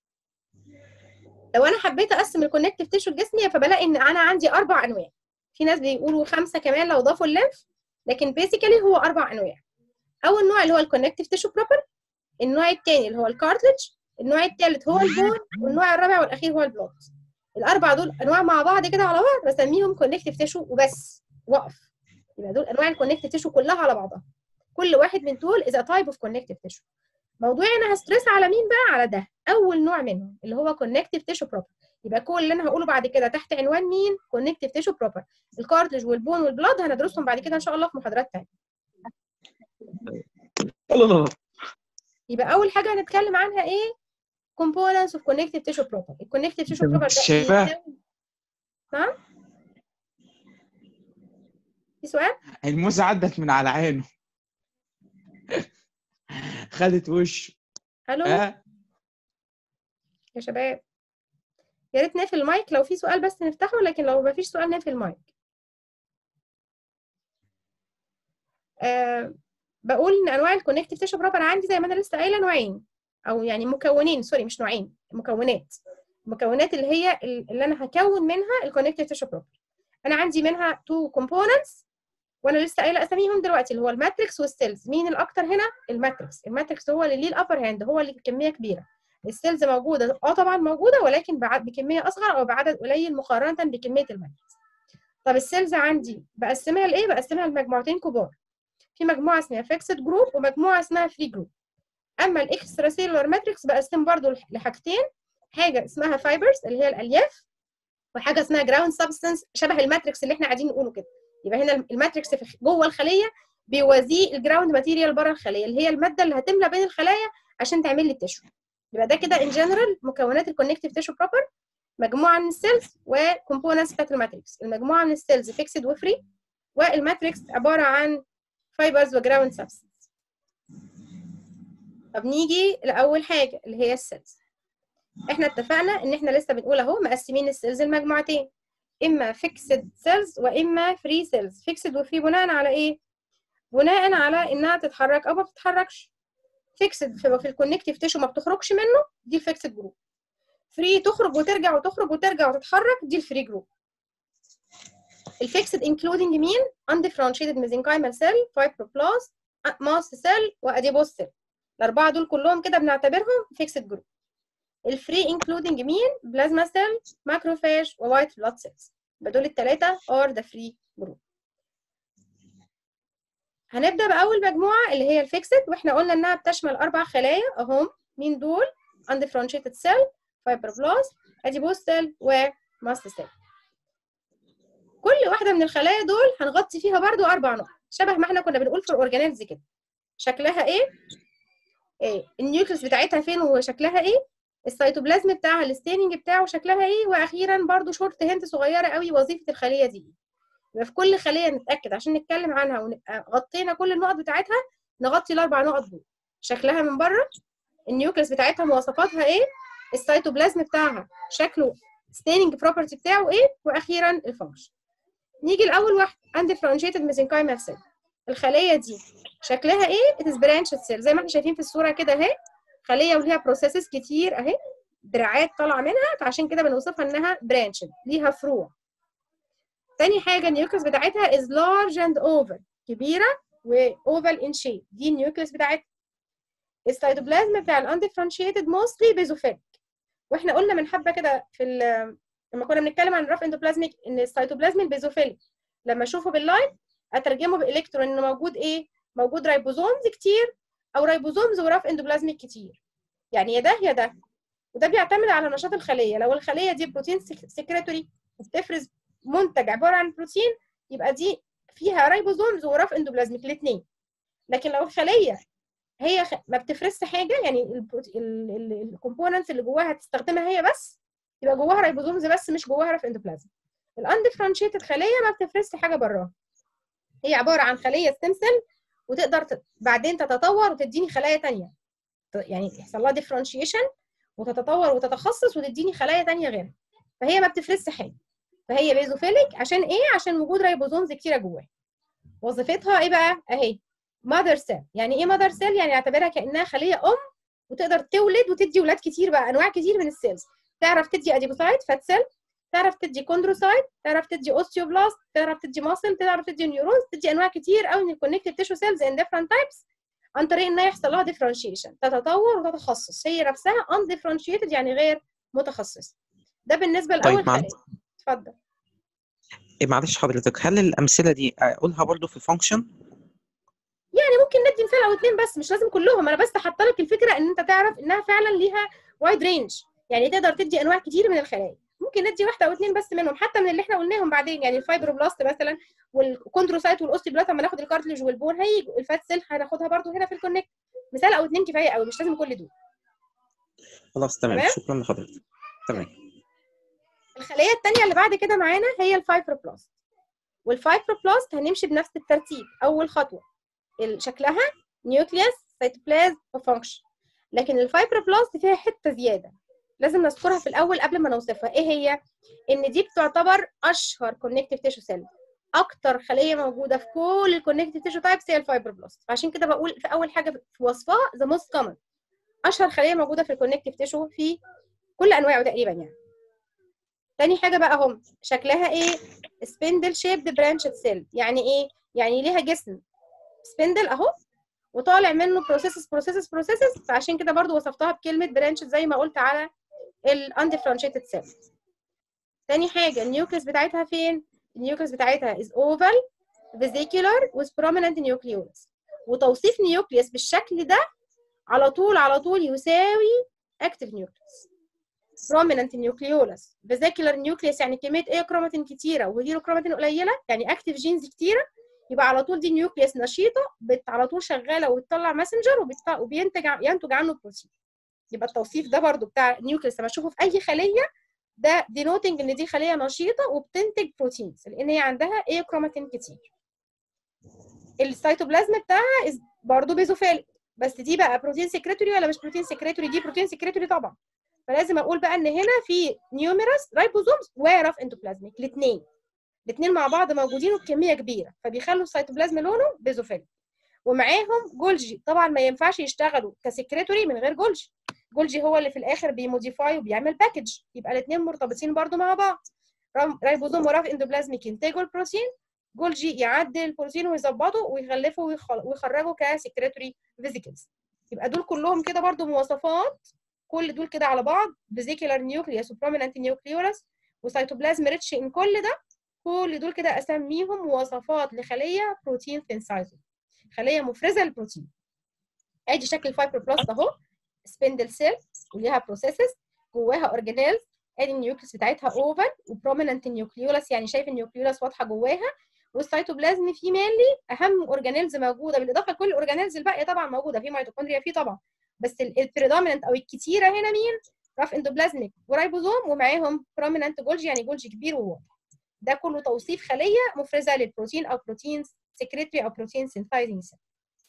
لو انا حبيت اقسم الكونكتيف تيشو الجسمي فبلاقي ان انا عندي اربع انواع في ناس بيقولوا خمسه كمان لو ضافوا الليمف لكن بيسيكالي هو اربع انواع اول نوع اللي هو الكونكتيف تيشو بروبر النوع الثاني اللي هو الكارتلج النوع الثالث هو البون والنوع الرابع والاخير هو البلوت الاربع دول انواع مع بعض كده على بعض بسميهم كونكتيف تيشو وبس وقف يبقى دول انواع الكونكتيف تيشو كلها على بعضها كل واحد من دول is a type of connective tissue موضوعي انا هسترس على مين بقى على ده اول نوع منهم اللي هو connective tissue proper يبقى كل اللي انا هقوله بعد كده تحت عنوان مين connective tissue proper الكارتلج والبون والبلاد هندرسهم بعد كده ان شاء الله في محاضرات تانية الله يبقى اول حاجه هنتكلم عنها ايه components of connective tissue proper الكونكتيف tissue proper ده شايفاه؟ إيه؟ نعم في سؤال الموزة عدت من على عينه خدت وش الو ها يا شباب يا ريت نقفل المايك لو في سؤال بس نفتحه لكن لو ما فيش سؤال نقفل المايك أه بقول ان انواع الكونكتيف تيشو بروبر عندي زي ما انا لسه قايله نوعين او يعني مكونين سوري مش نوعين مكونات المكونات اللي هي اللي انا هكون منها الكونكتيف تيشو بروبر انا عندي منها تو كومبوننتس وانا لسه قايله اساميهم دلوقتي اللي هو الماتريكس والسيلز مين الاكتر هنا الماتريكس الماتريكس هو اللي ليه الابر هاند هو اللي بكميه كبيره السيلز موجوده اه طبعا موجوده ولكن بعد بكميه اصغر او بعدد قليل مقارنه بكميه الماتريكس طب السيلز عندي بقسمها لايه بقسمها لمجموعتين كبار في مجموعه اسمها فيكسد جروب ومجموعه اسمها فري جروب اما الاكسترا سيلولار ماتريكس بقسم برضو لحاجتين حاجه اسمها فايبرز اللي هي الالياف وحاجه اسمها جراوند سبستانس شبه الماتريكس اللي احنا قاعدين نقوله كده يبقى هنا الماتريكس في جوه الخليه بيوازيه الجراوند ماتيريال بره الخليه اللي هي الماده اللي هتملى بين الخلايا عشان تعمل لي التشو يبقى ده كده ان جنرال مكونات الكونكتيف تيشو بروبر مجموعه من السيلز وكومبوننتس بتاعت الماتريكس المجموعه من السيلز فيكسد وفري والماتريكس عباره عن فايبرز وجراوند سبستانس طب نيجي لاول حاجه اللي هي السيلز احنا اتفقنا ان احنا لسه بنقول اهو مقسمين السيلز لمجموعتين اما فيكسد سيلز واما فري سيلز فيكسد وفري بناء على ايه بناء على انها تتحرك او ما بتتحركش فيكسد في الكونكتيف تيشو ما بتخرجش منه دي الفيكسد جروب فري تخرج وترجع وتخرج وترجع وتتحرك دي الفري جروب الفيكسد انكلودنج مين undifferentiated mesenchymal cell fibroblast ماست سيل واديبوس سيل الاربعه دول كلهم كده بنعتبرهم فيكسد جروب الفري انكلودنج مين بلازما سيل ماكروفاج ووايت بلاد سيلز يبقى دول الثلاثه ار ذا فري جروب هنبدا باول مجموعه اللي هي الفيكسد واحنا قلنا انها بتشمل اربع خلايا اهم مين دول undifferentiated cell fibroblast adipose cell وماست سيل كل واحده من الخلايا دول هنغطي فيها برضو اربع نقط شبه ما احنا كنا بنقول في الاورجانيلز كده شكلها ايه ايه النيوكليس بتاعتها فين وشكلها ايه السيتوبلازم بتاعها الستيننج بتاعه شكلها ايه واخيرا برضو شورت هنت صغيره قوي وظيفه الخليه دي يبقى في كل خليه نتاكد عشان نتكلم عنها ونبقى غطينا كل النقط بتاعتها نغطي الاربع نقط دول شكلها من بره النيوكليس بتاعتها مواصفاتها ايه السيتوبلازم بتاعها شكله ستيننج بروبرتي بتاعه ايه واخيرا الفانكشن نيجي لاول واحد undifferentiated mesenchymal cell الخليه دي شكلها ايه it is branched cell زي ما احنا شايفين في الصوره كده اهي خليه وليها بروسيسز كتير اهي دراعات طالعه منها فعشان كده بنوصفها انها branched ليها فروع تاني حاجه النيوكليس بتاعتها is large and oval كبيره واوفال in shape دي النيوكليس بتاعتها السيتوبلازم بتاع الاندفرنشيتد موستلي بيزوفيليك واحنا قلنا من حبه كده في لما كنا بنتكلم عن الرف اندوبلازميك ان السيتوبلازم البيزوفيليك لما اشوفه باللايت اترجمه بالكترون ان موجود ايه موجود رايبوزومز كتير او رايبوزومز وراف اندوبلازميك كتير يعني يا ده يا ده وده بيعتمد على نشاط الخليه لو الخليه دي بروتين سكريتوري وبتفرز منتج عباره عن بروتين يبقى دي فيها رايبوزومز وراف اندوبلازميك الاثنين لكن لو الخليه هي خ... ما بتفرزش حاجه يعني الكومبوننتس اللي جواها هتستخدمها هي بس يبقى جواها رايبوزومز بس مش جواها راف اندوبلازم الاندفرنشيتد خليه ما بتفرزش حاجه براها هي عباره عن خليه ستيم سيل وتقدر ت... بعدين تتطور وتديني خلايا تانية يعني يحصل لها ديفرنشيشن وتتطور وتتخصص وتديني خلايا تانية غيرها فهي ما بتفرزش حاجه فهي بيزوفيليك عشان ايه عشان وجود رايبوزومز كتيره جواها وظيفتها ايه بقى اهي ماذر سيل يعني ايه ماذر سيل يعني اعتبرها كانها خليه ام وتقدر تولد وتدي ولاد كتير بقى انواع كتير من السيلز تعرف تدي اديبوسايت فات سيل تعرف تدي كوندروسايت تعرف تدي اوستيوبلاست تعرف تدي ماسل تعرف تدي نيورونز تدي انواع كتير قوي من الكونكتيف تيشو سيلز ان ديفرنت تايبس عن طريق انها يحصل لها ديفرنشيشن تتطور وتتخصص هي نفسها ان ديفرنشيتد يعني غير متخصص ده بالنسبه لاول طيب، مع- خليه اتفضل إيه معلش حضرتك هل الأمثلة دي أقولها برضو في فانكشن؟ يعني ممكن ندي مثال او اتنين بس مش لازم كلهم انا بس حاطه لك الفكره ان انت تعرف انها فعلا ليها وايد رينج يعني تقدر تدي انواع كتير من الخلايا ممكن ندي واحده او اتنين بس منهم حتى من اللي احنا قلناهم بعدين يعني الفايبروبلاست مثلا والكوندروسايت والاوستيبلاست لما ناخد الكارتلج والبون هيجوا الفات سيل هناخدها برضو هنا في الكونكت مثال او اتنين كفايه قوي مش لازم كل دول خلاص تمام تمام؟ شكرا لحضرتك تمام الخليه الثانيه اللي بعد كده معانا هي الفايبروبلاست والفايبروبلاست هنمشي بنفس الترتيب اول خطوه ال- شكلها نيوكليوس سيتوبلازم وفانكشن لكن الفايبروبلاست فيها حته زياده لازم نذكرها في الاول قبل ما نوصفها ايه هي ان دي بتعتبر اشهر كونكتيف تيشو سيل اكتر خليه موجوده في كل الكونكتيف تيشو تايبس هي الفايبروبلاست فعشان كده بقول في اول حاجه في وصفها ذا موست كومن اشهر خليه موجوده في الكونكتيف تيشو في كل انواعه تقريبا يعني تاني حاجه بقى هم شكلها ايه سبندل شيبد برانشد سيل يعني ايه يعني ليها جسم سبندل اهو وطالع منه بروسيسز بروسيسز بروسيسز فعشان كده برضو وصفتها بكلمه برانشد زي ما قلت على الاندفرنشيتد سيل تاني حاجه النيوكليس بتاعتها فين النيوكليس بتاعتها is oval vesicular with prominent nucleolus وتوصيف نيوكليس بالشكل ده على طول على طول يساوي active nucleus prominent nucleolus vesicular nucleus يعني كميه ايه كروماتين كتيره وهيرو كروماتين قليله يعني active جينز كتيره يبقى على طول دي نيوكليس نشيطه بت على طول شغاله وبتطلع ماسنجر وبت... وبينتج ع- ينتج عنه بروتين يبقى التوصيف ده برضو بتاع النيوكليس لما اشوفه في اي خليه ده denoting ان دي خليه نشيطه وبتنتج بروتينز لان هي عندها ايه كروماتين كتير السيتوبلازم بتاعها is برضه بيزوفيليك بس دي بقى بروتين سكريتوري ولا مش بروتين سكريتوري دي بروتين سكريتوري طبعا فلازم اقول بقى ان هنا في نيوميرس رايبوزومز وراف اندوبلازميك الاثنين الاثنين مع بعض موجودين وبكميه كبيره فبيخلوا السيتوبلازم لونه بيزوفيليك ومعاهم جولجي طبعا ما ينفعش يشتغلوا كسكريتوري من غير جولجي جولجي هو اللي في الاخر بيموديفاي وبيعمل باكج يبقى الاثنين مرتبطين برضو مع بعض رام- رايبوزوم وراف اندوبلازميك ينتجوا البروتين جولجي يعدل البروتين ويظبطه ويغلفه ويخل- ويخرجه كسكريتوري فيزيكلز يبقى دول كلهم كده برضو مواصفات كل دول كده على بعض فيزيكولار نيوكليوس وبروميننت نيوكليولس وسيتوبلازم ريتش ان كل ده كل دول كده اسميهم مواصفات لخليه بروتين سينسايزر خليه مفرزه للبروتين ادي شكل الفايبروبلاست اهو سبندل سيل وليها بروسيسز جواها اورجانيلز ادي النيوكليس بتاعتها اوفال وبروميننت نيوكليولس يعني شايف النيوكليولس واضحه جواها والسيتوبلازم فيه مالي اهم اورجانيلز موجوده بالاضافه لكل الاورجانيلز الباقيه طبعا موجوده في ميتوكوندريا فيه طبعا بس البريدوميننت او الكتيره هنا مين راف اندوبلازميك ورايبوزوم ومعاهم بروميننت جولجي يعني جولجي كبير وواضح ده كله توصيف خليه مفرزه للبروتين او بروتين سكريتري او بروتين سينثايزنج سيل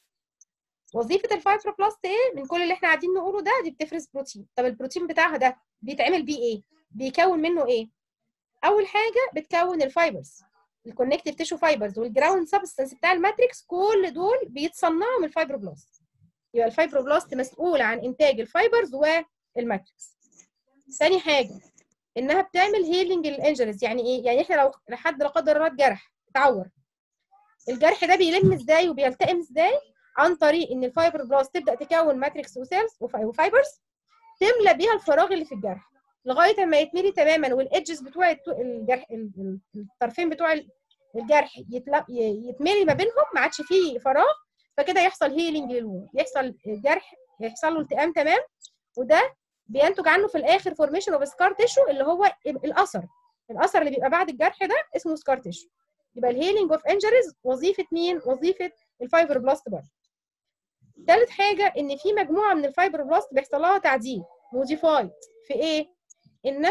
وظيفه الفايبروبلاست ايه من كل اللي احنا قاعدين نقوله ده دي بتفرز بروتين طب البروتين بتاعها ده بيتعمل بيه ايه بيكون منه ايه اول حاجه بتكون الفايبرز الكونكتيف تيشو فايبرز والجراوند سبستانس بتاع الماتريكس كل دول بيتصنعوا من الفايبروبلاست يبقى الفايبروبلاست مسؤول عن انتاج الفايبرز والماتريكس ثاني حاجه انها بتعمل هيلينج للانجلز يعني ايه يعني احنا لو لحد لا قدر الله اتجرح اتعور الجرح ده بيلم ازاي وبيلتئم ازاي عن طريق ان الفايبروبلاست تبدا تكون ماتريكس وسيلز وفا- وفايبرز تملى بيها الفراغ اللي في الجرح لغايه ما يتملي تماما والايدجز بتوع الت- الجرح ال- ال- الطرفين بتوع ال- الجرح يتل- ي- يتملي ما بينهم ما عادش فيه فراغ فكده يحصل هيلينج للوند يحصل الجرح يحصل له التئام تمام وده بينتج عنه في الاخر فورميشن اوف سكار تيشو اللي هو ال- الاثر الاثر اللي بيبقى بعد الجرح ده اسمه سكار تيشو يبقى الهيلينج اوف انجريز وظيفه مين وظيفه الفايبر بلاست برضه ثالث حاجه ان في مجموعه من الفايبر بلاست بيحصل لها تعديل موديفايد في ايه انها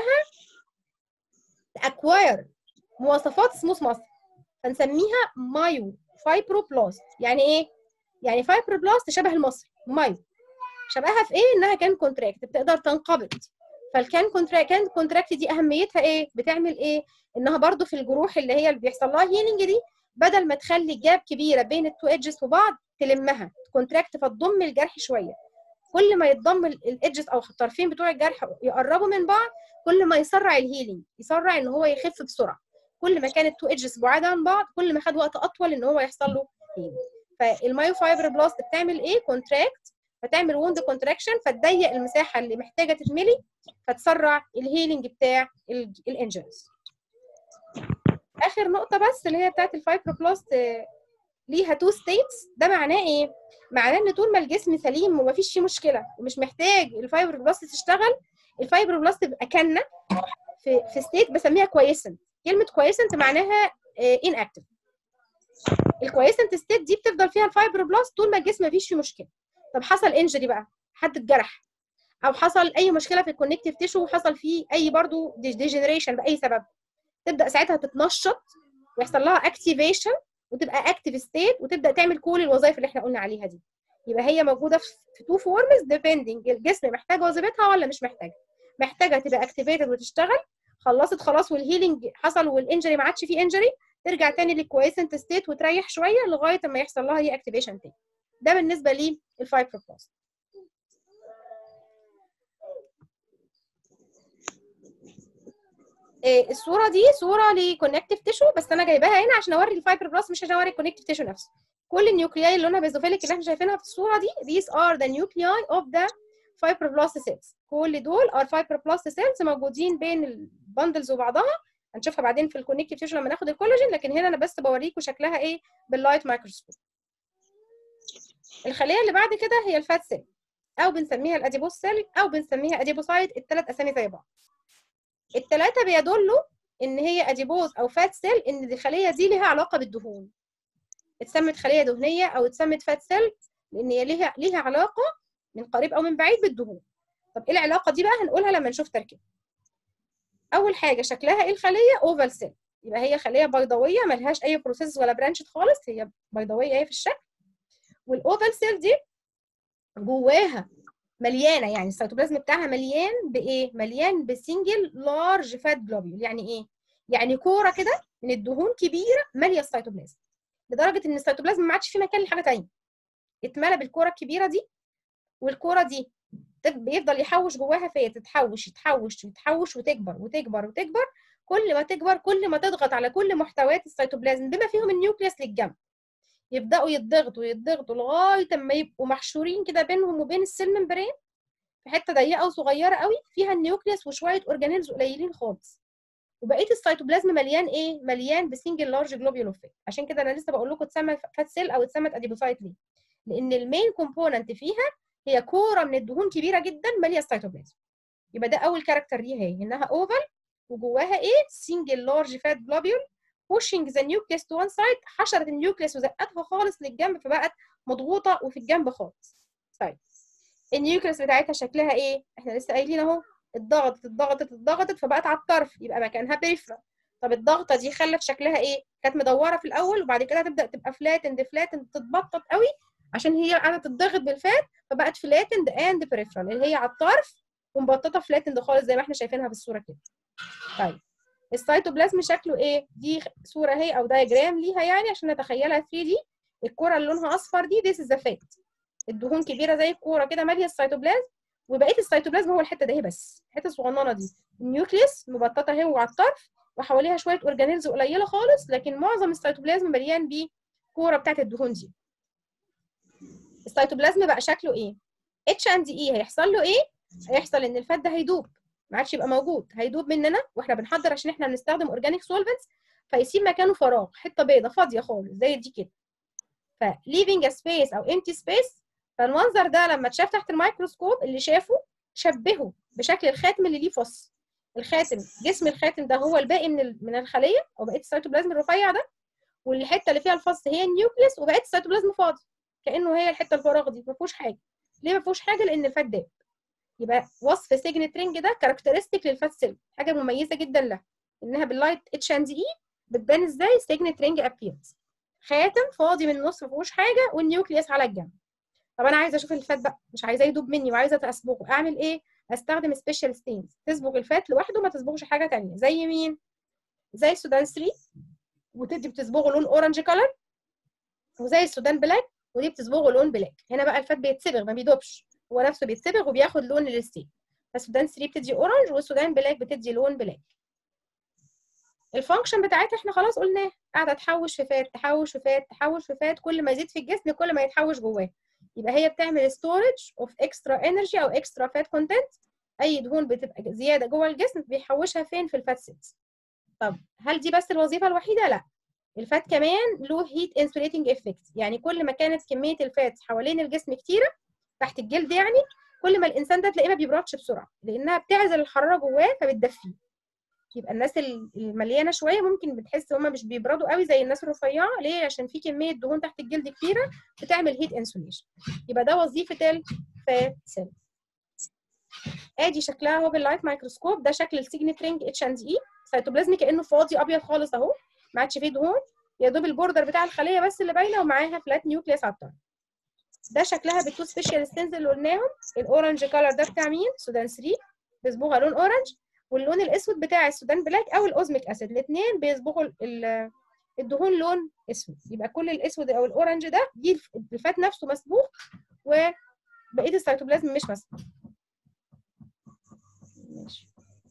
تاكواير مواصفات سموث ماسل فنسميها مايو فايبروبلاست يعني ايه يعني فايبروبلاست شبه المصل مايو شبهها في ايه انها كان كونتراكت بتقدر تنقبض فالكان كونتراكت كان كونتراكت دي اهميتها ايه بتعمل ايه انها برضو في الجروح اللي هي اللي بيحصل لها هيلينج دي بدل ما تخلي جاب كبيره بين التو ايدجز في بعض تلمها كونتراكت فتضم الجرح شويه كل ما يتضم الايدجز او الطرفين بتوع الجرح يقربوا من بعض كل ما يسرع الهيلينج يسرع ان هو يخف بسرعه كل ما كانت تو ايدجز بعاد عن بعض كل ما خد وقت اطول ان هو يحصل له هيلينج فالمايو فايبر بلاست بتعمل ايه كونتراكت فتعمل ووند كونتراكشن فتضيق المساحه اللي محتاجه تتملي فتسرع الهيلينج بتاع الانجنز اخر نقطه بس اللي هي بتاعت الفايبروبلاست آه، ليها تو ستيتس ده معناه ايه معناه ان طول ما الجسم سليم ومفيش فيه مشكله ومش محتاج الفايبروبلاست تشتغل الفايبروبلاست تبقى كانه في في ستيت بسميها كويسنت كلمه كويسنت معناها ان اكتف الكويسنت ستيت دي بتفضل فيها الفايبروبلاست طول ما الجسم مفيش فيه مشكله طب حصل انجري بقى حد اتجرح او حصل اي مشكله في الكونكتيف تيشو وحصل فيه اي برضو ديجنريشن باي سبب تبدا ساعتها تتنشط ويحصل لها اكتيفيشن وتبقى اكتيف ستيت وتبدا تعمل كل الوظائف اللي احنا قلنا عليها دي يبقى هي موجوده في تو فورمز ديبندنج الجسم محتاج وظيفتها ولا مش محتاجه محتاجه تبقى اكتيفيتد وتشتغل خلصت خلاص والهيلينج حصل والانجري ما عادش فيه انجري ترجع تاني للكويسنت ستيت وتريح شويه لغايه ما يحصل لها هي اكتيفيشن تاني ده بالنسبه للفايبروبلاست إيه الصوره دي صوره لكونكتيف تيشو بس انا جايباها هنا عشان اوري الفايبروبلاست مش عشان اوري الكونكتيف تيشو نفسه كل النيوكلياي اللي لونها بيزوفيليك اللي احنا شايفينها في الصوره دي these are the nuclei of the fibroblast cells كل دول are fibroblast cells موجودين بين البندلز وبعضها هنشوفها بعدين في الكونكتيف تيشو لما ناخد الكولاجين لكن هنا انا بس بوريكم شكلها ايه باللايت مايكروسكوب الخليه اللي بعد كده هي الفات سيل او بنسميها الاديبوس سيل او بنسميها اديبوسايت الثلاث اسامي زي بعض الثلاثه بيدلوا ان هي اديبوز او فات سيل ان الخليه دي ليها علاقه بالدهون اتسمت خليه دهنيه او اتسمت فات سيل لان هي ليها ليها علاقه من قريب او من بعيد بالدهون طب ايه العلاقه دي بقى هنقولها لما نشوف تركيب اول حاجه شكلها ايه الخليه اوفال سيل يبقى هي خليه بيضاويه ملهاش اي بروسيس ولا برانشد خالص هي بيضاويه اهي في الشكل والاوفال سيل دي جواها مليانه يعني السيتوبلازم بتاعها مليان بايه مليان بسنجل لارج فات جلوبيول يعني ايه يعني كوره كده من الدهون كبيره ماليه السيتوبلازم لدرجه ان السيتوبلازم ما عادش فيه مكان لحاجه ثانيه اتملى بالكوره الكبيره دي والكوره دي بيفضل يحوش جواها فات تتحوش يتحوش ويتحوش وتكبر وتكبر وتكبر كل ما تكبر كل ما تضغط على كل محتويات السيتوبلازم بما فيهم النيوكليوس للجنب يبداوا يتضغطوا يتضغطوا لغايه اما يبقوا محشورين كده بينهم وبين السيل ممبرين في حته ضيقه وصغيره قوي فيها النيوكليوس وشويه اورجانيلز قليلين خالص وبقيه السيتوبلازم مليان ايه مليان بسنجل لارج جلوبيول اوف فات عشان كده انا لسه بقول لكم اتسمى فات سيل او اتسمت اديبوسايت ليه لان المين كومبوننت فيها هي كوره من الدهون كبيره جدا ماليه السيتوبلازم يبقى ده اول كاركتر ليها هي انها اوفال وجواها ايه سنجل لارج فات جلوبيول pushing the nucleus to one side حشرت النيوكليس وزقتها خالص للجنب فبقت مضغوطه وفي الجنب خالص طيب النيوكليس بتاعتها شكلها ايه احنا لسه قايلين اهو اتضغطت اتضغطت اتضغطت فبقت على الطرف يبقى مكانها بريفرا طب الضغطه دي خلت شكلها ايه كانت مدوره في الاول وبعد كده تبدا تبقى فلاتند فلاتند تتبطط قوي عشان هي قاعده تتضغط بالفات فبقت فلاتند اند بريفرال اللي هي على الطرف ومبططه فلاتند خالص زي ما احنا شايفينها في الصوره كده طيب السيتوبلازم شكله ايه دي صوره اهي او دايجرام ليها يعني عشان نتخيلها 3 دي الكره اللي لونها اصفر دي ذيس از فات الدهون كبيره زي الكوره كده ماليه السيتوبلازم وبقيه السيتوبلازم هو الحته دي بس الحته الصغننه دي النيوكليس مبططه اهي وعلى الطرف وحواليها شويه اورجانيلز قليله خالص لكن معظم السيتوبلازم مليان بكوره بتاعت الدهون دي السيتوبلازم بقى شكله ايه اتش اند اي هيحصل له ايه هيحصل ان الفات ده هيدوب ما عادش يبقى موجود هيدوب مننا واحنا بنحضر عشان احنا بنستخدم اورجانيك سولفنتس فيسيب مكانه فراغ حته بيضه فاضيه خالص زي دي كده ف leaving a space او empty space فالمنظر ده لما اتشاف تحت الميكروسكوب اللي شافه شبهه بشكل الخاتم اللي ليه فص الخاتم جسم الخاتم ده هو الباقي من ال- من الخليه او بقيه السيتوبلازم الرفيع ده والحته اللي فيها الفص هي النيوكليس وبقيه السيتوبلازم فاضي كانه هي الحته الفراغ دي ما فيهوش حاجه ليه ما فيهوش حاجه لان الفات داب يبقى وصف سيجنت رينج ده كاركترستيك للفات سيل حاجه مميزه جدا لها انها باللايت اتش اند اي بتبان ازاي سيجنت رينج ابيرنس خاتم فاضي من النص ما فيهوش حاجه والنيوكليس على الجنب طب انا عايزه اشوف الفات بقى مش عايزاه يدوب مني وعايزه اصبغه اعمل ايه استخدم سبيشال ستينز تصبغ الفات لوحده ما تصبغش حاجه تانية زي مين زي السودان 3 وتدي بتصبغه لون اورنج كلر وزي السودان بلاك ودي بتصبغه لون بلاك هنا بقى الفات بيتصبغ ما بيدوبش هو نفسه بيتصبغ وبياخد لون الستيل فالسودان 3 بتدي اورنج والسودان بلاك بتدي لون بلاك الفانكشن بتاعتها احنا خلاص قلناه قاعده تحوش في فات تحوش في فات تحوش في فات كل ما يزيد في الجسم كل ما يتحوش جواه يبقى هي بتعمل ستورج اوف اكسترا انرجي او اكسترا فات كونتنت اي دهون بتبقى زياده جوه الجسم بيحوشها فين في الفات سيلز طب هل دي بس الوظيفه الوحيده لا الفات كمان له هيت انسوليتنج افكت يعني كل ما كانت كميه الفات حوالين الجسم كتيره تحت الجلد يعني كل ما الانسان ده تلاقيه ما بيبردش بسرعه لانها بتعزل الحراره جواه فبتدفيه يبقى الناس ال- المليانه شويه ممكن بتحس هما مش بيبردوا قوي زي الناس الرفيعه ليه عشان في كميه دهون تحت الجلد كتيره بتعمل هيت انسوليشن يبقى ده وظيفه الفات سيل ادي شكلها اهو باللايت مايكروسكوب ده شكل السيجنت رينج اتش اند اي سيتوبلازم كانه فاضي ابيض خالص اهو ما عادش فيه دهون يا دوب البوردر بتاع الخليه بس اللي باينه ومعاها فلات نيوكليس على الطرف ده شكلها بالتو سبيشال ستينز اللي قلناهم الاورنج كلر ده بتاع مين سودان 3 بيصبغها لون اورنج واللون الاسود بتاع السودان بلاك او الاوزميك اسيد الاثنين بيصبغوا ال- ال- الدهون لون اسود يبقى كل الاسود او الاورنج ده دي الف- الفات نفسه مسبوغ وبقيه السيتوبلازم مش مسبوغ ماشي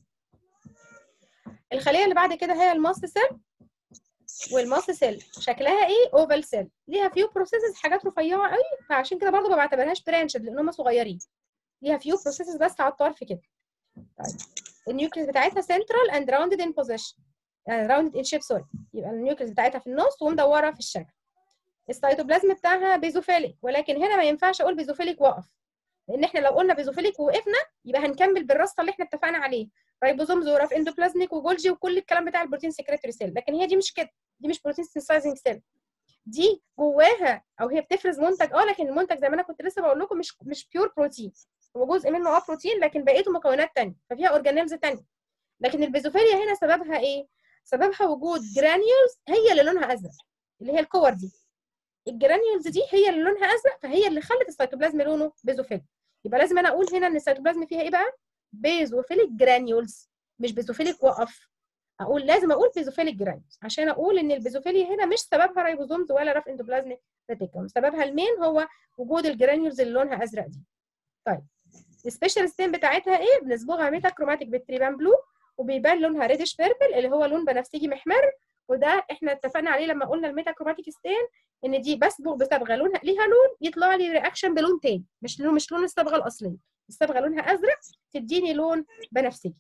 الخليه اللي بعد كده هي الماست سيل والماست سيل شكلها ايه اوفال سيل ليها فيو بروسيسز حاجات رفيعه قوي فعشان كده برضه ما بعتبرهاش برانشد لان هم صغيرين ليها فيو بروسيسز بس على الطرف كده طيب النيوكليس بتاعتها سنترال اند راوندد ان بوزيشن يعني راوندد ان شيب سوري يبقى النيوكليس بتاعتها في النص ومدوره في الشكل السيتوبلازم بتاعها بيزوفيليك ولكن هنا ما ينفعش اقول بيزوفيليك وقف لان احنا لو قلنا بيزوفيليك ووقفنا يبقى هنكمل بالرصه اللي احنا اتفقنا عليه رايبوزومز وراف اندوبلازميك وجولجي وكل الكلام بتاع البروتين سكريتوري سيل لكن هي دي مش كده دي مش بروتين سينسايزنج سيل دي جواها او هي بتفرز منتج اه لكن المنتج زي ما انا كنت لسه بقول لكم مش مش بيور بروتين هو جزء منه اه بروتين لكن بقيته مكونات تانية ففيها اورجانيلز تانية لكن البيزوفيليا هنا سببها ايه سببها وجود جرانيولز هي اللي لونها ازرق اللي هي الكور دي الجرانيولز دي هي اللي لونها ازرق فهي اللي خلت السيتوبلازم لونه بيزوفيليك يبقى لازم انا اقول هنا ان السيتوبلازم فيها ايه بقى بيزوفيليك جرانيولز مش بيزوفيليك وقف اقول لازم اقول بيزوفيليك جرانيولز عشان اقول ان البيزوفيليا هنا مش سببها رايبوزومز ولا راف اندوبلازميك ريتيكولم سببها المين هو وجود الجرانيولز اللي لونها ازرق دي طيب السبيشال ستين بتاعتها ايه بنصبغها ميتا كروماتيك بالتريبان بلو وبيبان لونها ريدش بيربل اللي هو لون بنفسجي محمر وده احنا اتفقنا عليه لما قلنا الميتا كروماتيك ستين ان دي بصبغ بصبغه لونها ليها لون يطلع لي رياكشن بلون تاني مش لون مش لون الصبغه الاصليه الصبغه لونها ازرق تديني لون بنفسجي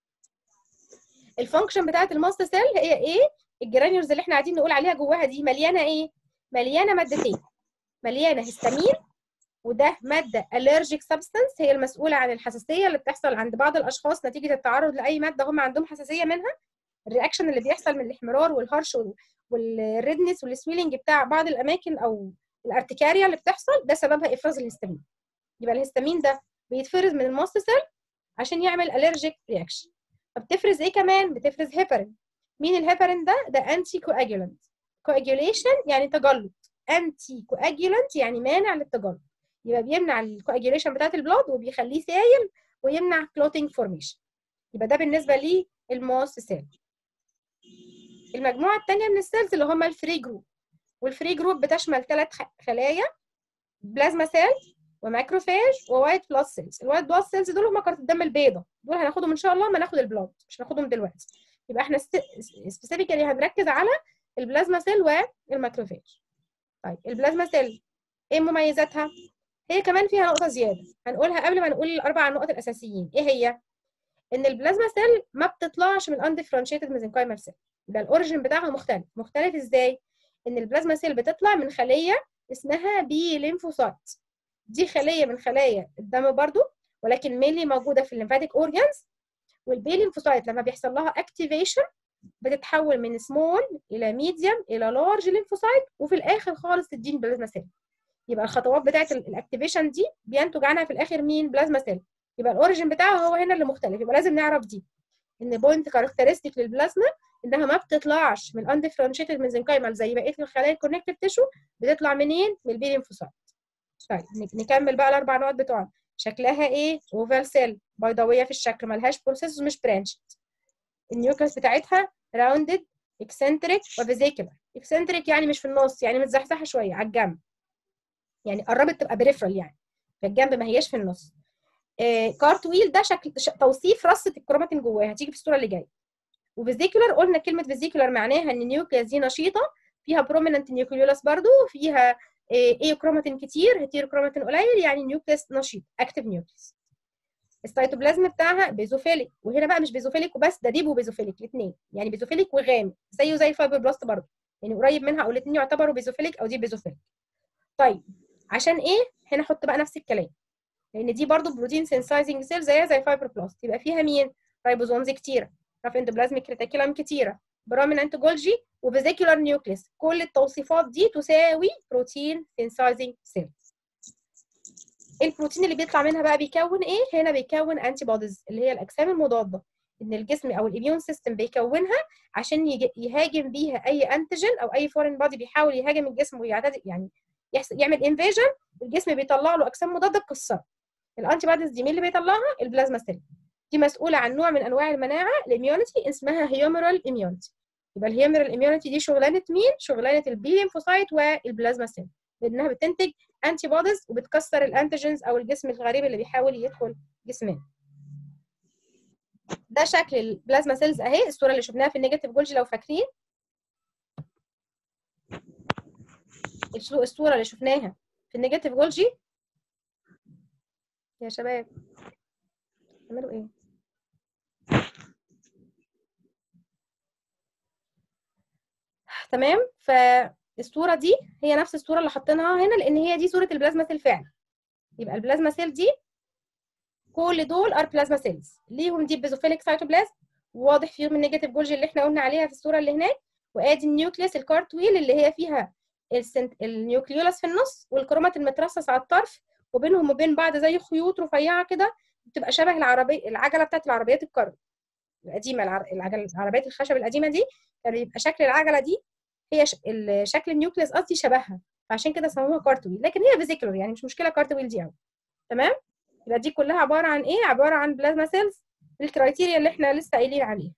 الفانكشن بتاعت الماست سيل هي ايه الجرانيولز اللي احنا قاعدين نقول عليها جواها دي مليانه ايه مليانه مادتين مليانه هيستامين وده ماده allergic substance هي المسؤوله عن الحساسيه اللي بتحصل عند بعض الاشخاص نتيجه التعرض لاي ماده هم عندهم حساسيه منها الرياكشن اللي بيحصل من الاحمرار والهرش والريدنس والسويلنج بتاع بعض الاماكن او الارتكاريا اللي بتحصل ده سببها افراز الهستامين يبقى الهستامين ده بيتفرز من الماست سيل عشان يعمل allergic reaction فبتفرز ايه كمان بتفرز هيبرين مين الهيبرين ده ده انتي كواجولانت كواجوليشن يعني تجلط انتي كواجولانت يعني مانع للتجلط يبقى بيمنع الكواجوليشن بتاعت البلاد وبيخليه سايل ويمنع كلوتينج فورميشن يبقى ده بالنسبه للماست سيل المجموعه الثانيه من السيلز اللي هم الفري جروب والفري جروب بتشمل ثلاث خلايا بلازما سيل وماكروفاج ووايت بلاد سيلز الوايت بلاد سيلز دول هم كرات الدم البيضاء دول هناخدهم ان شاء الله ما ناخد البلاد مش هناخدهم دلوقتي يبقى احنا سبيسيفيكالي هنركز على البلازما سيل والماكروفاج طيب البلازما سيل ايه مميزاتها هي كمان فيها نقطه زياده هنقولها قبل ما نقول الاربع نقط الاساسيين ايه هي ان البلازما سيل ما بتطلعش من اندفرنشيتد ميزنكايمال سيل يبقى الاوريجين بتاعها مختلف مختلف ازاي ان البلازما سيل بتطلع من خليه اسمها بي ليمفوسايت دي خليه من خلايا الدم برضو ولكن مينلي موجوده في الليمفاتيك اورجانز والبي ليمفوسايت لما بيحصل لها اكتيفيشن بتتحول من سمول الى ميديوم الى لارج ليمفوسايت وفي الاخر خالص تديني بلازما سيل يبقى الخطوات بتاعه الاكتيفيشن دي بينتج عنها في الاخر مين بلازما سيل يبقى الاوريجين بتاعه هو هنا اللي مختلف يبقى لازم نعرف دي ان بوينت كاركترستيك للبلازما انها ما بتطلعش من اندفرنشيتد ميزنكايمال زي بقيه الخلايا الكونكتيف تيشو بتطلع منين من البي ليمفوسايت طيب نكمل بقى الاربع نقط بتوعنا شكلها ايه اوفال سيل بيضاويه في الشكل ملهاش بروسيس ومش برانش النيوكليس بتاعتها راوندد اكسنتريك وفيزيكولار اكسنتريك يعني مش في النص يعني متزحزحه شويه على الجنب يعني قربت تبقى بريفرال يعني في الجنب ما هياش في النص آه كارتويل ده شكل ش... توصيف رصه الكروماتين جواها هتيجي في الصوره اللي جايه وفيزيكولار قلنا كلمه فيزيكولار معناها ان النيوكليس دي نشيطه فيها بروميننت نيوكليولاس برضو فيها ايه كروماتين كتير هيتيرو كروماتين قليل يعني نيوكليس نشيط اكتيف نيوكليس السيتوبلازم بتاعها بيزوفيليك وهنا بقى مش بيزوفيليك وبس ده ديبو بيزوفيليك الاثنين يعني بيزوفيليك وغامق زيه زي الفايبروبلاست برضه يعني قريب منها او الاثنين يعتبروا بيزوفيليك او دي بيزوفيليك طيب عشان ايه هنا احط بقى نفس الكلام لان دي برضه بروتين سينسايزنج سيل زيها زي الفايبروبلاست يبقى فيها مين رايبوزومز كتيره راف اندوبلازميك ريتيكولم كتيره برامينانت جولجي وفيزيكولار نيوكليس كل التوصيفات دي تساوي بروتين سينسايزنج سيل البروتين اللي بيطلع منها بقى بيكون ايه هنا بيكون انتي بوديز اللي هي الاجسام المضاده ان الجسم او الاميون سيستم بيكونها عشان يهاجم بيها اي انتيجين او اي فورين بادي بيحاول يهاجم الجسم ويعتدي يعني يحصل يعمل انفيجن الجسم بيطلع له اجسام مضاده تكسرها الانتي بوديز دي مين اللي بيطلعها البلازما سيل دي مسؤوله عن نوع من انواع المناعه الاميونيتي اسمها هيومرال اميونيتي يبقى الهيومرال اميونيتي دي شغلانه مين شغلانه البي ليمفوسايت والبلازما سيل لانها بتنتج انتي بوديز وبتكسر الانتيجنز او الجسم الغريب اللي بيحاول يدخل جسمنا ده شكل البلازما سيلز اهي الصوره اللي شفناها في النيجاتيف جولجي لو فاكرين الصوره اللي شفناها في النيجاتيف جولجي يا شباب تعملوا ايه تمام فالصوره دي هي نفس الصوره اللي حاطينها هنا لان هي دي صوره البلازما سيل فعلا يبقى البلازما سيل دي كل دول ار بلازما سيلز ليهم دي بيزوفيليك سايتوبلازم واضح فيهم النيجاتيف جولجي اللي احنا قلنا عليها في الصوره اللي هناك وادي النيوكليس الكارتويل اللي هي فيها السنت... النيوكليولاس في النص والكروماتين مترصص على الطرف وبينهم وبين بعض زي خيوط رفيعه كده بتبقى شبه العربيه العجله بتاعت العربيات الكارو القديمه العجل العربيات الخشب القديمه دي كان بيبقى شكل العجله دي هي ش... شكل النيوكليس قصدي شبهها فعشان كده سموها كارتويل لكن هي فيزيكولر يعني مش مشكله كارتويل دي قوي تمام يبقى دي كلها عباره عن ايه عباره عن بلازما سيلز الكرايتيريا اللي احنا لسه قايلين عليها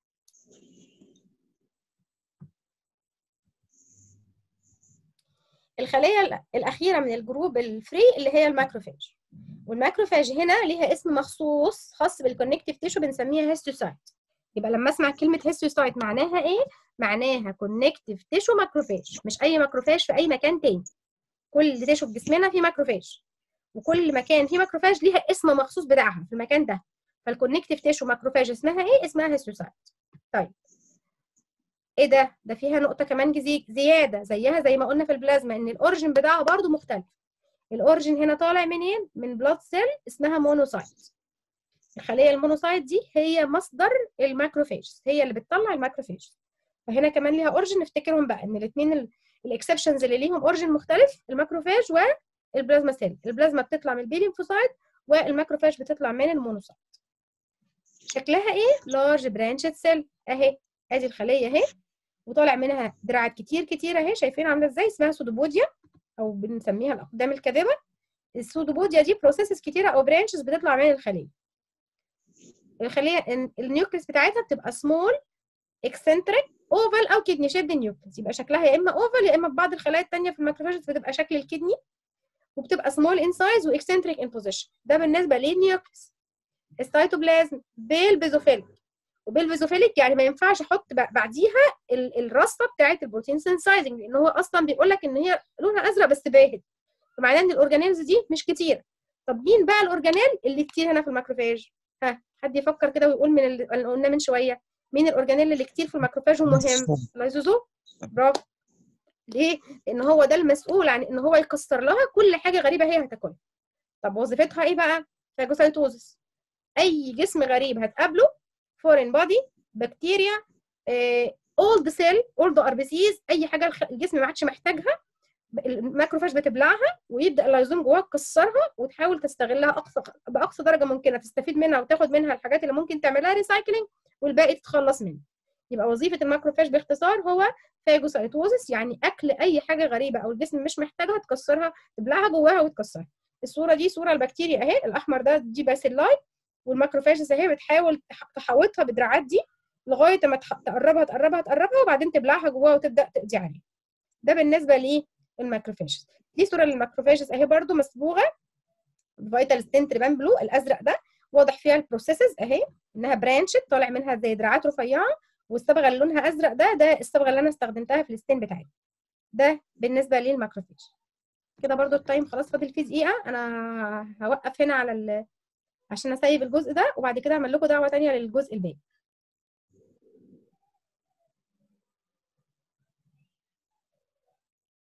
الخليه الاخيره من الجروب الفري اللي هي الماكروفاج والماكروفاج هنا ليها اسم مخصوص خاص بالكونكتيف تيشو بنسميها هيستوسايت يبقى لما اسمع كلمه هيستوسايت معناها ايه معناها كونكتيف تيشو ماكروفاج مش اي ماكروفاج في اي مكان تاني كل تيشو في جسمنا فيه ماكروفاج وكل مكان فيه ماكروفاج ليها اسم مخصوص بتاعها في المكان ده فالكونكتيف تيشو ماكروفاج اسمها ايه اسمها هيستوسايت طيب ايه ده ده فيها نقطه كمان جزي... زياده زيها زي ما قلنا في البلازما ان الاوريجين بتاعها برضو مختلف الاوريجين هنا طالع منين من بلاد سيل اسمها مونوسايت الخليه المونوسايت دي هي مصدر الماكروفاج هي اللي بتطلع الماكروفاج فهنا كمان ليها اوريجين نفتكرهم بقى ان الاثنين الاكسبشنز اللي ليهم اوريجين مختلف الماكروفاج والبلازما سيل البلازما بتطلع من البي ليمفوسايت والماكروفاج بتطلع من المونوسايت شكلها ايه لارج برانشد سيل اهي ادي الخليه اهي وطالع منها دراعات كتير كتير اهي شايفين عامله ازاي اسمها سودوبوديا او بنسميها الاقدام الكاذبه السودوبوديا دي بروسيسز كتيره او برانشز بتطلع من الخليه الخليه النيوكليس بتاعتها بتبقى سمول اكسنتريك اوفال او كدني شيب نيوكليس يبقى شكلها يا اما اوفال يا اما في بعض الخلايا الثانيه في الماكروفاجز بتبقى شكل الكدني وبتبقى سمول ان سايز واكسنتريك ان بوزيشن ده بالنسبه للنيوكليس السيتوبلازم بالبيزوفيليك وبالبيزوفيليك يعني ما ينفعش احط بعديها الرصه بتاعه البروتين سينسايزنج لان هو اصلا بيقول لك ان هي لونها ازرق بس باهت فمعناه ان الاورجانيلز دي مش كتير طب مين بقى الاورجانيل اللي كتير هنا في الماكروفاج ها حد يفكر كده ويقول من اللي قلنا من شويه مين الاورجانيل اللي كتير في الماكروفاج ومهم اللايزوزوم برافو ليه لان هو ده المسؤول عن ان هو يكسر لها كل حاجه غريبه هي هتاكلها طب وظيفتها ايه بقى فاجوسايتوزس اي جسم غريب هتقابله فورين بودي بكتيريا اولد سيل اولد ار بي سيز اي حاجه الخ- الجسم ما عادش محتاجها الماكروفاج بتبلعها ويبدا اللايزوم جواها تكسرها وتحاول تستغلها اقصى باقصى درجه ممكنه تستفيد منها وتاخد منها الحاجات اللي ممكن تعملها ريسايكلينج والباقي تتخلص منه يبقى وظيفه الماكروفاج باختصار هو فاجوسايتوزس يعني اكل اي حاجه غريبه او الجسم مش محتاجها تكسرها تبلعها جواها وتكسرها الصوره دي صوره البكتيريا اهي الاحمر ده دي باسيلاي والماكروفاجز اهي بتحاول تح- تحوطها بالدراعات دي لغايه ما تح- تقربها تقربها تقربها وبعدين تبلعها جواها وتبدا تقضي عليها ده بالنسبه للماكروفاجز دي صوره للماكروفاجز اهي برده مصبوغه فيتال ستين تريبان بلو الازرق ده واضح فيها البروسيسز اهي انها برانشت طالع منها زي دراعات رفيعه والصبغه اللي لونها ازرق ده ده الصبغه اللي انا استخدمتها في الستين بتاعتي ده بالنسبه للماكروفاج كده برضو التايم خلاص فاضل فيه دقيقه انا هوقف هنا على ال... عشان اسيب الجزء ده وبعد كده اعمل لكم دعوه تانية للجزء الباقي